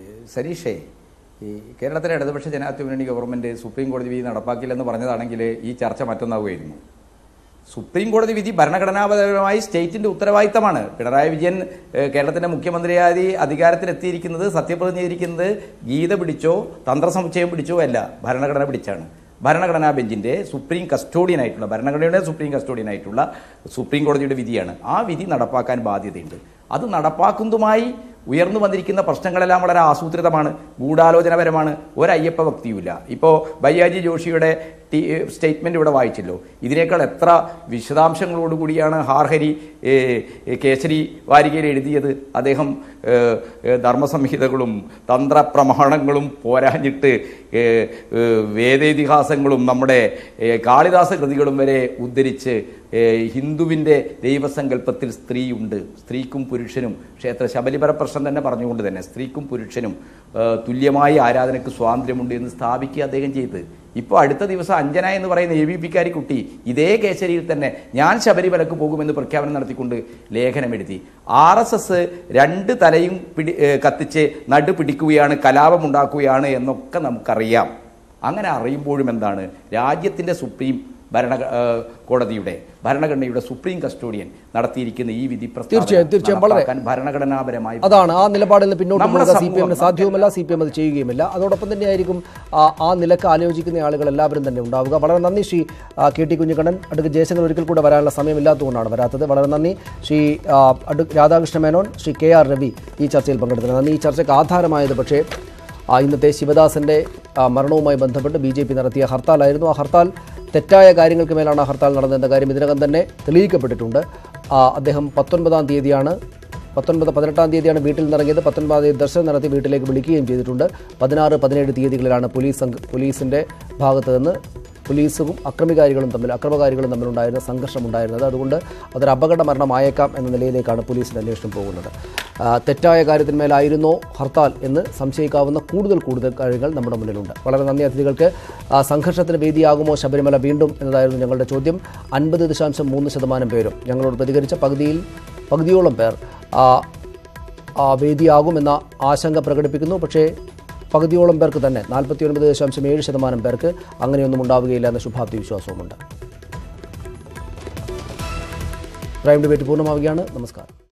സരീഷേ ഈ കേരളത്തിലെ ഇടതുപക്ഷ ജനാധിപത്യ മുന്നണി ഗവൺമെന്റ് സുപ്രീം കോടതി വിധി നടപ്പാക്കില്ലെന്ന് പറഞ്ഞതാണെങ്കിൽ ഈ ചർച്ച മറ്റൊന്നാവുമായിരുന്നു സുപ്രീം കോടതി വിധി ഭരണഘടനാപരമായി സ്റ്റേറ്റിന്റെ ഉത്തരവാദിത്തമാണ് പിണറായി വിജയൻ ഏ, കേരളത്തിന്റെ മുഖ്യമന്ത്രിയായി അധികാരത്തിലെത്തിയിരിക്കുന്നത് സത്യപ്രതിജ്ഞ ചെയ്തിരിക്കുന്നത് ഗീത പിടിച്ചോ തന്ത്രസമുച്ചയം പിടിച്ചോ അല്ല ഭരണഘടന പിടിച്ചാണ് ഭരണഘടനാ ബെഞ്ചിന്റെ സുപ്രീം കസ്റ്റോഡിയനായിട്ടുള്ള ഭരണഘടനയുടെ സുപ്രീം കസ്റ്റോഡിയനായിട്ടുള്ള സുപ്രീം കോടതിയുടെ വിധിയാണ് ആ വിധി നടപ്പാക്കാൻ ബാധ്യതയുണ്ട് അത് നടപ്പാക്കുന്നതുമായി ഉയർന്നു വന്നിരിക്കുന്ന പ്രശ്നങ്ങളെല്ലാം വളരെ ആസൂത്രിതമാണ് ഗൂഢാലോചനപരമാണ് ഒരു അയ്യപ്പ ഭക്തിയുമില്ല ഇപ്പോൾ ബയ്യാജി ജോഷിയുടെ ടി സ്റ്റേറ്റ്മെന്റ് ഇവിടെ വായിച്ചല്ലോ ഇതിനേക്കാൾ എത്ര വിശദാംശങ്ങളോടുകൂടിയാണ് ഹാർഹരി ഏ, ഏ, കേസരി വാരികയിൽ എഴുതിയത് അദ്ദേഹം ഏ, ഏ, ധർമ്മസംഹിതകളും തന്ത്രപ്രമാണങ്ങളും പോരാഞ്ഞിട്ട് ഏ, ഏ, വേദേതിഹാസങ്ങളും നമ്മുടെ ഏ, കാളിദാസ കൃതികളും വരെ ഉദ്ധരിച്ച് ഏ, ഹിന്ദുവിൻ്റെ ദൈവസങ്കല്പത്തിൽ സ്ത്രീയുണ്ട് സ്ത്രീക്കും പുരുഷനും ക്ഷേത്ര ശബരിമല പ്രശ്നം തന്നെ പറഞ്ഞുകൊണ്ട് തന്നെ സ്ത്രീക്കും പുരുഷനും ഏ, തുല്യമായ ആരാധനയ്ക്ക് സ്വാതന്ത്ര്യമുണ്ട് എന്ന് സ്ഥാപിക്കുക അദ്ദേഹം ചെയ്ത് ഇപ്പോൾ അടുത്ത ദിവസം അഞ്ജന എന്ന് പറയുന്ന എ ബി പിക്കാരി കുട്ടി ഇതേ കേസരിയിൽ തന്നെ ഞാൻ ശബരിമലക്ക് പോകുമെന്ന് പ്രഖ്യാപനം നടത്തിക്കൊണ്ട് ലേഖനം എഴുതി ആർ എസ് എസ് രണ്ട് തലയും പിടി ഏ, കത്തിച്ച് നടു പിടിക്കുകയാണ് കലാപമുണ്ടാക്കുകയാണ് എന്നൊക്കെ നമുക്കറിയാം അങ്ങനെ അറിയുമ്പോഴും എന്താണ് രാജ്യത്തിൻ്റെ സുപ്രീം ഭരണ ഏ, കോടതിയുടെ ഭരണഘടനയുടെ സുപ്രീം കസ്റ്റോഡിയൻ നടത്തിയിരിക്കുന്ന ഈ വിധി പ്രസ്താവന തീർച്ചയായും, തീർച്ചയായും, വളരെ. നടപ്പാക്കാൻ ഭരണഘടനാപരമായി അതാണ് ആ നിലപാടിൽ നിന്ന് പിന്നോട്ട് നമ്മുടെ പോകുക സി പി എമ്മിന് സമൂഹം സാധ്യവുമല്ല സി പി എം അത് ചെയ്യുകയുമില്ല അതോടൊപ്പം തന്നെയായിരിക്കും ആ ആ നിലക്ക് ആലോചിക്കുന്ന ആളുകൾ എല്ലാവരും തന്നെ ഉണ്ടാവുക വളരെ നന്ദി ശ്രീ ആ, കെ ടി കുഞ്ഞിക്കണ്ണൻ അടുക്ക് ജയശങ്കർ ഒരിക്കൽ കൂടെ വരാനുള്ള സമയമില്ലാത്തതുകൊണ്ടാണ് വരാത്തത് വളരെ നന്ദി ശ്രീ ആ, അടു രാധാകൃഷ്ണ മേനോൻ ശ്രീ കെ ആർ രവി ഈ ചർച്ചയിൽ പങ്കെടുത്തത് നന്ദി ഈ ചർച്ചയ്ക്ക് ആധാരമായത് പക്ഷേ ആ, ഇന്നത്തെ ശിവദാസന്റെ ആ, മരണവുമായി ബന്ധപ്പെട്ട് ബി ജെ പി നടത്തിയ ഹർത്താലായിരുന്നു ആ ഹർത്താൽ തെറ്റായ കാര്യങ്ങൾക്ക് മേലാണ് ആ ഹർത്താൽ നടന്നതെന്ന കാര്യം ഇതിനകം തന്നെ തെളിയിക്കപ്പെട്ടിട്ടുണ്ട് ആ, അദ്ദേഹം പത്തൊൻപതാം തീയതിയാണ് പത്തൊൻപത് പതിനെട്ടാം തീയതിയാണ് വീട്ടിൽ നിന്നിറങ്ങിയത് പത്തൊൻപതാം തീയതി ദർശനം നടത്തി വീട്ടിലേക്ക് വിളിക്കുകയും ചെയ്തിട്ടുണ്ട് പതിനാറ് പതിനേഴ് തീയതികളിലാണ് പോലീസ് സംഘ പോലീസിൻ്റെ ഭാഗത്ത് നിന്ന് പോലീസും അക്രമികാരികളും തമ്മിൽ അക്രമകാരികളും തമ്മിലുണ്ടായിരുന്ന സംഘർഷമുണ്ടായിരുന്നത് അതുകൊണ്ട് അതൊരു അപകട മരണമായേക്കാം എന്ന നിലയിലേക്കാണ് പോലീസിൻ്റെ അന്വേഷണം പോകുന്നത് ആ, തെറ്റായ കാര്യത്തിന്മേലായിരുന്നോ ഹർത്താൽ എന്ന് സംശയിക്കാവുന്ന കൂടുതൽ കൂടുതൽ കാര്യങ്ങൾ നമ്മുടെ മുന്നിലുണ്ട് വളരെ നന്ദി അതിഥികൾക്ക് ആ, സംഘർഷത്തിന് വേദിയാകുമോ ശബരിമല വീണ്ടും എന്നതായിരുന്നു ഞങ്ങളുടെ ചോദ്യം അൻപത് ദശാംശം മൂന്ന് ശതമാനം പേരും ഞങ്ങളോട് പ്രതികരിച്ച പകുതിയിൽ പകുതിയോളം പേർ ആ, ആ വേദിയാകുമെന്ന ആശങ്ക പ്രകടിപ്പിക്കുന്നു പക്ഷേ പകുതിയോളം പേർക്ക് തന്നെ നാൽപ്പത്തി ഒൻപത് ദശാംശം ഏഴ് ശതമാനം പേർക്ക് അങ്ങനെയൊന്നും ഉണ്ടാവുകയില്ല എന്ന ശുഭാപ്തി വിശ്വാസവുമുണ്ട് പ്രൈം ഡിബേറ്റ് പൂർണ്ണമാവുകയാണ് നമസ്കാരം